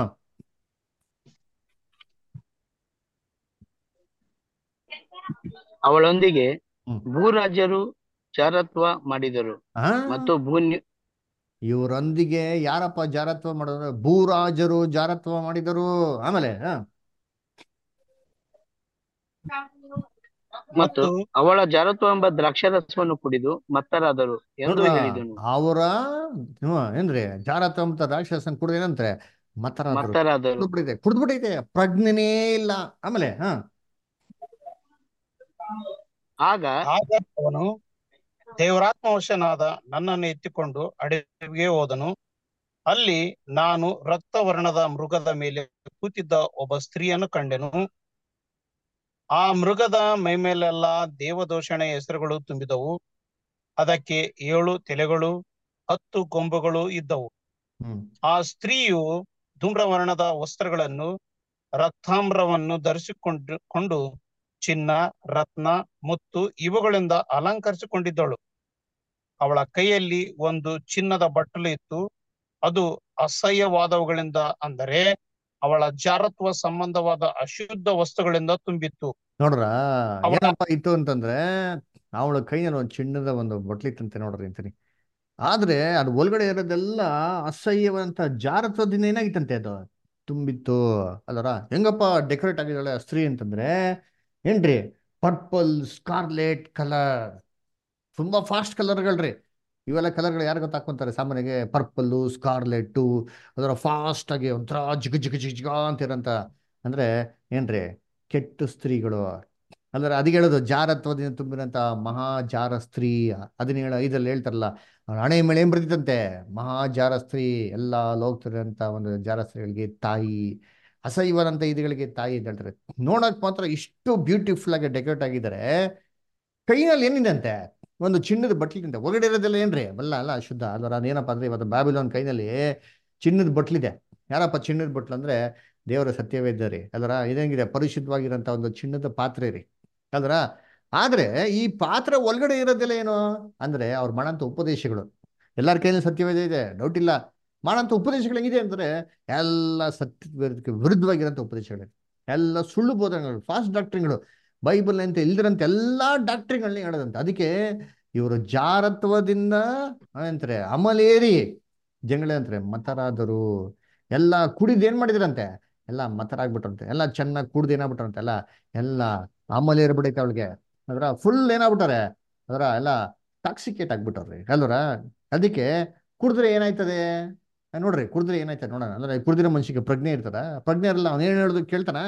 ಅವಳೊಂದಿಗೆ ಹ್ಮ್. ಭೂರಾಜ್ಯರು ಜಾರತ್ವ ಮಾಡಿದರು ಆ ಮತ್ತು ಭೂ ಇವರೊಂದಿಗೆ ಯಾರಪ್ಪ ಜಾರತ್ವ ಮಾಡಿದ್ರು ಭೂರಾಜರು ಜಾರತ್ವ ಮಾಡಿದರು ಆಮೇಲೆ ಹ ಮತ್ತು ಅವಳ ಜಾರತ್ವ ಎಂಬ ದ್ರಾಕ್ಷಾರಸವನ್ನು ಕುಡಿದು ಮತ್ತರಾದರು ಎಂದು ನೋಡ್ರ ಹೇಳಿದನು ಅವರ ಹ್ಮ್, ಏನ್ರಿ ಜಾರತ್ವ ಅಂತ ರಾಕ್ಷಸನ್ ಕುಡ್ದು ಏನಂತಾರೆ ಮತ್ತರಾದ್ರು ಮತ್ತರಾದರು ಕುಡ್ದ್ಬಿಟ್ಟೈತೆ ಕುಡ್ದ್ಬಿಟ್ಟೈತೆ ಪ್ರಜ್ಞೆನೇ ಇಲ್ಲ ಆಮೇಲೆ ಹ ಆಗ ಆಗ ಅವನು ದೇವರಾತ್ಮವಶನಾದ ನನ್ನನ್ನು ಎತ್ತಿಕೊಂಡು ಅಡವಿಗೆ ಹೋದನು ಅಲ್ಲಿ ನಾನು ರಕ್ತವರ್ಣದ ಮೃಗದ ಮೇಲೆ ಕೂತಿದ್ದ ಒಬ್ಬ ಸ್ತ್ರೀಯನ್ನು ಕಂಡೆನು ಆ ಮೃಗದ ಮೈಮೇಲೆಲ್ಲ ದೇವದೂಷಣೆ ಹೆಸರುಗಳು ತುಂಬಿದವು ಅದಕ್ಕೆ ಏಳು ತಲೆಗಳು ಹತ್ತು ಕೊಂಬುಗಳು ಇದ್ದವು ಹ್ಮ್ ಆ ಸ್ತ್ರೀಯು ಧೂಮ್ರವರ್ಣದ ವಸ್ತ್ರಗಳನ್ನು ರಕ್ತಾಮ್ರವನ್ನು ಧರಿಸಿಕೊಂಡು ಕೊಂಡು ಚಿನ್ನ ರತ್ನ ಮುತ್ತು ಇವುಗಳಿಂದ ಅಲಂಕರಿಸಿಕೊಂಡಿದ್ದಳು ಅವಳ ಕೈಯಲ್ಲಿ ಒಂದು ಚಿನ್ನದ ಬಟ್ಟಲು ಇತ್ತು ಅದು ಅಸಹ್ಯವಾದವುಗಳಿಂದ ಅಂದರೆ ಅವಳ ಜಾರತ್ವ ಸಂಬಂಧವಾದ ಅಶುದ್ಧ ವಸ್ತುಗಳಿಂದ ತುಂಬಿತ್ತು ನೋಡ್ರ ಅವಳ- ಏನಪ್ಪ ಇತ್ತು ಅಂತಂದ್ರೆ ಅವಳ ಕೈಯಲ್ಲಿ ಒಂದು ಚಿನ್ನದ ಒಂದು ಬಟ್ಲಿತ್ತಂತೆ ನೋಡ್ರಿ ಅಂತೀನಿ ಆದ್ರೆ ಅದು ಒಳಗಡೆ ಇರೋದೆಲ್ಲ ಅಸಹ್ಯವಂತ ಜಾರತ್ವದಿಂದ ಏನಾಗಿತ್ತಂತೆ ಅದು ತುಂಬಿತ್ತು ಅಲ್ಲರ ಹೆಂಗಪ್ಪ ಡೆಕೋರೇಟ್ ಆಗಿದ್ದಾಳೆ ಆ ಸ್ತ್ರೀ ಅಂತಂದ್ರೆ ಏನ್ರಿ ಪರ್ಪಲ್ ಸ್ಕಾರ್ಲೆಟ್ ಕಲರ್ ತುಂಬಾ ಫಾಸ್ಟ್ ಕಲರ್ಗಳ್ರಿ ಇವೆಲ್ಲ ಕಲರ್ಗಳು ಯಾರು ಗೊತ್ತಾಕೊಂತಾರೆ ಸಾಮಾನ್ಯಗೆ ಪರ್ಪಲ್ಲು ಸ್ಕಾರ್ಲೆಟ್ಟು ಅದರ ಫಾಸ್ಟ್ ಆಗಿ ಒಂಥರ ಜಿಗ ಜಿಗ ಜಿಗ ಜಿಗ ಅಂತ ಇರೋಂಥ ಅಂದ್ರೆ ಏನ್ರಿ ಕೆಟ್ಟ ಸ್ತ್ರೀಗಳು ಅಂದ್ರೆ ಅದಕ್ಕೆ ಹೇಳೋದು ಜಾರತ್ವದಿಂದ ತುಂಬಿರಂತ ಮಹಾ ಜಾರ ಸ್ತ್ರೀ ಅದನ್ನ ಹೇಳ ಇದ್ರಲ್ಲಿ ಹೇಳ್ತಾರಲ್ಲ ಅವ್ರ ಹಣೆ ಮೇಲೆ ಏನ್ ಬರ್ತಿತ್ತಂತೆ ಮಹಾ ಜಾರ ಸ್ತ್ರೀ ಎಲ್ಲ ಲೋಕತಿರಂತ ಒಂದು ಜಾರ ಸ್ತ್ರೀಗಳಿಗೆ ತಾಯಿ ಅಸಹ್ಯವರಂತ ಇದುಗಳಿಗೆ ತಾಯಿ ಅಂತ ಹೇಳ್ತಾರೆ ನೋಡಕ್ ಮಾತ್ರ ಇಷ್ಟು ಬ್ಯೂಟಿಫುಲ್ ಆಗಿ ಡೆಕೋರೇಟ್ ಆಗಿದ್ದಾರೆ ಕೈನಲ್ಲಿ ಏನಿದೆ ಅಂತೆ ಒಂದು ಚಿನ್ನದ ಬಟ್ಲಿಂದ ಒಳಗಡೆ ಇರೋದೆಲ್ಲ ಏನ್ರಿ ಬಲ್ಲ ಅಲ್ಲ ಅಶುದ್ಧ ಅಲ್ವರ ಅದೇನಪ್ಪ ಅಂದ್ರೆ ಇವತ್ತು ಬ್ಯಾಬಿಲೋನ್ ಕೈನಲ್ಲಿ ಚಿನ್ನದ ಬಟ್ಲಿದೆ ಯಾರಪ್ಪ ಚಿನ್ನದ ಬಟ್ಲು ಅಂದ್ರೆ ದೇವರ ಸತ್ಯವೇ ರೀ ಅಲ್ವರ ಇದಂಗಿದೆ ಪರಿಶುದ್ಧವಾಗಿರೋಂಥ ಒಂದು ಚಿನ್ನದ ಪಾತ್ರೆ ರೀ ಅಲ್ವರ ಆದ್ರೆ ಈ ಪಾತ್ರೆ ಒಳಗಡೆ ಇರೋದೆಲ್ಲ ಏನು ಅಂದ್ರೆ ಅವ್ರು ಮಾಡಂತ ಉಪದೇಶಗಳು ಎಲ್ಲರ ಕೈಯಲ್ಲಿ ಸತ್ಯವೇದ ಇದೆ ಡೌಟ್ ಇಲ್ಲ ಮಾಡಂತ ಉಪದೇಶಗಳು ಹೆಂಗಿದೆ ಅಂದ್ರೆ ಎಲ್ಲ ಸತ್ಯ ವಿರುದ್ಧವಾಗಿರೋಂಥ ಉಪದೇಶಗಳು ಎಲ್ಲ ಸುಳ್ಳು ಬೋಧನೆಗಳು ಫಾಸ್ಟ್ ಡಾಕ್ಟ್ರಿಗಳು ಬೈಬಲ್ ಅಂತ ಇಲ್ದಿರಂತ ಎಲ್ಲಾ ಡಾಕ್ಟ್ರಿಗಳನ್ನ ಹೇಳೋದಂತೆ ಅದಕ್ಕೆ ಇವರು ಜಾರತ್ವದಿಂದ ಅಂತಾರೆ ಅಮಲೇರಿ ಜಂಗಳೆ ಅಂತಾರೆ ಮತರಾದರು ಎಲ್ಲ ಕುಡಿದು ಏನ್ ಮಾಡಿದ್ರಂತೆ ಎಲ್ಲ ಮತರಾಗ್ಬಿಟ್ರಂತೆ ಎಲ್ಲ ಚೆನ್ನಾಗಿ ಕುಡ್ದು ಏನಾಗ್ಬಿಟ್ರಂತೆ ಎಲ್ಲ ಎಲ್ಲ ಅಮಲೇರಿ ಬಿಡೈತೆ ಅವಳಿಗೆ ಅದರ ಫುಲ್ ಏನಾಗ್ಬಿಟ್ಟಾರೆ ಅದರ ಎಲ್ಲ ಟಾಕ್ಸಿಕೇಟ್ ಆಗ್ಬಿಟ್ಟವ್ರಿ ಅಲ್ವರ ಅದಕ್ಕೆ ಕುಡಿದ್ರೆ ಏನಾಯ್ತದೆ ನೋಡ್ರಿ ಕುಡಿದ್ರೆ ಏನಾಯ್ತದೆ ನೋಡೋಣ ಅಂದ್ರೆ ಕುಡ್ದಿರೋ ಮನುಷ್ಯಗೆ ಪ್ರಜ್ಞೆ ಇರ್ತದ ಪ್ರಜ್ಞೆ ಇರಲ್ಲ ಅವ್ನು ಏನ್ ಹೇಳೋದು ಕೇಳ್ತಾನ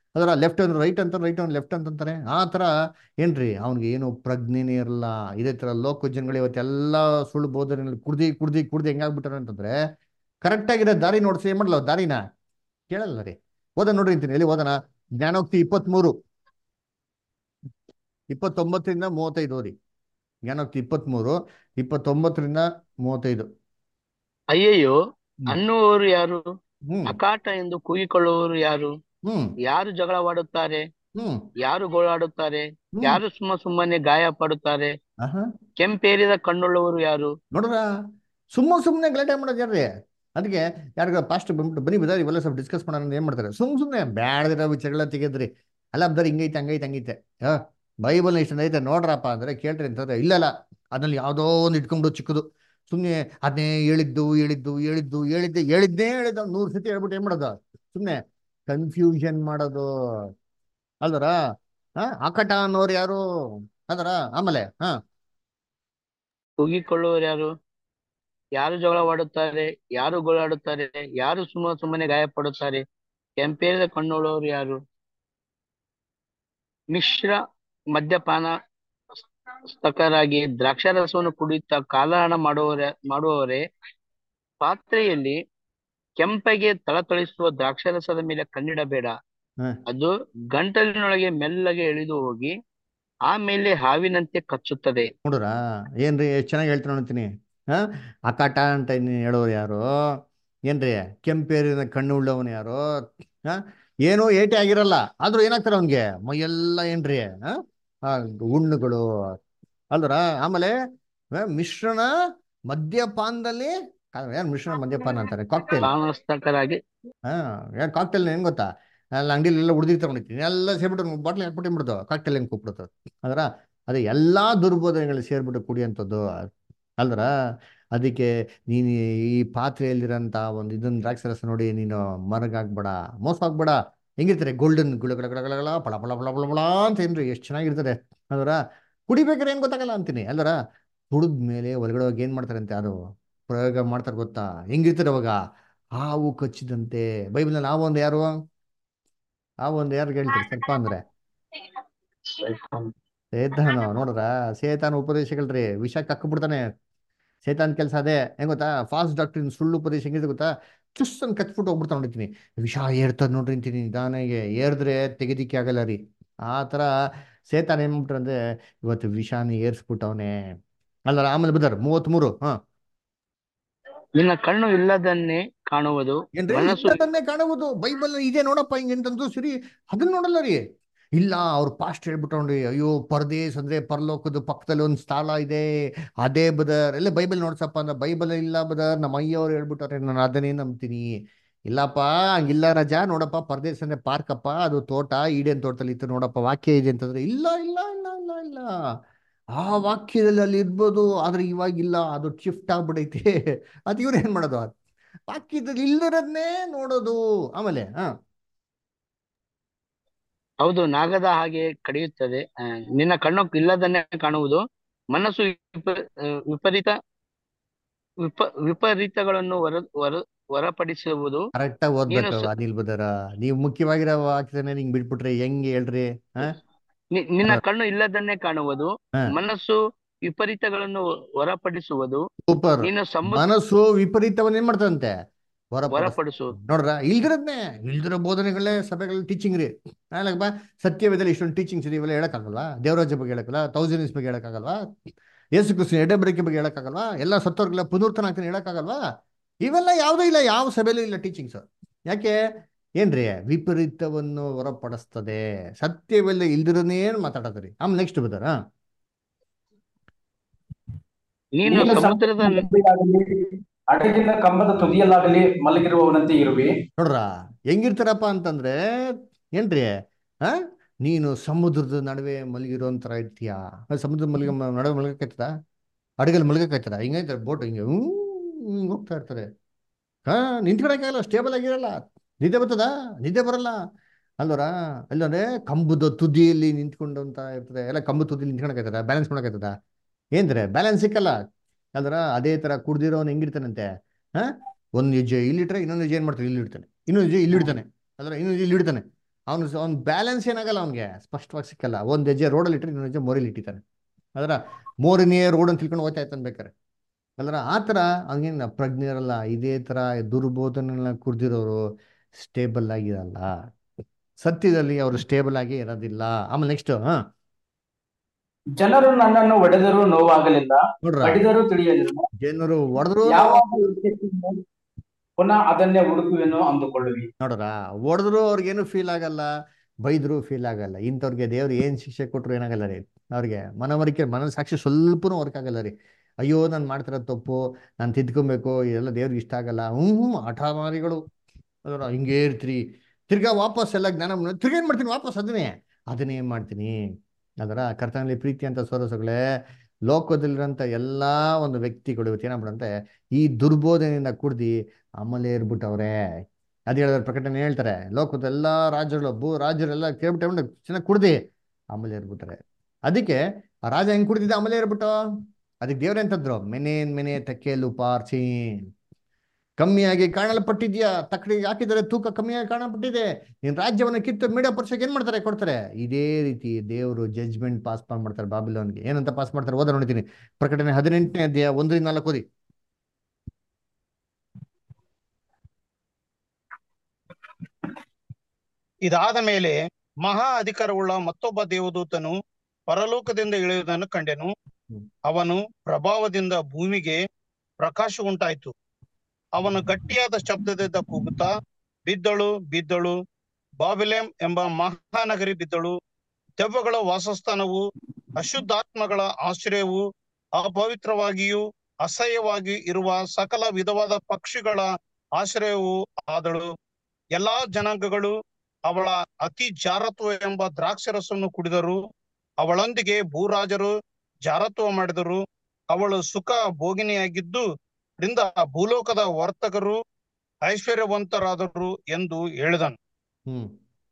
ಅದರ ಲೆಫ್ಟ್ ಅಂದ್ರೆ ರೈಟ್ ಅಂತ ರೈಟ್ ಅಂದ್ರೆ ಲೆಫ್ಟ್ ಅಂತಂತಾರೆ ಆ ಥರ ಏನ್ರಿ ಅವ್ನಿಗೆ ಏನು ಪ್ರಜ್ಞೆನೇ ಇರಲ್ಲ ಇದೇ ಥರ ಲೋಕ ಜನಗಳು ಇವತ್ತೆಲ್ಲ ಸುಳ್ಳು ಬೋಧನೆಗಳು ಕುಡ್ದಿ ಕುಡ್ದಿ ಕುಡ್ದಿ ಹೆಂಗಾಗ್ಬಿಟ್ಟಾರೆ ಅಂತಂದ್ರೆ ಕರೆಕ್ಟಾಗಿರೋ ದಾರಿ ನೋಡ್ಸಿ ಏನ್ ಮಾಡಲ್ಲ ದಾರಿನ ಕೇಳಲ್ಲ ರೀ ಓದ ನೋಡ್ರಿ ಅಂತೀನಿ ಎಲ್ಲಿ ಓದನ ಜ್ಞಾನೋಕ್ತಿ ಇಪ್ಪತ್ಮೂರು ಇಪ್ಪತ್ತೊಂಬತ್ತರಿಂದ ಮೂವತ್ತೈದು ಓದಿ ಜ್ಞಾನೋಕ್ತಿ ಇಪ್ಪತ್ಮೂರು ಇಪ್ಪತ್ತೊಂಬತ್ತರಿಂದ ಮೂವತ್ತೈದು ಅಯ್ಯಯ್ಯೋ ಹ್ಮ್. ಅನ್ನುವವರು ಯಾರು ಹ್ಮ್ ಅಕಾಟ ಎಂದು ಕೂಗಿಕೊಳ್ಳುವವರು ಯಾರು ಹ್ಮ್ ಯಾರು ಜಗಳವಾಡುತ್ತಾರೆ ಹ್ಮ್ ಯಾರು ಗೋಳಾಡುತ್ತಾರೆ ಹ್ಮ್ ಯಾರು ಸುಮ್ಮ ಸುಮ್ಮನೆ ಗಾಯ ಪಡುತ್ತಾರೆ ಆಹಾ ಕೆಂಪೇರಿದ ಕಣ್ಣುಳ್ಳವರು ಯಾರು ನೋಡ್ರ ಸುಮ್ಮ ಸುಮ್ಮನೆ ಗಲಾಟೆ ಮಾಡೋದು ಯಾರ್ರಿ ಅದಕ್ಕೆ ಯಾರಿಗ ಪಾಸ್ಟ್ ಬಂದ್ಬಿಟ್ಟು ಬನ್ನಿ ಬದ ಇವೆಲ್ಲ ಸ್ವಲ್ಪ ಡಿಸ್ಕಸ್ ಮಾಡೋಣ ಅಂತ ಏನ್ ಮಾಡ್ತಾರೆ ಸುಮ್ ಸುಮ್ಮನೆ ಬ್ಯಾಡದಿರೋ ವಿಚಾರಗಳ ತೆಗೆದ್ರಿ ಅಲ್ಲ ಬ್ದರ್ ಹಿಂಗೈತೆ ಹಂಗೈತೆ ಹಂಗೈತೆ ಹಾ ಬೈಬಲ್ ಇಷ್ಟ ಐತೆ ನೋಡ್ರಪ್ಪ ಅಂದ್ರೆ ಕೇಳ್ರಿ ಅಂತಂದ್ರೆ ಇಲ್ಲಲ್ಲ ಅದ್ರಲ್ಲಿ ಯಾವುದೋ ಒಂದು ಇಟ್ಕೊಂಡು ಚಿಕ್ಕದು ಸುಮ್ಮನೆ ಅದನ್ನೇ ಹೇಳಿದ್ದು ಹೇಳಿದ್ದು ಹೇಳಿದ್ದು ಹೇಳಿದ್ದೆ ಹೇಳಿದ್ದೇ ಹೇಳಿದ್ದು ನೂರು ಸತಿ ಹೇಳ್ಬಿಟ್ಟು ಏನ್ ಮಾಡೋದು ಸುಮ್ಮನೆ ಕನ್ಫ್ಯೂಷನ್ ಮಾಡೋದು ಅಲ್ದರ ಹಾ ಆಕಟ ಅನ್ನೋರು ಯಾರು ಅದರ ಆಮೇಲೆ ಹಾ ಕೂಗಿಕೊಳ್ಳುವವರು ಯಾರು ಯಾರು ಜಗಳವಾಡುತ್ತಾರೆ ಯಾರು ಗೋಳಾಡುತ್ತಾರೆ ಯಾರು ಸುಮ್ಮ ಸುಮ್ಮನೆ ಗಾಯ ಪಡುತ್ತಾರೆ ಕೆಂಪೇರಿದ ಕಣ್ಣುಳ್ಳವರು ಯಾರು ಮಿಶ್ರ ಮದ್ಯಪಾನ ಸ್ತಕರಾಗಿ ದ್ರಾಕ್ಷಾರಸವನ್ನು ಕುಡಿಯುತ್ತಾ ಕಾಲಹರಣ ಮಾಡುವವರೇ ಮಾಡುವವರೇ ಪಾತ್ರೆಯಲ್ಲಿ ಕೆಂಪಗೆ ತಳತಳಿಸುವ ದ್ರಾಕ್ಷಾರಸದ ಮೇಲೆ ಕಣ್ಣಿಡಬೇಡ ಹ. ಅದು ಗಂಟಲಿನೊಳಗೆ ಮೆಲ್ಲಗೆ ಇಳಿದು ಹೋಗಿ ಆಮೇಲೆ ಹಾವಿನಂತೆ ಕಚ್ಚುತ್ತದೆ ನೋಡ್ರ ಏನ್ರಿ ಎಷ್ಟು ಚೆನ್ನಾಗಿ ಹೇಳ್ತೀನಿ ನೋಡ್ತೀನಿ ಹಾ ಅಕಾಟ ಅಂತ ಇನ್ನು ಹೇಳೋರು ಯಾರು ಏನ್ರಿ ಕೆಂಪೇರಿನ ಕಣ್ಣು ಉಳ್ಳವನು ಯಾರು ಹಾ ಏನೋ ಏಟೆ ಆಗಿರಲ್ಲ ಆದ್ರೂ ಏನಾಗ್ತಾರೆ ಅವನ್ಗೆ ಮೈಯೆಲ್ಲ ಏನ್ರಿ ಹಾ ಆ, ಹುಣ್ಣುಗಳು ಅಲ್ದ್ರ ಆಮೇಲೆ ಆ, ಮಿಶ್ರಣ ಮದ್ಯಪಾನದಲ್ಲಿ ಏನ್ ಮಿಶ್ರಣ ಮದ್ಯಪಾನ ಅಂತಾರೆ ಕಾಕ್ಟೇಲ್ ಪಾನಸ್ತಕರಾಗಿ ಹಾ ಯಾಕೆ ಕಾಕ್ಟೇಲ್ ಏನ್ ಗೊತ್ತಾ ಅಲ್ಲಿ ಅಂಗಡಿಲಿ ಎಲ್ಲ ಉಳಿದಿರ್ತಾರೆ ನೋಡಿರ್ತೀನಿ ಎಲ್ಲ ಸೇರ್ಬಿಟ್ಟು ಬಾಟ್ಲಿ ಹಾಕ್ಬಿಟ್ಟು ಬಿಡ್ದು ಕಾಕ್ಟೇಲ್ ಹೆಂಗ್ ಕೂಗ್ಬಿಡುತ್ತೆ ಅದರ ಅದು ಎಲ್ಲಾ ದುರ್ಬೋಧನೆಗಳು ಸೇರ್ಬಿಟ್ಟು ಕುಡಿಯಂಥದ್ದು ಅಲ್ದ್ರ ಅದಕ್ಕೆ ನೀನು ಈ ಪಾತ್ರೆಯಲ್ಲಿರೋಂಥ ಒಂದು ಇದನ್ನ ದ್ರಾಕ್ಷರಸ ನೋಡಿ ನೀನು ಮರಗಾಗ್ಬೇಡ ಮೋಸ ಆಗ್ಬೇಡ ಹೆಂಗಿರ್ತಾರೆ ಗೋಲ್ಡನ್ ಗುಳಗಳಗಳಗಳ ಪಳ ಪಳ ಪಳ ಪಳ ಪಳ ಅಂತ ಏನ್ರಿ ಎಷ್ಟು ಚೆನ್ನಾಗಿರ್ತಾರೆ ಅದರ ಕುಡಿಬೇಕಾದ್ರೆ ಏನ್ ಗೊತ್ತಾಗಲ್ಲ ಅಂತೀನಿ ಅಲ್ದರ ಕುಡಿದ ಮೇಲೆ ಹೊರಗಡೆ ಹೋಗಿ ಏನ್ ಮಾಡ್ತಾರೆ ಅಂತೆ ಅದು ಪ್ರಯೋಗ ಮಾಡ್ತಾರೆ ಗೊತ್ತಾ ಹೆಂಗಿರ್ತಾರೆ ಅವಾಗ ಹಾವು ಕಚ್ಚಿದಂತೆ ಬೈಬಲ್ನಲ್ಲಿ ಹಾವು ಒಂದು ಯಾರು ಹಾವು ಒಂದು ಯಾರು ಹೇಳ್ತೀರಿ ಸರ್ಪ ಅಂದ್ರೆ ಸೇತಾನು ನೋಡ್ರ ಸೇತಾನ ಉಪದೇಶಗಳ್ರಿ ವಿಷ ಕಕ್ಬಿಡ್ತಾನೆ ಸೇತಾನ್ ಕೆಲಸ ಅದೇ ಹೆಂಗ್ ಗೊತ್ತಾ ಫಾಸ್ಟ್ ಡಾಕ್ಟ್ರಿನ್ ಸುಳ್ಳು ಉಪದೇಶ ಹೆಂಗಿದೆ ಗೊತ್ತಾ ಚುಸ್ ಅಂತ ಕಚ್ಬಿಟ್ಟು ಹೋಗ್ಬಿಡ್ತಾ ನೋಡಿರ್ತೀನಿ ವಿಷ ಏರ್ತದ ನೋಡ್ರಿ ಅಂತೀನಿ ನಿಧಾನಾಗೆ ಏರ್ದ್ರೆ ತೆಗೆದಿಕ್ಕೆ ಆಗಲ್ಲ ರೀ ಆ ಥರ ಸೇತಾನ್ ಏನ್ ಮಾಡ್ಬಿಟ್ರೆ ಅಂದ್ರೆ ಇವತ್ತು ವಿಷಾನ ಏರ್ಸ್ಬಿಟ್ಟವನೆ ಅಲ್ಲ ಆಮೇಲೆ ಬದರ್ ಮೂವತ್ಮೂರು ಹಾ ನಿನ್ನ ಕಣ್ಣು ಇಲ್ಲದನ್ನೇ ಕಾಣುವುದು ಏನ್ರಿ ಮನಸ್ಸು ಇಲ್ಲದನ್ನೇ ಕಾಣುವುದು ಬೈಬಲ್ ಇದೆ ನೋಡಪ್ಪ ಹಿಂಗೆ ಅಂತಂದು ಸರಿ ಅದನ್ನ ನೋಡಲ್ಲ ರೀ ಇಲ್ಲ ಅವ್ರು ಪಾಸ್ಟ್ ಹೇಳ್ಬಿಟ್ರಿ ಅಯ್ಯೋ ಪರದೇಶ್ ಅಂದ್ರೆ ಪರಲೋಕದ ಪಕ್ಕದಲ್ಲಿ ಒಂದು ಸ್ಥಳ ಇದೆ ಅದೇ ಬದರ್ ಎಲ್ಲ ಬೈಬಲ್ ನೋಡ್ಸಪ್ಪ ಅಂದ್ರೆ ಬೈಬಲ್ ಇಲ್ಲ ಬದರ್ ನಮ್ಮ ಅಯ್ಯವ್ರು ಹೇಳ್ಬಿಟ್ಟಾರೆ ನಾನು ಅದನ್ನೇ ನಂಬ್ತೀನಿ ಇಲ್ಲಪ್ಪ ಹಂಗಿಲ್ಲ ರಜಾ ನೋಡಪ್ಪ ಪರದೇಶ್ ಅಂದ್ರೆ ಪಾರ್ಕ್ ಅಪ್ಪ ಅದು ತೋಟ ಈಡೇನ್ ತೋಟದಲ್ಲಿ ಇತ್ತು ನೋಡಪ್ಪ ವಾಕ್ಯ ಇದೆ ಅಂತಂದ್ರೆ ಇಲ್ಲ ಇಲ್ಲ ಇಲ್ಲ ಇಲ್ಲ ಇಲ್ಲ ಆ ವಾಕ್ಯದಲ್ಲಿ ಅಲ್ಲಿ ಇರ್ಬೋದು ಆದ್ರೆ ಇವಾಗಿಲ್ಲ ಅದು ಶಿಫ್ಟ್ ಆಗ್ಬಿಡೈತೆ ಅದು ಇವ್ರು ಏನ್ ಮಾಡೋದು ವಾಕ್ಯದಲ್ಲಿ ಇಲ್ಲದನ್ನೇ ನೋಡೋದು ಆಮೇಲೆ ಹಾ ಹೌದು ನಾಗದ ಹಾಗೆ ಕಡಿಯುತ್ತದೆ ಆ, ನಿನ್ನ ಕಣ್ಣು ಇಲ್ಲದನ್ನೇ ಕಾಣುವುದು ಮನಸ್ಸು ವಿಪ ಆ, ವಿಪರೀತ ವಿಪ ವಿಪರೀತಗಳನ್ನು ಹೊರ ಹೊರ ಹೊರಪಡಿಸುವುದು ಕರೆಕ್ಟಾಗಿ ನೀನು ಓದ್ಬೇಕು ಸ- ಅನಿಲ್ ಬದರ ನೀವು ಮುಖ್ಯವಾಗಿರೋ ವಾಕ್ಯನೇ ಹಿಂಗ್ ಬಿಟ್ಬಿಟ್ರೆ ಹೆಂಗೆ ಹೇಳ್ರಿ ಹಾ ನಿ- ನಿನ್ನ ಕಣ್ಣು ಇಲ್ಲದನ್ನೇ ಕಾಣುವುದು ಹಾ. ಮನಸ್ಸು ವಿಪರೀತಗಳನ್ನು ಹೊರಪಡಿಸುವುದು ಸೂಪರ್ ನೀನು ಸಮುದ್ರ ಮನಸ್ಸು ವಿಪರೀತವನ್ನ ಏನ್ ಮಾಡ್ತದಂತೆ ಹೊರಪಡಿಸ್ ಹೊರಪಡಿಸುವುದು ನೋಡ್ರ ಇಲ್ದಿರದ್ನೇ ಇಲ್ದಿರೋ ಬೋಧನೆಗಳೇ ಸಭೆಗಳ ಟೀಚಿಂಗ್ ರೀ ಬಾ ಸತ್ಯವೇದಲ್ಲಿ ಇಷ್ಟೊಂದು ಟೀಚಿಂಗ್ಸ್ ಇದೆ ಇವೆಲ್ಲ ಹೇಳಕ್ಕಾಗಲ್ವಾ ದೇವರಾಜ ಬಗ್ಗೆ ಹೇಳಕ್ಕಲ್ಲ ತೌಸಂಡ್ಸ್ ಬಗ್ಗೆ ಹೇಳಕ್ಕಾಗಲ್ವಾ ಯೇಸು ಕ್ರಿಸ್ತನ ಎಡೆಬರಿಕೆ ಬಗ್ಗೆ ಹೇಳಕ್ಕಾಗಲ್ವಾ ಎಲ್ಲ ಸತ್ತೋರ್ಗೆಲ್ಲ ಪುನರ್ತನ ಆಗ್ತಾನೆ ಹೇಳಕ್ಕಾಗಲ್ವಾ ಇವೆಲ್ಲ ಯಾವುದೂ ಇಲ್ಲ ಯಾವ ಸಭೆಯಲ್ಲೂ ಇಲ್ಲ ಟೀಚಿಂಗ್ಸ್ ಯಾಕೆ ಏನ್ರಿ ವಿಪರೀತವನ್ನು ಹೊರಪಡಿಸ್ತದೆ ಸತ್ಯವೆಲ್ಲ ಇಲ್ದಿರನೇನು ಮಾತಾಡತ್ರಿ ಆಮೇಲೆ ನೆಕ್ಸ್ಟ್ ಬದಾರ ನೀನು ನೀನು ಸಮುದ್ರದ ನದಿಯಾಗಲಿ, ಅಡಗಿನ ಕಂಬದ ತುದಿಯಲ್ಲಾಗಲಿ ಮಲಗಿರುವವನಂತೆ ಇರುವಿ ನೋಡ್ರ ಹೆಂಗಿರ್ತಾರಪ್ಪ ಅಂತಂದ್ರೆ ಏನ್ರಿ ಆ ನೀನು ಸಮುದ್ರದ ನಡುವೆ ಮಲಗಿರೋಂತರ ಇರ್ತೀಯ ಸಮುದ್ರದ ಮಲಗ ನಡುವೆ ಮಲಗಕ್ಕಾಯ್ತದ ಅಡಗಲ್ಲಿ ಮಲಗಕ್ಕಾಯ್ತದ ಹಿಂಗೈತಾರೆ ಬೋಟ್ ಹಿಂಗೆ ಹ್ಞೂ ಹಿಂಗ್ ಹೋಗ್ತಾ ಇರ್ತಾರೆ ಹಾ ನಿಂತ್ಕೊಳಕ್ಕಾಗಲ್ಲ ಸ್ಟೇಬಲ್ ಆಗಿರಲ್ಲ ನಿದ್ದೆ ಬರ್ತದ ನಿದ್ದೆ ಬರಲ್ಲ ಅಲ್ವರ ಅಲ್ಲಂದ್ರೆ ಕಂಬದ ತುದಿಯಲ್ಲಿ ನಿಂತ್ಕೊಂಡಂತ ಇರ್ತದೆ ಎಲ್ಲ ಕಂಬದ ತುದಿಯಲ್ಲಿ ನಿಂತ್ಕೊಳಕ್ಕಾಯ್ತದ ಬ್ಯಾಲೆನ್ಸ್ ಮಾಡಕ್ಕಾಯ್ತದ ಏನ್ದ್ರೆ ಬ್ಯಾಲೆನ್ಸ್ ಸಿಕ್ಕಲ್ಲ ಅಲ್ದ್ರ ಅದೇ ತರ ಕುಡ್ದಿರೋನ್ ಹೆಂಗಿರ್ತಾನಂತೆ ಹಾ ಒಂದ್ ಹೆಜ್ಜೆ ಇಲ್ಲಿಟ್ರೆ ಇನ್ನೊಂದು ಹೆಜ್ಜೆ ಏನ್ ಮಾಡ್ತಾನೆ ಇಲ್ಲಿ ಇಡ್ತಾನೆ ಇನ್ನೊಂದು ಹೆಜ್ಜೆ ಇಲ್ಲಿ ಇಡ್ತಾನೆ ಅದ್ರ ಇನ್ನೊಂದು ಇಲ್ಲಿ ಇಡ್ತಾನೆ ಅವನು ಅವ್ನ ಬ್ಯಾಲೆನ್ಸ್ ಏನಾಗಲ್ಲ ಅವನಿಗೆ ಸ್ಪಷ್ಟವಾಗಿ ಸಿಕ್ಕಲ್ಲ ಒಂದು ಹೆಜ್ಜೆ ರೋಡಲ್ಲಿ ಇಟ್ಟರೆ ಇನ್ನೊಂದು ಹೆಜ್ಜೆ ಮೋರಿಲಿ ಇಟ್ಟಿದ್ದಾನೆ ಅದರ ಮೋರಿನೇ ರೋಡ್ ಅಂತ ತಿಳ್ಕೊಂಡು ಹೋಗ್ತಾ ಇರ್ತಾನೆ ಬೇಕಾರೆ ಅಲ್ಲರ ಆ ಥರ ಹಂಗೇನು ಪ್ರಜ್ಞೆ ಇರಲ್ಲ ಇದೇ ಥರ ದುರ್ಬೋಧನೆಲ್ಲ ಕುಡ್ದಿರೋರು ಸ್ಟೇಬಲ್ ಆಗಿರಲ್ಲ ಸತ್ಯದಲ್ಲಿ ಅವರು ಸ್ಟೇಬಲ್ ಆಗಿ ಇರೋದಿಲ್ಲ ಆಮೇಲೆ ನೆಕ್ಸ್ಟ್ ಹಾ ಜನರು ನನ್ನನ್ನು ಒಡೆದರೂ ನೋವಾಗಲಿಲ್ಲ ನೋಡ್ರ ಬಡಿದರೂ ತಿಳಿಯಲಿಲ್ಲ ಜನರು ಹೊಡೆದ್ರು ಯಾವಾಗ ಹುಡುಕಿಸಿದ್ನೋ ಪುನಃ ಅದನ್ನೇ ಹುಡುಕುವೆನೋ ಅಂದುಕೊಳ್ಳುವಿ ನೋಡ್ರ ಹೊಡೆದ್ರು ಅವ್ರಿಗೇನು ಫೀಲ್ ಆಗಲ್ಲ ಬೈದ್ರು ಫೀಲ್ ಆಗಲ್ಲ ಇಂಥವ್ರಿಗೆ ದೇವ್ರು ಏನು ಶಿಕ್ಷೆ ಕೊಟ್ರು ಏನಾಗಲ್ಲ ರೀ ಅವ್ರಿಗೆ ಮನವರಿಕೆ ಮನಸ್ಸಾಕ್ಷಿ ಸ್ವಲ್ಪನೂ ವರ್ಕ್ ಆಗಲ್ಲ ರೀ ಅಯ್ಯೋ ನಾನು ಮಾಡ್ತಿರೋ ತಪ್ಪು ನಾನು ತಿದ್ಕೊಬೇಕು ಇದೆಲ್ಲ ದೇವ್ರಿಗೆ ಇಷ್ಟ ಆಗಲ್ಲ ಹ್ಞೂ ಹ್ಞೂ ಹಠಮಾರಿಗಳು ಅದರ ಹಿಂಗೇ ಇರ್ತೀರಿ ತಿರ್ಗಾ ವಾಪಸ್ ಎಲ್ಲ ಜ್ಞಾನ ಬಂದ್ರೆ ತಿರ್ಗಾ ಏನು ಮಾಡ್ತೀನಿ ವಾಪಸ್ ಅದನ್ನೇ ಅದನ್ನೇ ಮಾಡ್ತೀನಿ ಅದರ ಕರ್ತನಲ್ಲಿ ಪ್ರೀತಿ ಅಂತ ಸೋರಸುಗಳೇ ಲೋಕದಲ್ಲಿರೋಂಥ ಎಲ್ಲ ಒಂದು ವ್ಯಕ್ತಿಗಳು ಇವತ್ತು ಏನಾಗ್ಬಿಡಂತೆ ಈ ದುರ್ಬೋಧನೆಯಿಂದ ಕುಡ್ದು ಆಮೇಲೆ ಇರ್ಬಿಟ್ಟವ್ರೆ ಅದು ಹೇಳಿದ್ರೆ ಪ್ರಕಟಣೆ ಹೇಳ್ತಾರೆ ಲೋಕದ ಎಲ್ಲ ರಾಜ್ಯಗಳು ಭೂ ರಾಜ್ಯರೆಲ್ಲ ಕೇಳ್ಬಿಟ್ಟು ಚೆನ್ನಾಗಿ ಕುಡ್ದು ಆಮೇಲೆ ಇರ್ಬಿಟ್ರೆ ಅದಕ್ಕೆ ಆ ರಾಜ ಹೆಂಗ್ ಕುಡ್ದಿದ್ದ ಆಮೇಲೆ ಇರ್ಬಿಟ್ಟು ಅದಕ್ಕೆ ದೇವ್ರ ಎಂತದ್ರು ಮೆನೇನ್ ಮೆನೆ ತೆಕ್ಕೆಲು ಪಾರ್ಸೀನ್ ಕಮ್ಮಿಯಾಗಿ ಕಾಣಲ್ಪಟ್ಟಿದ್ಯಾ ತಕ್ಕಡಿಗೆ ಹಾಕಿದರೆ ತೂಕ ಕಮ್ಮಿಯಾಗಿ ಕಾಣಲ್ಪಟ್ಟಿದೆ ನೀನ್ ರಾಜ್ಯವನ್ನು ಕಿತ್ತು ಮೀಡಿಯಾ ಪರ್ಸಕ್ಕೆ ಏನ್ ಮಾಡ್ತಾರೆ ಕೊಡ್ತಾರೆ ಇದೇ ರೀತಿ ದೇವರು ಜಡ್ಜ್ಮೆಂಟ್ ಪಾಸ್ ಮಾಡ್ತಾರೆ ಬಾಬಿಲೋನ್ಗೆ ಏನಂತ ಪಾಸ್ ಮಾಡ್ತಾರೆ ಓದ ನೋಡ್ತೀನಿ ಪ್ರಕಟಣೆ ಹದಿನೆಂಟನೇ ಅಧ್ಯಾಯ ಒಂದರಿಂದ ನಾಲ್ಕು ಓದಿ ಇದಾದ ಮೇಲೆ ಮಹಾ ಅಧಿಕಾರವುಳ್ಳ ಮತ್ತೊಬ್ಬ ದೇವದೂತನು ಪರಲೋಕದಿಂದ ಇಳಿಯುವುದನ್ನು ಕಂಡೆನು ಹ್ಮ್. ಅವನು ಪ್ರಭಾವದಿಂದ ಭೂಮಿಗೆ ಪ್ರಕಾಶ ಉಂಟಾಯಿತು ಅವನು ಗಟ್ಟಿಯಾದ ಶಬ್ದದಿಂದ ಕೂಗುತ್ತಾ ಬಿದ್ದಳು ಬಿದ್ದಳು ಬಾಬಿಲೆಮ್ ಎಂಬ ಮಹಾನಗರಿ ಬಿದ್ದಳು ದೆವ್ವಗಳ ವಾಸಸ್ಥಾನವು ಅಶುದ್ಧಾತ್ಮಗಳ ಆಶ್ರಯವು ಅಪವಿತ್ರವಾಗಿಯೂ ಅಸಹ್ಯವಾಗಿ ಇರುವ ಸಕಲ ವಿಧವಾದ ಪಕ್ಷಿಗಳ ಆಶ್ರಯವು ಆದಳು ಎಲ್ಲಾ ಜನಾಂಗಗಳು ಅವಳ ಅತಿ ಜಾರತ್ವ ಎಂಬ ದ್ರಾಕ್ಷರಸವನ್ನು ಕುಡಿದರು ಅವಳೊಂದಿಗೆ ಭೂರಾಜರು ಜಾರತ್ವ ಮಾಡಿದರು ಅವಳು ಸುಖ ಭೋಗಿನಿಯಾಗಿದ್ದು ರಿಂದ ಭೂಲೋಕದ ವರ್ತಕರು ಐಶ್ವರ್ಯವಂತರಾದರು ಎಂದು ಹೇಳಿದನು ಹ್ಮ್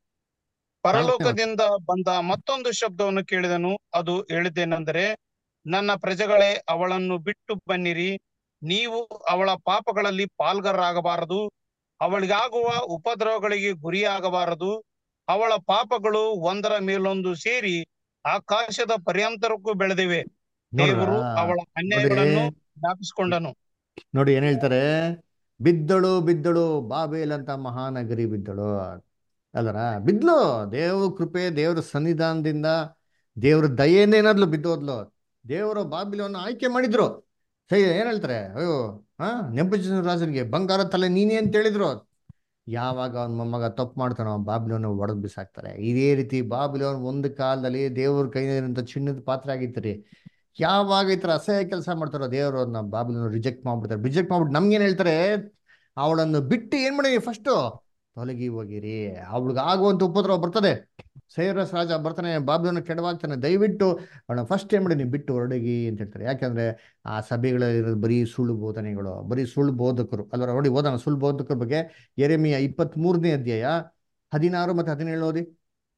ಪರಲೋಕದಿಂದ ಬಂದ ಮತ್ತೊಂದು ಶಬ್ದವನ್ನು ಕೇಳಿದನು ಅದು ಹೇಳಿದ್ದೇನೆಂದರೆ ನನ್ನ ಪ್ರಜೆಗಳೇ ಅವಳನ್ನು ಬಿಟ್ಟು ಬನ್ನಿರಿ ನೀವು ಅವಳ ಪಾಪಗಳಲ್ಲಿ ಪಾಲ್ಗಾರರಾಗಬಾರದು ಅವಳಿಗಾಗುವ ಉಪದ್ರವಗಳಿಗೆ ಗುರಿಯಾಗಬಾರದು ಅವಳ ಪಾಪಗಳು ಒಂದರ ಮೇಲೊಂದು ಸೇರಿ ಆಕಾಶದ ಪರ್ಯಂತರಕ್ಕೂ ಬೆಳೆದಿವೆ ದೇವರು ನೋಡ್ರಾ? ಅವಳ ನೋಡಿ ಅನ್ಯಾಯಗಳನ್ನು ಜ್ಞಾಪಿಸಿಕೊಂಡನು ನೋಡಿ ಏನ್ ಹೇಳ್ತಾರೆ ಬಿದ್ದಳು ಬಿದ್ದಳು ಬಾಬೇಲ್ ಅಂತ ಮಹಾನಗರಿ ಬಿದ್ದಳು ಅಲ್ಲರ ಬಿದ್ಲು ದೇವ್ರ ಕೃಪೆ ದೇವ್ರ ಸನ್ನಿಧಾನದಿಂದ ದೇವ್ರ ದಯೆಯಿಂದ ಏನಾದ್ಲು ಬಿದ್ದೋದ್ಲು ದೇವರು ಬಾಬಿಲವನ್ನು ಆಯ್ಕೆ ಮಾಡಿದ್ರು ಸರಿ ಏನ್ ಹೇಳ್ತಾರೆ ಅಯ್ಯೋ ಹಾ ನೆಂಪು ರಾಜನಿಗೆ ಬಂಗಾರ ತಲೆ ನೀನೇ ಅಂತ ಹೇಳಿದ್ರು ಯಾವಾಗ ಅವನ ಮೊಮ್ಮಗ ತಪ್ಪು ಮಾಡ್ತಾನೋ ಬಾಬಿಲೋನ ಒಡೆದು ಬಿಸಾಕ್ತಾರೆ ಇದೇ ರೀತಿ ಬಾಬಿಲೋನ್ ಒಂದು ಕಾಲದಲ್ಲಿ ದೇವ್ರ ಕೈನಲ್ಲಿರುವಂಥ ಚಿನ್ನದ ಪಾತ್ರ ಆಗಿತ್ತು ರೀ ಯಾವಾಗ ಈ ಥರ ಅಸಹ್ಯ ಕೆಲಸ ಮಾಡ್ತಾರೋ ದೇವರು ಅದನ್ನ ಬಾಬಿಲೋನ ರಿಜೆಕ್ಟ್ ಮಾಡ್ಬಿಡ್ತಾರೆ ರಿಜೆಕ್ಟ್ ಮಾಡ್ಬಿಟ್ಟು ನಮ್ಗೇನು ಹೇಳ್ತಾರೆ ಅವಳನ್ನು ಬಿಟ್ಟು ಏನು ಮಾಡಿ ಫಸ್ಟು ತೊಲಗಿ ಹೋಗಿರಿ ಅವಳಿಗೆ ಆಗುವಂಥ ಉಪದ್ರವ ಬರ್ತದೆ ಸೈರಸ್ ರಾಜ ಬರ್ತಾನೆ ಬಾಬಿಲೋನ ಕೆಡವಾಗ್ತಾನೆ ದಯವಿಟ್ಟು ಅವಳನ್ನ ಫಸ್ಟ್ ಏನು ಮಾಡಿ ನೀವು ಬಿಟ್ಟು ಹೊರಡಗಿ ಅಂತ ಹೇಳ್ತಾರೆ ಯಾಕಂದ್ರೆ ಆ ಸಭೆಗಳಲ್ಲಿರೋದು ಬರೀ ಸುಳ್ಳು ಬೋಧನೆಗಳು ಬರೀ ಸುಳ್ಳು ಬೋಧಕರು ಅಲ್ವರ ನೋಡಿ ಓದೋಣ ಸುಳ್ಳು ಬೋಧಕರ ಬಗ್ಗೆ ಎರೆಮಿಯ ಇಪ್ಪತ್ತ್ ಮೂರನೇ ಅಧ್ಯಾಯ ಹದಿನಾರು ಮತ್ತು ಹದಿನೇಳು ಓದಿ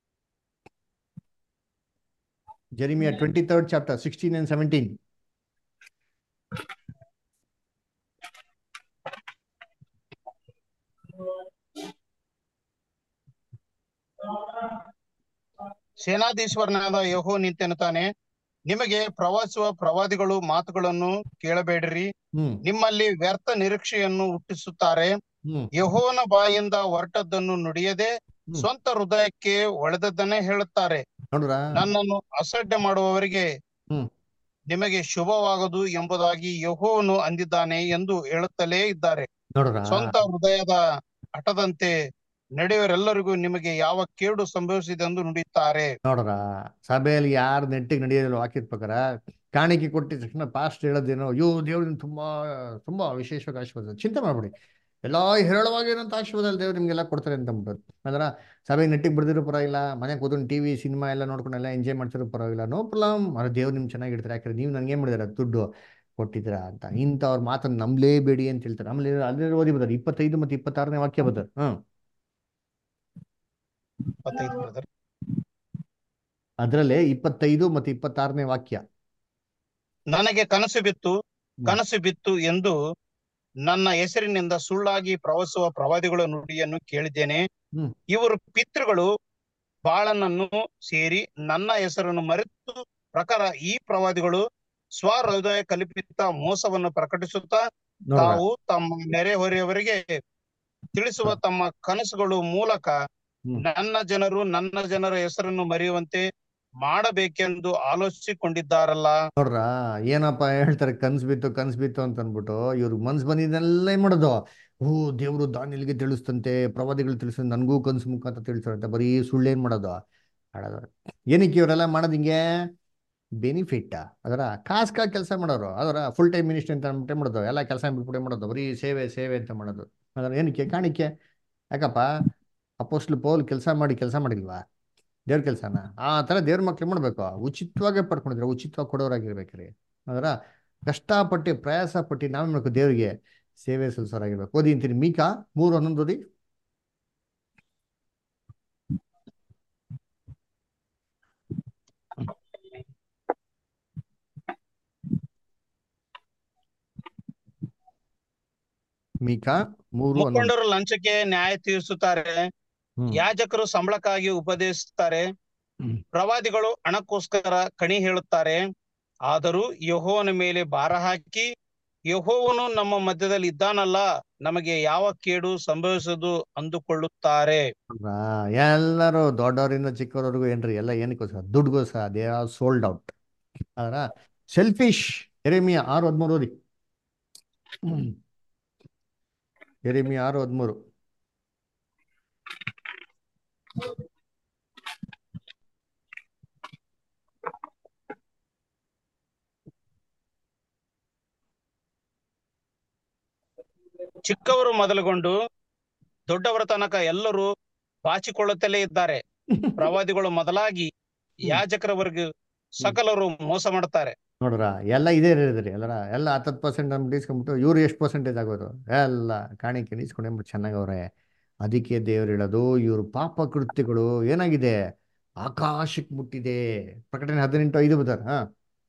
Jeremiah twenty third chapter sixteen and seventeen ಸೇನಾಧೀಶ್ವರನಾದ ಯಹೋ ನಿಂತೆನ್ನುತ್ತಾನೆ ನಿಮಗೆ ಪ್ರವಾಸುವ ಪ್ರವಾದಿಗಳು ಮಾತುಗಳನ್ನು ಕೇಳಬೇಡಿರಿ ಹ್ಮ್ ನಿಮ್ಮಲ್ಲಿ ವ್ಯರ್ಥ ನಿರೀಕ್ಷೆಯನ್ನು ಹುಟ್ಟಿಸುತ್ತಾರೆ ಹ್ಮ್ ಯಹೋವನ ಬಾಯಿಂದ ಹೊರಟದ್ದನ್ನು ನುಡಿಯದೆ ಹ್ಮ್. ಸ್ವಂತ ಹೃದಯಕ್ಕೆ ಒಳೆದದ್ದನ್ನೇ ಹೇಳುತ್ತಾರೆ ನೋಡ್ರ ನನ್ನನ್ನು ಅಸಡ್ಡೆ ಮಾಡುವವರಿಗೆ ಹ್ಮ್. ನಿಮಗೆ ಶುಭವಾಗದು ಎಂಬುದಾಗಿ ಯಹೋವನು ಅಂದಿದ್ದಾನೆ ಎಂದು ಹೇಳುತ್ತಲೇ ಇದ್ದಾರೆ ನೋಡ್ರ ಸ್ವಂತ ಹೃದಯದ ಹಠದಂತೆ ನಡೆಯುವರೆಲ್ಲರಿಗೂ ನಿಮಗೆ ಯಾವ ಕೇಡು ಸಂಭವಿಸಿದೆ ಎಂದು ನುಡಿಯುತ್ತಾರೆ ನೋಡ್ರ ಸಭೆಯಲ್ಲಿ ಯಾರು ನೆಟ್ಟಿಗೆ ನಡೆಯೋದಿಲ್ಲ ವಾಕ್ಯದ ಪ್ರಕಾರ ಕಾಣಿಕೆ ಕೊಟ್ಟಿದ ತಕ್ಷಣ ಪಾಸ್ಟ್ ಹೇಳೋದೇನೋ ಅಯ್ಯೋ ದೇವ್ರಿಂದ ತುಂಬಾ ತುಂಬಾ ವಿಶೇಷವಾಗಿ ಆಶೀರ್ವಾದ ಚಿಂತೆ ಮಾಡ್ಬಿಡಿ ಎಲ್ಲ ಹೇರಳವಾಗಿರೋಂಥ ಆಶೀರ್ವಾದ ದೇವ್ರು ನಿಮ್ಗೆಲ್ಲ ಕೊಡ್ತಾರೆ ಅಂತ ಅಂದ್ಬಿಟ್ಟು ಅದರ ಸಭೆಗೆ ನೆಟ್ಟಿಗೆ ಬರ್ದಿರೋ ಪರವಾಗಿಲ್ಲ ಮನೆಗೆ ಕೂತ್ಕೊಂಡು ಟಿ ವಿ ಸಿನಿಮಾ ಎಲ್ಲ ನೋಡ್ಕೊಂಡು ಎಲ್ಲ ಎಂಜಾಯ್ ಮಾಡ್ತಿರೋ ಪರವಾಗಿಲ್ಲ ನೋ ಪ್ರಾಬ್ಲಮ್ ಅದು ದೇವ್ರು ನಿಮ್ಗೆ ಚೆನ್ನಾಗಿರ್ತಾರೆ ಯಾಕಂದ್ರೆ ನೀವು ನನಗೆ ಏನು ಮಾಡಿದಾರೆ ದುಡ್ಡು ಕೊಟ್ಟಿದ್ದೀರಾ ಅಂತ ಇಂಥವ್ರ ಮಾತನ್ನು ನಂಬಲೇಬೇಡಿ ಅಂತ ಹೇಳ್ತಾರೆ ಆಮೇಲೆ ಅಲ್ಲಿ ಓದಿ ಬರ್ತಾರೆ ಇಪ್ಪತ್ತೈದು ಮತ್ತು ಇಪ್ಪತ್ತಾರನೇ ವಾಕ್ಯ ಬರ್ತಾರೆ ಹ್ಮ್ ಇಪ್ಪತ್ತೈದು brother. ಅದರಲ್ಲೇ ಇಪ್ಪತ್ತೈದು ಮತ್ತು ಇಪ್ಪತ್ತಾರನೇ ವಾಕ್ಯ ನನಗೆ ಕನಸು ಬಿತ್ತು ಕನಸು ಬಿತ್ತು ಎಂದು ನನ್ನ ಹೆಸರಿನಿಂದ ಸುಳ್ಳಾಗಿ ಪ್ರವಹಿಸುವ ಪ್ರವಾದಿಗಳ ನುಡಿಯನ್ನು ಕೇಳಿದ್ದೇನೆ ಹ್ಮ್. ಇವರು ಪಿತೃಗಳು ಬಾಳನನ್ನು ಸೇರಿ ನನ್ನ ಹೆಸರನ್ನು ಮರೆತು ಪ್ರಕಾರ ಈ ಪ್ರವಾದಿಗಳು ಸ್ವಹೃದಯ ಕಲ್ಪಿತ ಮೋಸವನ್ನು ಪ್ರಕಟಿಸುತ್ತಾ ನೋಡ್ರ ತಾವು ತಮ್ಮ ನೆರೆಹೊರೆಯವರಿಗೆ ತಿಳಿಸುವ ತಮ್ಮ ಕನಸುಗಳು ಮೂಲಕ ಹ್ಮ್. ನನ್ನ ಜನರು ನನ್ನ ಜನರ ಹೆಸರನ್ನು ಮರೆಯುವಂತೆ ಮಾಡಬೇಕೆಂದು ಆಲೋಚಿಸಿಕೊಂಡಿದ್ದಾರಲ್ಲ ನೋಡ್ರ ಏನಪ್ಪ ಹೇಳ್ತಾರೆ ಕನ್ಸ್ ಬಿತ್ತು ಕನ್ಸ್ ಬಿತ್ತು ಅಂತ ಅಂದ್ಬಿಟ್ಟು ಇವ್ರು ಮನ್ಸ್ ಬಂದಿದ್ದೆಲ್ಲ ಏನ್ ಮಾಡೋದು ಓ ದೇವ್ರು ದಾನಿಯಲ್ಗೆ ತಿಳಿಸ್ತಂತೆ ಪ್ರವಾದಿಗಳು ತಿಳಿಸ್ತಂತೆ ನನಗೂ ಕನ್ಸು ಮುಖಾಂತರ ತಿಳಿಸ್ತಾರಂತೆ ಬರೀ ಸುಳ್ಳು ಏನ್ ಮಾಡೋದು ಹಾಳಾದವ್ರು ಏನಕ್ಕೆ ಇವರೆಲ್ಲ ಮಾಡೋದು ಹಿಂಗೆ ಬೆನಿಫಿಟ್ ಅದರ ಕಾಸ್ಕ ಕೆಲಸ ಮಾಡೋರು ಅದರ ಫುಲ್ ಟೈಮ್ ಮಿನಿಸ್ಟ್ರಿ ಅಂತ ಅಂದ್ಬಿಟ್ಟೆ ಮಾಡೋದು ಎಲ್ಲ ಕೆಲಸ ಬಿಟ್ಬಿಟ್ಟೆ ಮಾಡೋದು ಬರೀ ಸೇವೆ ಸೇವೆ ಅಂತ ಮಾಡೋದು ಅದರ ಏನಕ್ಕೆ ಕಾಣಿಕೆ ಯಾಕಪ್ಪ ಅಪೋಸ್ಲು ಪೌಲ್ ಕೆಲಸ ಮಾಡಿ ಕೆಲಸ ಮಾಡಿಲ್ವಾ ದೇವ್ರ ಕೆಲಸನ ಆ ಥರ ದೇವ್ರ ಮಕ್ಳು ಮಾಡ್ಬೇಕು ಉಚಿತವಾಗೇ ಪಡ್ಕೊಂಡಿದ್ರೆ ಉಚಿತವಾಗಿ ಕೊಡೋರಾಗಿರ್ಬೇಕ್ರಿ ಅದರ ಕಷ್ಟಪಟ್ಟು ಪ್ರಯಾಸ ಪಟ್ಟು ನಾವೇ ಮಾಡ್ಬೇಕು ದೇವ್ರಿಗೆ ಸೇವೆ ಸಲ್ಲಿಸೋರಾಗಿರ್ಬೇಕು ಓದಿ ಅಂತೀನಿ ಮೀಕಾ ಮೂರು ಹನ್ನೊಂದು ಓದಿ ಮೀಕಾ ಮೂರು ಹನ್ನೊಂದು ಮುಖಂಡರು ಲಂಚಕ್ಕೆ ನ್ಯಾಯ ತೀರಿಸುತ್ತಾರೆ ಹ್ಮ್ ಯಾಜಕರು ಸಂಬಳಕ್ಕಾಗಿ ಉಪದೇಶಿಸುತ್ತಾರೆ ಹ್ಮ್. ಪ್ರವಾದಿಗಳು ಹಣಕ್ಕೋಸ್ಕರ ಕಣಿ ಹೇಳುತ್ತಾರೆ ಆದರೂ ಯಹೋವನ ಮೇಲೆ ಭಾರ ಹಾಕಿ ಯಹೋವನು ನಮ್ಮ ಮಧ್ಯದಲ್ಲಿ ಇದ್ದಾನಲ್ಲ ನಮಗೆ ಯಾವ ಕೇಡು ಸಂಭವಿಸದು ಅಂದುಕೊಳ್ಳುತ್ತಾರೆ ಅಲ್ವಾ? ಎಲ್ಲರೂ ದೊಡ್ಡವರಿಂದ ಚಿಕ್ಕವರವರೆಗೂ ಏನ್ರಿ ಎಲ್ಲ ಏನಕ್ಕೋಸ್ಕರ ದುಡ್ಡುಗೋಸ್ಕರ ದೇ ಆರ್ ಸೋಲ್ಡ್ ಔಟ್ ಅದರ ಸೆಲ್ಫಿಶ್ ಎರೆಮಿಯ ಆರು ಹದಿಮೂರು ಓದಿ ಎರೆಮಿಯ ಆರು ಹದಿಮೂರು ಚಿಕ್ಕವರು ಮೊದಲುಗೊಂಡು ದೊಡ್ಡವರ ತನಕ ಎಲ್ಲರೂ ಬಾಚಿಕೊಳ್ಳುತ್ತಲೇ ಇದ್ದಾರೆ ಪ್ರವಾದಿಗಳು ಮೊದಲಾಗಿ ಯಾಜಕರವರೆಗೂ ಸಕಲರು ಮೋಸ ಮಾಡುತ್ತಾರೆ ನೋಡ್ರ ಎಲ್ಲ ಇದೇ ಇರೋದ್ರಿ ಎಲ್ಲರ ಎಲ್ಲ ಹತ್ತತ್ತು ಪರ್ಸೆಂಟ್ ನಮ್ಗೆ ಇಸ್ಕೊಂಡ್ಬಿಟ್ಟು ಇವ್ರು ಎಷ್ಟು ಪರ್ಸೆಂಟೇಜ್ ಆಗೋದು ಎಲ್ಲ ಕಾಣಿಕೆ ಇಸ್ಕೊಂಡ್ಬಿಟ್ಟು ಚೆನ್ನಾಗವ್ರೆ ಅದಕ್ಕೆ ದೇವ್ರು ಹೇಳೋದು ಇವ್ರ ಪಾಪ ಕೃತ್ಯಗಳು ಏನಾಗಿದೆ ಆಕಾಶಕ್ಕೆ ಮುಟ್ಟಿದೆ ಪ್ರಕಟಣೆ ಹದಿನೆಂಟು ಐದು ಬದಾರ ಹಾ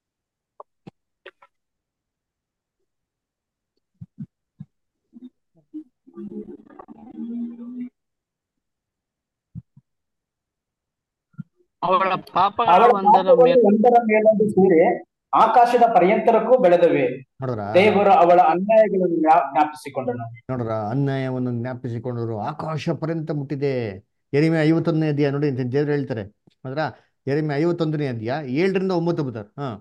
ಅವಳ ಪಾಪಗಳ ಅವಳ ಒಂದರ ಪಾಪಗಳು ಮೇಲೆ ಒಂದರ ಮೇಲೊಂದು ಸೇರಿ ಆಕಾಶದ ಪರ್ಯಂತರಕ್ಕೂ ಬೆಳೆದವೆ ನೋಡ್ರ ದೇವರು ಅವಳ ಅನ್ಯಾಯಗಳನ್ನು ಜ್ಞಾ- ಜ್ಞಾಪಿಸಿಕೊಂಡನು ನೋಡ್ರ ಅನ್ಯಾಯವನ್ನು ಜ್ಞಾಪಿಸಿಕೊಂಡರು ಆಕಾಶ ಪರ್ಯಂತ ಮುಟ್ಟಿದೆ ಎರಿಮೆ ಐವತ್ತೊಂದನೇ ಅಧ್ಯಾಯ ನೋಡಿ ಅಂತ ದೇವ್ರು ಹೇಳ್ತಾರೆ ಅದ್ರ ಎರಿಮೆ ಐವತ್ತೊಂದನೇ ಅಧ್ಯಾಯ ಏಳರಿಂದ ಒಂಬತ್ತು ಬದಾರ ಹಾ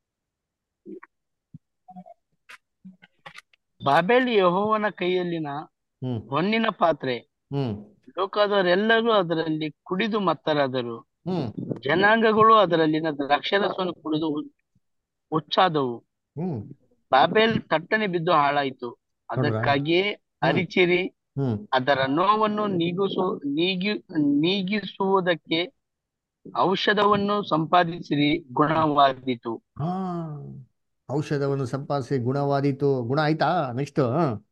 ಬಾಬೆಲ್ ಯೆಹೋವನ ಕೈಯಲ್ಲಿನ ಹ್ಮ್ ಹೊನ್ನಿನ ಪಾತ್ರೆ ಹ್ಮ್ ಲೋಕದವರೆಲ್ಲರೂ ಅದರಲ್ಲಿ ಕುಡಿದು ಮತ್ತರಾದರು ಹ್ಮ್ ಜನಾಂಗಗಳು ಅದರಲ್ಲಿನ ದ್ರಾಕ್ಷಾರಸವನ್ನು ಕುಡಿದು ಹು- ಹುಚ್ಚಾದವು ಹ್ಮ್ ಬಾಬೆಲ್ ತಟ್ಟನೆ ಬಿದ್ದು ಹಾಳಾಯಿತು ಅದಕ್ಕಾಗಿಯೇ ಅರಿಚಿರಿ ಹ್ಮ್ ಅದರ ನೋವನ್ನು ನೀಗಿಸು ನೀಗಿ ನೀಗಿಸುವುದಕ್ಕೆ ಔಷಧವನ್ನು ಸಂಪಾದಿಸಿರಿ ಗುಣವಾದೀತು ಹಾ ಔಷಧವನ್ನು ಸಂಪಾದಿಸಿ ಗುಣವಾದೀತು ಗುಣ ಆಯ್ತಾ ನೆಕ್ಸ್ಟ್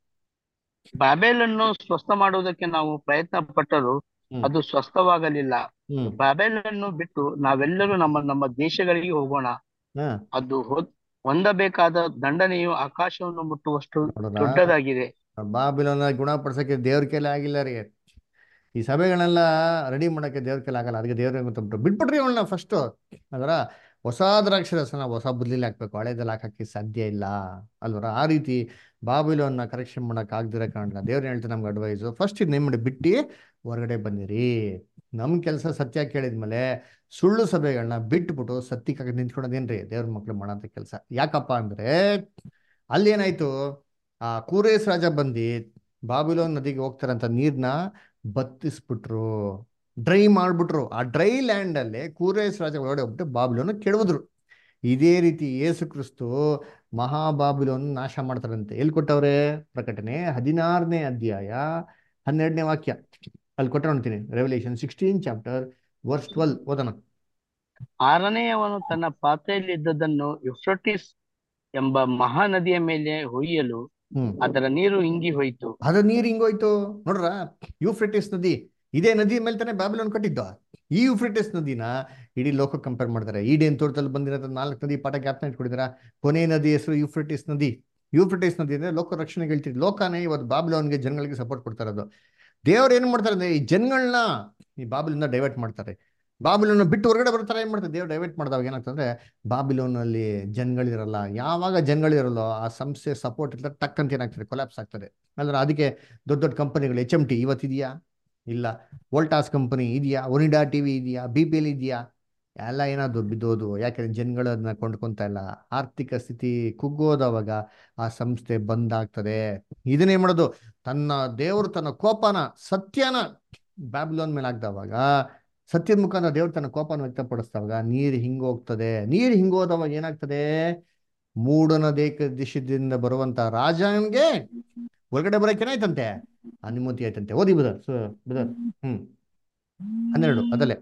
ಬಾಬೆಲನ್ನು ಸ್ವಸ್ಥ ಮಾಡುವುದಕ್ಕೆ ನಾವು ಪ್ರಯತ್ನ ಪಟ್ಟರೂ ಹ್ಮ್. ಅದು ಸ್ವಸ್ಥವಾಗಲಿಲ್ಲ ಹ್ಮ್ ಬಾಬೆಲನ್ನು ಬಿಟ್ಟು ನಾವೆಲ್ಲರೂ ನಮ್ಮ ನಮ್ಮ ದೇಶಗಳಿಗೆ ಹೋಗೋಣ ಹಾ ಅದು ಹೊ- ಹೊಂದಬೇಕಾದ ದಂಡನೆಯು ಆಕಾಶವನ್ನು ಮುಟ್ಟುವಷ್ಟು ನೋಡೋಣ ದೊಡ್ಡದಾಗಿದೆ ಬಾಬಿಲೋನ ಗುಣಪಡಿಸಕ್ಕೆ ದೇವ್ರ ಕೈಲಿ ಆಗಿಲ್ಲ ರೀ ಈ ಸಭೆಗಳನ್ನೆಲ್ಲ ರೆಡಿ ಮಾಡಕ್ಕೆ ದೇವ್ರ ಕೈಲಿ ಆಗಲ್ಲ ಅದಕ್ಕೆ ದೇವ್ರ ಗೊತ್ತಬಿಟ್ರು ಬಿಟ್ಬಿಟ್ರಿ ಅವಳನ್ನ ಫಸ್ಟ್ ಅದರ ಹೊಸ ದ್ರಾಕ್ಷರಸನ ಹೊಸ ಬುದ್ಲಿಲಿ ಹಾಕ್ಬೇಕು ಹಳೇದಲ್ಲಿ ಹಾಕಕ್ಕೆ ಸಾಧ್ಯ ಇಲ್ಲ ಅಲ್ವರ ಆ ರೀತಿ ಬಾಬಿಲೋನ್ನ ಕರೆಕ್ಷನ್ ಮಾಡಕ್ ಆಗ್ದಿರ ಕಾರಣ ದೇವ್ರು ಹೇಳ್ತಾರೆ ನಮ್ಗೆ ಅಡ್ವೈಸು ಫಸ್ಟ್ ಇದು ಮಾಡಿ ಬಿಟ್ಟು ಹೊರಗಡೆ ಬಂದಿರಿ ನಮ್ಮ ಕೆಲಸ ಸತ್ಯ ಕೇಳಿದ್ಮೇಲೆ ಸುಳ್ಳು ಸಭೆಗಳನ್ನ ಬಿಟ್ಬಿಟ್ಟು ಸತ್ಯಕ್ಕಾಗಿ ನಿಂತ್ಕೊಳೋದೇನ್ರಿ ದೇವ್ರ ಮಕ್ಳು ಮಾಡೋಂಥ ಕೆಲಸ ಯಾಕಪ್ಪ ಅಂದ್ರೆ ಅಲ್ಲಿ ಏನಾಯ್ತು ಆ ಕೂರೇಸ್ ರಾಜ ಬಂದು ಬಾಬಿಲೋನ್ ನದಿಗೆ ಹೋಗ್ತಾರಂತ ನೀರ್ನ ಬತ್ತಿಸ್ಬಿಟ್ರು ಡ್ರೈ ಮಾಡ್ಬಿಟ್ರು ಆ ಡ್ರೈ ಲ್ಯಾಂಡ್ ಅಲ್ಲಿ ಕೂರೇಸ್ ರಾಜ ಒಳಗಡೆ ಹೋಗ್ಬಿಟ್ಟು ಬಾಬಿಲೋನ್ ಕೆಡವಿದ್ರು ಇದೇ ರೀತಿ ಯೇಸು ಕ್ರಿಸ್ತು ಮಹಾಬಾಬಿಲೋನ್ ನಾಶ ಮಾಡ್ತಾರಂತೆ ಎಲ್ಲಿ ಕೊಟ್ಟವ್ರೆ ಪ್ರಕಟಣೆ ಹದಿನಾರನೇ ಅಧ್ಯಾಯ ಹನ್ನೆರಡನೇ ವಾಕ್ಯ ಅಲ್ಲಿ ಕೊಟ್ಟ ನೋಡ್ತೀನಿ revelation sixteen chapter verse twelve ಓದೋಣ ಆರನೆಯವನು ತನ್ನ ಪಾತ್ರೆಯಲ್ಲಿ ಇದ್ದದನ್ನು ಯುಫ್ರಟಿಸ್ ಎಂಬ ಮಹಾನದಿಯ ಮೇಲೆ ಹೊಯ್ಯಲು ಹ್ಮ್ ಅದರ ನೀರು ಇಂಗಿ ಹೋಯಿತು ಅದ ನೀರು ಹಿಂಗೋಯ್ತು ನೋಡ್ರ ಯೂಫ್ರೆಟಿಸ್ ನದಿ ಇದೇ ನದಿ ಮೇಲೆ ತಾನೇ ಬ್ಯಾಬಿಲೋನ್ ಕಟ್ಟಿದ್ದು ಈ ಯೂಫ್ರೆಟಿಸ್ ನದಿನ ಇಡೀ ಲೋಕ ಕಂಪೇರ್ ಮಾಡ್ತಾರೆ ಈಡೇನ್ ತೋಟದಲ್ಲಿ ಬಂದಿರೋ ನಾಲ್ಕು ನದಿ ಪಾಠ ಜ್ಞಾಪನ ಇಟ್ಕೊಂಡಿದಾರ ಕೊನೆ ನದಿ ಹೆಸರು ಯೂಫ್ರೆಟಿಸ್ ನದಿ ಯೂಫ್ರೆಟಿಸ್ ನದಿ ಅಂದ್ರೆ ಲೋಕ ರಕ್ಷಣೆಗೆ ಹೇಳ್ತೀವಿ ಲೋಕನೇ ಇವತ್ತು ಬಾಬಿಲೋನ್ಗೆ ಜನಗಳಿಗೆ ಸಪೋರ್ಟ್ ಕೊಡ್ತಾ ಇರೋದು ದೇವ್ರು ಏನ್ ಮಾಡ್ತಾರೆ ಅಂದ್ರೆ ಈ ಜನಗಳನ್ನ ಈ ಬಾಬಿಲಿಂದ ಡೈವರ್ಟ್ ಮಾಡ್ತಾರೆ ಬಾಬಿಲೋನ್ ಬಿಟ್ಟು ಹೊರಗಡೆ ಬರ್ತಾರೆ ಏನ್ ಮಾಡ್ತಾರೆ ದೇವ್ರು ಡೈವರ್ಟ್ ಮಾಡಿದಾಗ ಏನಾಗ್ತಂದ್ರೆ ಬಾಬಿಲೋನಲ್ಲಿ ಜನಗಳಿರಲ್ಲ ಯಾವಾಗ ಜನಗಳಿರಲ್ಲೋ ಆ ಸಂಸ್ಥೆ ಸಪೋರ್ಟ್ ಇರ್ತಾರೆ ಟಕ್ ಅಂತ ಏನಾಗ್ತದೆ ಕೊಲಾಪ್ಸ್ ಆಗ್ತದೆ ಅಂದ್ರೆ ಅದಕ್ಕೆ ದೊಡ್ಡ ದೊಡ್ಡ ಕಂಪನಿಗಳು ಎಚ್ ಎಂ ಟಿ ಇವತ್ತಿದೆಯಾ ಇಲ್ಲ ವೋಲ್ಟಾಸ್ ಕಂಪನಿ ಇದೆಯಾ ಒನಿಡಾ ಟಿ ವಿ ಇದೆಯಾ ಬಿ ಪಿ ಎಲ್ ಇದೆಯಾ ಎಲ್ಲ ಏನಾದ್ರು ಬಿದ್ದೋದು ಯಾಕಂದ್ರೆ ಜನಗಳನ್ನ ಕೊಂಡ್ಕೊಂತ ಇಲ್ಲ ಆರ್ಥಿಕ ಸ್ಥಿತಿ ಕುಗ್ಗೋದವಾಗ ಆ ಸಂಸ್ಥೆ ಬಂದ್ ಆಗ್ತದೆ ಇದನ್ನೇ ಮಾಡೋದು ತನ್ನ ದೇವರು ತನ್ನ ಕೋಪನ ಸತ್ಯನ ಬ್ಯಾಬ್ಲೋನ್ ಮೇಲೆ ಆಗ್ದವಾಗ ಸತ್ಯದ ಮುಖಾಂತರ ದೇವ್ರು ತನ್ನ ಕೋಪನ ವ್ಯಕ್ತಪಡಿಸಿದಾಗ ನೀರು ಹಿಂಗೋಗ್ತದೆ ನೀರು ಹಿಂಗೋದವಾಗ ಏನಾಗ್ತದೆ ಮೂಡನ ದೇಕ ದಿಶದಿಂದ ಬರುವಂತ ರಾಜನ್ಗೆ ಹೊರಗಡೆ ಬರೋಕೆ ಏನಾಯ್ತಂತೆ ಅನುಮತಿ ಆಯ್ತಂತೆ ಓದಿ ಬದರ್ ಬದರ್ ಹ್ಮ್ ಹನ್ನೆರಡು ಅದಲ್ಲೇ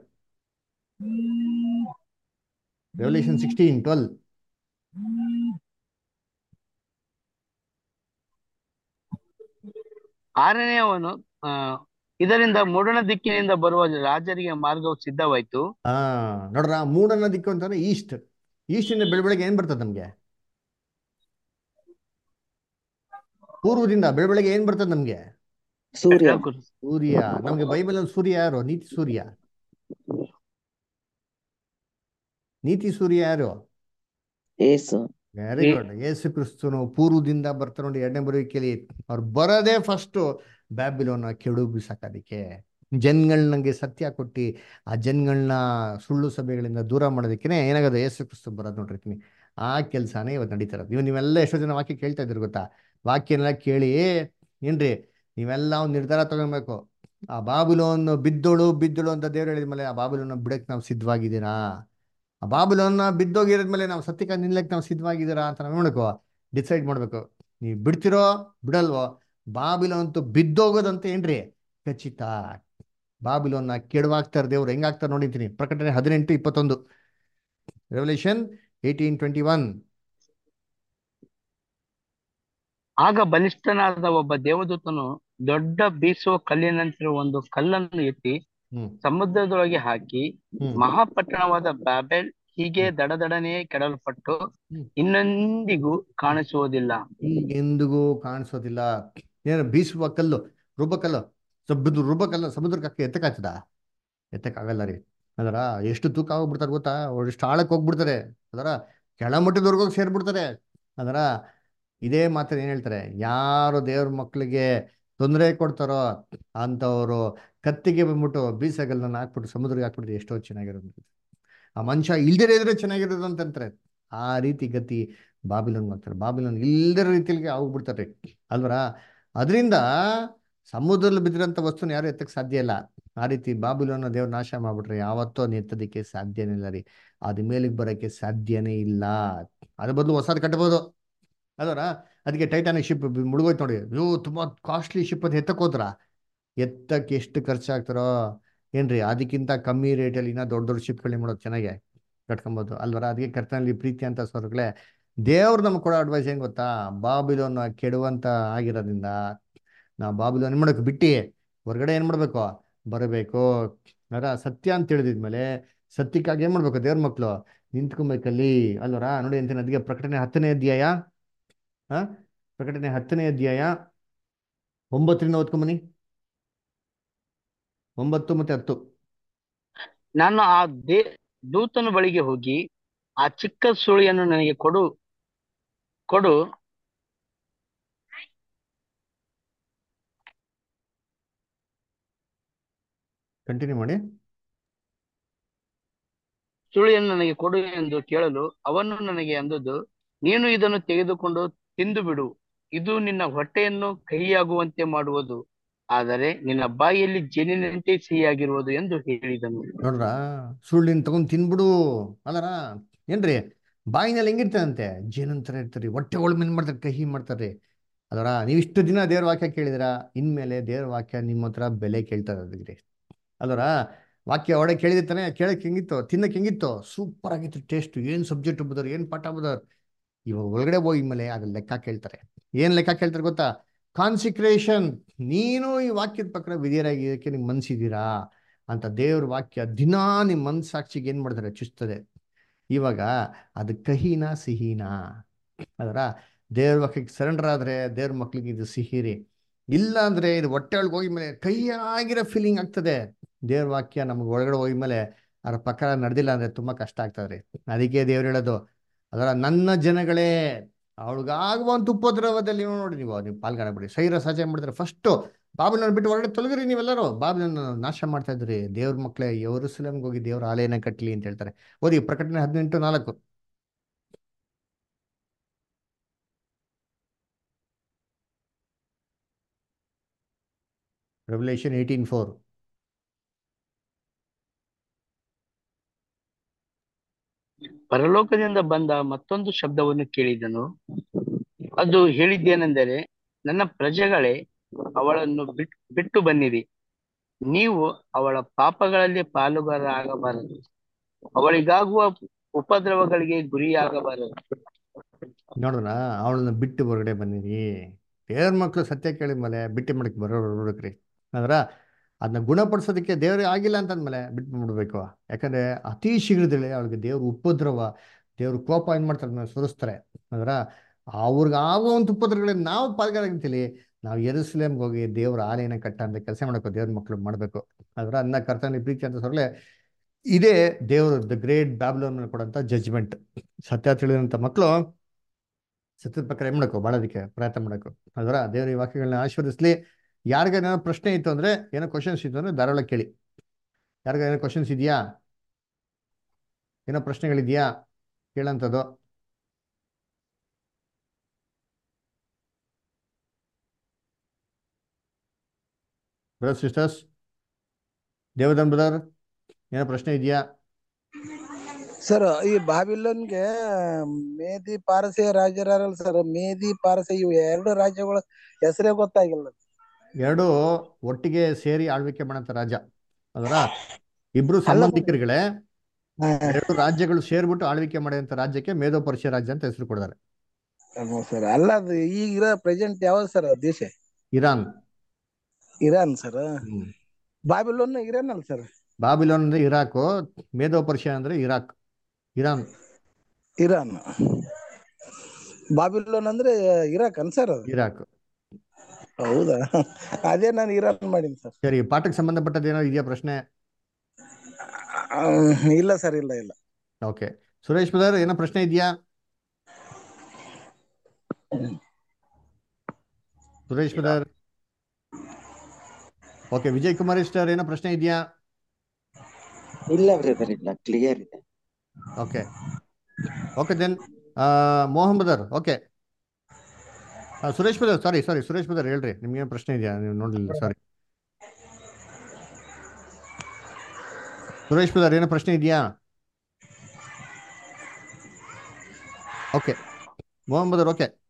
ರೆವಲ್ಯೂಷನ್ ಸಿಕ್ಸ್ಟೀನ್ ಟ್ವೆಲ್ ಆರನೆಯವನು ಆ ಇದರಿಂದ ಮೂಡಣ ದಿಕ್ಕಿನಿಂದ ಬರುವ ರಾಜರಿಗೆ ಮಾರ್ಗವು ಸಿದ್ಧವಾಯ್ತು ಹಾ ನೋಡ್ರ ಮೂಡನ ದಿಕ್ಕು ಅಂತಂದ್ರೆ ಈಸ್ಟ್ ಈಸ್ಟ್ ಇಂದ ಬೆಳಬೆಳಗ್ಗೆ ಏನ್ ಬರ್ತದೆ ನಮ್ಗೆ ಪೂರ್ವದಿಂದ ಬೆಳಬೆಳಗ್ಗೆ ಏನ್ ಬರ್ತದೆ ನಮ್ಗೆ ಸೂರ್ಯ ಹೇಳ್ಕೊಡಿ. ಸೂರ್ಯ ನಮ್ಗೆ ಬೈಬಲ್ ಅಲ್ಲಿ ಸೂರ್ಯ ಯಾರು ನೀತಿ ಸೂರ್ಯ ನೀತಿ ಸೂರ್ಯ ಯಾರು ಏಸು ವೆರಿ ಏ- ಗುಡ್ ಯೇಸು ಕ್ರಿಸ್ತನು ಪೂರ್ವದಿಂದ ಬರ್ತಾರೆ ನೋಡಿ ಎರಡನೇ ಬರುವಿಕೆಯಲ್ಲಿ ಅವ್ರು ಬರೋದೇ ಫಸ್ಟ್ ಬ್ಯಾಬಿಲೋನ ಕೆಡು ಬಿಸಾಕೋದಕ್ಕೆ ಜನ್ಗಳನ್ನಂಗೆ ಸತ್ಯ ಕೊಟ್ಟು ಆ ಜನ್ಗಳನ್ನ ಸುಳ್ಳು ಸಭೆಗಳಿಂದ ದೂರ ಮಾಡೋದಕ್ಕೆ ಏನಾಗೋದು ಯೇಸು ಕ್ರಿಸ್ತು ಬರೋದು ನೋಡಿರ್ತೀನಿ ಆ ಕೆಲಸನೇ ಇವತ್ತು ನಡೀತಾ ಇರೋದು ನೀವು ನೀವೆಲ್ಲ ಎಷ್ಟೋ ಜನ ವಾಕ್ಯ ಕೇಳ್ತಾ ಇದ್ದೀರಿ ಗೊತ್ತಾ ವಾಕ್ಯನೆಲ್ಲ ಕೇಳಿ ಏನ್ರಿ ನೀವೆಲ್ಲ ಒಂದು ನಿರ್ಧಾರ ತಗೊಬೇಕು ಆ ಬಾಬಿಲೋನ್ ಬಿದ್ದೋಳು ಬಿದ್ದೋಳು ಅಂತ ದೇವ್ರು ಹೇಳಿದ್ಮೇಲೆ ಆ ಬಾಬಿಲೋನ ಬಿಡಕ್ಕೆ ನಾವು ಸಿದ್ಧವಾಗಿದ್ದೀರಾ ಆ ಬಾಬಿಲೋನ್ನ ಬಿದ್ದೋಗಿರೋದ್ಮೇಲೆ ನಾವು ಸತ್ಯಕ್ಕೆ ನಿಲ್ಲಕ್ಕೆ ನಾವು ಸಿದ್ಧವಾಗಿದ್ದೀರಾ ಅಂತ ನಾವು ನೋಡ್ಕೋ ಡಿಸೈಡ್ ಮಾಡ್ಬೇಕು ನೀವು ಬಿಡ್ತಿರೋ ಬಿಡಲ್ವೋ ಬಾಬಿಲೋನ್ ಅಂತೂ ಬಿದ್ದೋಗೋದಂತ ಏನ್ರಿ ಖಚಿತ ಬಾಬಿಲೋನ್ನ ಕೆಡವಾಗ್ತಾರೆ ದೇವ್ರು ಹೆಂಗಾಗ್ತಾರೆ ನೋಡಿದ್ದೀನಿ ಪ್ರಕಟಣೆ ಹದಿನೆಂಟು ಇಪ್ಪತ್ತೊಂದು ರೆವಲ್ಯೂಷನ್ ಏಯ್ಟೀನ್ ಟ್ವೆಂಟಿ ಒನ್ ಆಗ ಬಲಿಷ್ಠನಾದ ಒಬ್ಬ ದೇವದೂತನು ದೊಡ್ಡ ಬೀಸುವ ಕಲ್ಲಿನಂತಿರುವ ಒಂದು ಕಲ್ಲನ್ನು ಎತ್ತಿ ಹ್ಮ್ ಸಮುದ್ರದೊಳಗೆ ಹಾಕಿ ಹ್ಮ್ ಮಹಾಪಟ್ಟಣವಾದ ಬ್ಯಾಬೆಲ್ ಹೀಗೆ ದಡದಡನೆ ಕೆಡಲ್ಪಟ್ಟು ಹ್ಮ್. ಇನ್ನೆಂದಿಗೂ ಕಾಣಿಸುವುದಿಲ್ಲ ಎಂದಿಗೂ ಕಾಣಿಸೋದಿಲ್ಲ ಏನು ಬೀಸುವ ಕಲ್ಲು ರುಬ್ಬ ಕಲ್ಲು ಸಬ್ಬದು ರುಬ್ಬ ಕಲ್ಲು ಸಮುದ್ರಕ್ಕೆ ಹಾಕಿ ಎತ್ತಕ್ಕಾಗ್ತದ ಎತ್ತಕ್ಕಾಗಲ್ಲ ರೀ ಅದರ ಎಷ್ಟು ತೂಕ ಹೋಗ್ಬಿಡ್ತಾರೆ ಗೊತ್ತಾ ಅವ್ರು ಎಷ್ಟು ಆಳಕ್ಕೆ ಹೋಗ್ಬಿಡ್ತಾರೆ ಅದರ ಕೆಳಮಟ್ಟದವರೆಗೂ ಹೋಗಿ ಸೇರ್ಬಿಡ್ತಾರೆ ಅದರ ಇದೇ ಮಾತ್ರ ಏನ್ ಹೇಳ್ತಾರೆ ಯಾರು ದೇವ್ರ ಮಕ್ಕಳಿಗೆ ತೊಂದರೆ ಕೊಡ್ತಾರೋ ಅಂಥವ್ರು ಕತ್ತಿಗೆ ಬಂದ್ಬಿಟ್ಟು ಬೀಸಗಲ್ಲನ್ನ ಹಾಕ್ಬಿಟ್ಟು ಸಮುದ್ರಕ್ಕೆ ಹಾಕ್ಬಿಟ್ಟು ಎಷ್ಟೋ ಚೆನ್ನಾಗಿರೋದು ಆ ಮನುಷ್ಯ ಇಲ್ದಿರ ಇದ್ರೆ ಚೆನ್ನಾಗಿರೋದು ಅಂತಂತಾರೆ ಆ ರೀತಿ ಗತಿ ಬಾಬಿಲೋನ್ ಮಾಡ್ತಾರೆ ಬಾಬಿಲೋನ್ ಇಲ್ದಿರೋ ರೀತಿಯಲ್ಲಿ ಹೋಗ್ಬಿಡ್ತಾರೆ ಅಲ್ವರ ಅದರಿಂದ ಸಮುದ್ರದಲ್ಲಿ ಬಿದ್ದಿರೋಂಥ ವಸ್ತುನ ಯಾರು ಎತ್ತಕ್ಕೆ ಸಾಧ್ಯ ಇಲ್ಲ ಆ ರೀತಿ ಬಾಬಿಲೋನ ದೇವ್ರ ನಾಶ ಮಾಡ್ಬಿಟ್ರೆ ಯಾವತ್ತೂ ಅದನ್ನ ಎತ್ತೋದಕ್ಕೆ ಸಾಧ್ಯನೇ ಇಲ್ಲ ರೀ ಅದ ಮೇಲಿಗೆ ಬರೋಕ್ಕೆ ಸಾಧ್ಯನೇ ಇಲ್ಲ ಅದ್ರ ಬದಲು ಹೊಸದು ಕಟ್ಬೋದು ಅದರ ಅದಕ್ಕೆ ಟೈಟಾನಿಕ್ ಶಿಪ್ ಮುಳುಗೋಯ್ತು ನೋಡಿ ಅಯ್ಯೋ ತುಂಬಾ ಕಾಸ್ಟ್ಲಿ ಶಿಪ್ ಅದು ಎತ್ತಕ್ಕೆ ಹೋದ್ರ ಎತ್ತಕ್ಕೆ ಎಷ್ಟು ಖರ್ಚಾಗ್ತಾರೋ ಏನ್ರಿ ಅದಕ್ಕಿಂತ ಕಮ್ಮಿ ರೇಟಲ್ಲಿ ಇನ್ನೂ ದೊಡ್ಡ ದೊಡ್ಡ ಶಿಪ್ಗಳನ್ನ ಮಾಡೋದು ಚೆನ್ನಾಗೆ ಕಟ್ಕೊಬೋದು ಅಲ್ವರ ಅದಕ್ಕೆ ಕರ್ತನಲ್ಲಿ ಪ್ರೀತಿ ಅಂತ ಸ್ವರ್ಗಳೇ ದೇವ್ರು ನಮ್ಗೆ ಕೊಡೋ ಅಡ್ವೈಸ್ ಏನ್ ಗೊತ್ತಾ ಬಾಬಿಲೋನ್ ಕೆಡುವಂತ ಆಗಿರೋದ್ರಿಂದ ನಾವು ಬಾಬಿಲೋನ್ ಏನ್ ಮಾಡಬೇಕು ಬಿಟ್ಟು ಹೊರಗಡೆ ಏನ್ ಮಾಡ್ಬೇಕು ಬರಬೇಕು ಅದರ ಸತ್ಯ ಅಂತ ತಿಳಿದಿದ್ಮೇಲೆ ಸತ್ಯಕ್ಕಾಗಿ ಏನ್ ಮಾಡ್ಬೇಕು ದೇವ್ರ ಮಕ್ಕಳು ನಿಂತ್ಕೊಬೇಕಲ್ಲಿ ಅಲ್ವರ ನೋಡಿ ಅಂತೀನಿ ಅದಕ್ಕೆ ಪ್ರಕಟಣೆ ಹತ್ತನೇ ಅಧ್ಯಾಯ ಆ ಪ್ರಕಟಣೆ ಹತ್ತನೇ ಅಧ್ಯಾಯ ಒಂಬತ್ತರಿಂದ ಓದ್ಕೊಂಬನಿ ಒಂಬತ್ತು ಮತ್ತೆ ಹತ್ತು ನಾನು ಆ ದೇ ದೂತನ ಬಳಿಗೆ ಹೋಗಿ ಆ ಚಿಕ್ಕ ಸುಳಿಯನ್ನು ನನಗೆ ಕೊಡು ಕೊಡು ಕಂಟಿನ್ಯೂ ಮಾಡಿ ಸುಳಿಯನ್ನು ನನಗೆ ಕೊಡು ಎಂದು ಕೇಳಲು ಅವನು ನನಗೆ ಅಂದದ್ದು ನೀನು ಇದನ್ನು ತೆಗೆದುಕೊಂಡು ತಿಂದು ಬಿಡು ಇದು ನಿನ್ನ ಹೊಟ್ಟೆಯನ್ನು ಕಹಿಯಾಗುವಂತೆ ಮಾಡುವುದು ಆದರೆ ನಿನ್ನ ಬಾಯಿಯಲ್ಲಿ ಜೇನಿನಂತೆ ಸಿಹಿಯಾಗಿರುವುದು ಎಂದು ಹೇಳಿದನು ನೋಡ್ರ ಸುಳ್ಳಿನ ತಗೊಂಡ್ ತಿನ್ಬಿಡು ಅಲ್ಲರ ಏನ್ರಿ ಬಾಯಿನಲ್ಲಿ ಹೆಂಗಿರ್ತದಂತೆ ಜೇನಂತರ ಇರ್ತಾರೆ ಹೊಟ್ಟೆ ಒಳಗೆ ಏನ್ ಮಾಡ್ತಾರೆ ಕಹಿ ಮಾಡ್ತಾರೆ ಅದರ ನೀವು ಇಷ್ಟು ದಿನ ದೇವ್ರ ವಾಕ್ಯ ಕೇಳಿದಿರ ಇನ್ಮೇಲೆ ದೇವ್ರ ವಾಕ್ಯ ನಿಮ್ಮ ಹತ್ರ ಬೆಲೆ ಕೇಳ್ತಾ ಇರೋದ್ರಿ ಅಲ್ವರ ವಾಕ್ಯ ಒಳಗೆ ಕೇಳಿದಿರ್ತಾನೆ ಕೇಳಕ್ ಹೆಂಗಿತ್ತು ತಿನ್ನಕ್ ಹೆಂಗಿತ್ತು ಸೂಪರ್ ಆಗಿತ್ತು ಟೇಸ್ಟ್ ಏನ್ ಸಬ್ಜೆಕ್ಟ್ ಬುದರ್ ಏನ್ ಪಾಠ ಬುದರ್ ಇವಾಗ ಒಳಗಡೆ ಹೋಗಿ ಮೇಲೆ ಅದ್ರ ಲೆಕ್ಕ ಕೇಳ್ತಾರೆ ಏನ್ ಲೆಕ್ಕ ಕೇಳ್ತಾರೆ ಗೊತ್ತಾ ಕಾನ್ಸಿಕ್ರೇಷನ್ ನೀನು ಈ ವಾಕ್ಯದ ಪ್ರಕಾರ ವಿಧಿಯರಾಗಿದ್ದಕ್ಕೆ ನಿಮ್ಗೆ ಮನ್ಸಿದ್ದೀರಾ ಅಂತ ದೇವ್ರ ವಾಕ್ಯ ದಿನಾ ನಿಮ್ಮ ಮನ್ಸಾಕ್ಷಿಗೆ ಏನ್ ಮಾಡ್ತಾರೆ ಚುಸ್ತದೆ ಇವಾಗ ಅದು ಕಹಿನಾ ಸಿಹಿನಾ ಅದರ ದೇವ್ರ ವಾಕ್ಯಕ್ಕೆ ಸರೆಂಡರ್ ಆದ್ರೆ ದೇವ್ರ ಮಕ್ಳಿಗೆ ಇದು ಸಿಹಿ ರೀ ಇಲ್ಲ ಅಂದ್ರೆ ಇದು ಹೊಟ್ಟೆ ಒಳಗೆ ಹೋಗಿ ಮೇಲೆ ಕಹಿಯಾಗಿರೋ ಫೀಲಿಂಗ್ ಆಗ್ತದೆ ದೇವ್ರ ವಾಕ್ಯ ನಮ್ಗೆ ಒಳಗಡೆ ಹೋಗಿ ಮೇಲೆ ಅದ್ರ ಪ್ರಕಾರ ನಡೆದಿಲ್ಲ ಅಂದ್ರೆ ತುಂಬಾ ಕಷ್ಟ ಆಗ್ತದ್ರಿ ಅದಕ್ಕೆ ದೇವ್ರು ಹೇಳೋದು ಅದರ ನನ್ನ ಜನಗಳೇ ಅವಳಿಗಾಗುವಂತ ಉಪದ್ರವದಲ್ಲಿ ನೀವು ನೋಡಿ ನೀವು ನೀವು ಪಾಲ್ಗೊಳ್ಬೇಡಿ ಸೈರ ಸಹಜ ಮಾಡಿದ್ರೆ ಫಸ್ಟ್ ಬಾಬುಲನ್ನ ಬಿಟ್ಟು ಹೊರಗಡೆ ತೊಲಗಿರಿ ನೀವೆಲ್ಲರೂ ಬಾಬುಲನ್ನ ನಾಶ ಮಾಡ್ತಾ ಇದ್ರಿ ದೇವ್ರ ಮಕ್ಕಳೇ ಯೆರೂಸಲೇಮ್ಗೆ ಹೋಗಿ ದೇವ್ರ ಆಲಯನ ಕಟ್ಲಿ ಅಂತ ಹೇಳ್ತಾರೆ ಓದಿ ಪ್ರಕಟಣೆ ಹದಿನೆಂಟು ನಾಲ್ಕು ರೆವಲ್ಯೂಷನ್ ಏಯ್ಟೀನ್ ಫೋರ್ ಪರಲೋಕದಿಂದ ಬಂದ ಮತ್ತೊಂದು ಶಬ್ದವನ್ನು ಕೇಳಿದನು ಅದು ಹೇಳಿದ್ದೇನೆಂದರೆ ನನ್ನ ಪ್ರಜೆಗಳೇ ಅವಳನ್ನು ಬಿಟ್ ಬಿಟ್ಟು ಬನ್ನಿರಿ ನೀವು ಅವಳ ಪಾಪಗಳಲ್ಲಿ ಪಾಲುಗಾರರಾಗಬಾರದು ಅವಳಿಗಾಗುವ ಉಪದ್ರವಗಳಿಗೆ ಗುರಿಯಾಗಬಾರದು ನೋಡೋಣ ಅವಳನ್ನ ಬಿಟ್ಟು ಹೊರಗಡೆ ಬಂದಿರಿ ದೇವ್ರ ಮಕ್ಕಳು ಸತ್ಯ ಕೇಳಿದ ಮೇಲೆ ಬಿಟ್ಟು ಮಾಡಕ್ಕೆ ಬರೋ ಬರ್ಬೇಕ್ರಿ ಅಂದ್ರ ಅದನ್ನ ಗುಣಪಡಿಸೋದಕ್ಕೆ ದೇವ್ರಿಗೆ ಆಗಿಲ್ಲ ಅಂತಂದ್ಮೇಲೆ ಬಿಟ್ಟು ಬಿಡ್ಬೇಕು ಯಾಕಂದ್ರೆ ಅತಿ ಶೀಘ್ರದಲ್ಲಿ ಅವಳಿಗೆ ದೇವ್ರ ಉಪದ್ರವ ದೇವ್ರ ಕೋಪ ಏನ್ ಮಾಡ್ತಾರೆ ಅದನ್ನ ಸುರಿಸ್ತಾರೆ ಅಂದ್ರ ಅವ್ರಿಗೆ ಆಗುವಂತ ಉಪದ್ರವಗಳಿಗೆ ನಾವು ಪಾಲ್ಗಾರಂತೀಲಿ ನಾವು ಎರುಸಲೇಮ್ಗೆ ಹೋಗಿ ದೇವ್ರ ಆಲಯನ ಕಟ್ಟ ಅಂತ ಕೆಲಸ ಮಾಡಬೇಕು ದೇವ್ರ ಮಕ್ಕಳು ಮಾಡಬೇಕು ಅದರ ಅನ್ನ ಕರ್ತನ ಪ್ರೀತಿ ಅಂತ ಸೊರಲೆ ಇದೇ ದೇವರು ದ ಗ್ರೇಟ್ ಬ್ಯಾಬ್ಲೋನ್ ಕೊಡಂತ ಜಜ್ಮೆಂಟ್ ಸತ್ಯ ತಿಳಿದಂತ ಮಕ್ಕಳು ಸತ್ಯದ ಪ್ರಕಾರ ಏನ್ ಮಾಡಬೇಕು ಬಾಳೋದಕ್ಕೆ ಪ್ರಯತ್ನ ಮಾಡಬೇಕು ಅದರ ದೇವ್ರ ಈ ವಾಕ್ಯಗಳನ್ನ ಆಶೀರ್ವದಿಸ್ಲಿ ಯಾರಿಗೇನೋ ಪ್ರಶ್ನೆ ಇತ್ತು ಅಂದ್ರೆ ಏನೋ ಕ್ವಶನ್ಸ್ ಇತ್ತು ಅಂದ್ರೆ ಧಾರಾಳ ಕೇಳಿ ಯಾರಿಗ ಏನೋ ಕ್ವಶನ್ಸ್ ಇದೆಯಾ ಏನೋ ಪ್ರಶ್ನೆಗಳಿದೆಯಾ ಕೇಳಂಥದ್ದು ಬ್ರದರ್ ಸಿಸ್ಟರ್ಸ್ ದೇವದನ್ ಬ್ರದರ್ ಏನೋ ಪ್ರಶ್ನೆ ಇದೆಯಾ ಸರ್ ಈ ಬಾಬಿಲೋನ್ಗೆ ಮೇದಿ ಪಾರಸೆ ರಾಜರಲ್ಲ ಸರ್ ಮೇದಿ ಪಾರಸೆ ಇವು ಎರಡು ರಾಜ್ಯಗಳ ಹೆಸರೇ ಗೊತ್ತಾಗಿಲ್ಲ ಎರಡು ಒಟ್ಟಿಗೆ ಸೇರಿ ಆಳ್ವಿಕೆ ಮಾಡಂತ ರಾಜ ಅದರ ಇಬ್ರು ಅಲ್ಲ ಸಂಬಂಧಿಕರುಗಳೇ ಹಾ, ಎರಡು ರಾಜ್ಯಗಳು ಸೇರ್ಬಿಟ್ಟು ಆಳ್ವಿಕೆ ಮಾಡಿದಂತ ರಾಜ್ಯಕ್ಕೆ ಮೇಧೋ ಪರ್ಷಿಯ ರಾಜ್ಯ ಅಂತ ಹೆಸರು ಕೊಡ್ತಾರೆ ಹ್ಮ್ ಸರ್ ಅಲ್ಲ ಅದು ಈಗ ಇರೋ ಪ್ರೆಸೆಂಟ್ ಯಾವ್ದು ಸರ್ ದೇಶ Iran Iran sir hmm Babylon Iran ಅಲ್ಲ ಸರ್ ಬಾಬಿಲೋನ್ ಅಂದ್ರೆ ಇರಾಕು ಮೇಧೋ ಪರ್ಷಿಯಾ ಅಂದ್ರೆ ಇರಾಕ್ ಇರಾನ್ ಇರಾನ್ ಬಾಬಿಲೋನ್ ಅಂದ್ರೆ ಇರಾಕ್ ಅನ್ ಸರ್ ಅದು ಇರಾಕ್ ಹೌದಾ ಅದೇ ನಾನು ಇರಾನ್ ಮಾಡೀನಿ ಸರ್ ಸರಿ ಪಾಠಕ್ಕೆ ಸಂಬಂಧಪಟ್ಟದ್ದು ಏನೋ ಇದೆಯಾ ಪ್ರಶ್ನೆ ಇಲ್ಲ ಸರ್ ಇಲ್ಲ ಇಲ್ಲ ಓಕೆ ಸುರೇಶ್ ಬ್ರದರ್ ಏನೋ ಪ್ರಶ್ನೆ ಇದೆಯಾ Suresh brother okay Vijay Kumar sister ಏನೋ ಪ್ರಶ್ನೆ ಇದೆಯಾ ಇಲ್ಲ ಬ್ರದರ್ ಇಲ್ಲ ಕ್ಲಿಯರ್ ಇದೆ okay okay then Mohan brother okay Suresh brother sorry sorry Suresh brother ಹೇಳ್ರಿ ನಿಮ್ಗೇನು ಪ್ರಶ್ನೆ ಇದೆಯಾ ನೀವು ನೋಡಲಿಲ್ಲ ಸಾರಿ ಸುರೇಶ್ ಬ್ರದರ್ ಏನೋ ಪ್ರಶ್ನೆ ಇದೆಯಾ ಓಕೆ ಮೋಹನ್ ಬ್ರದರ್ ಓಕೆ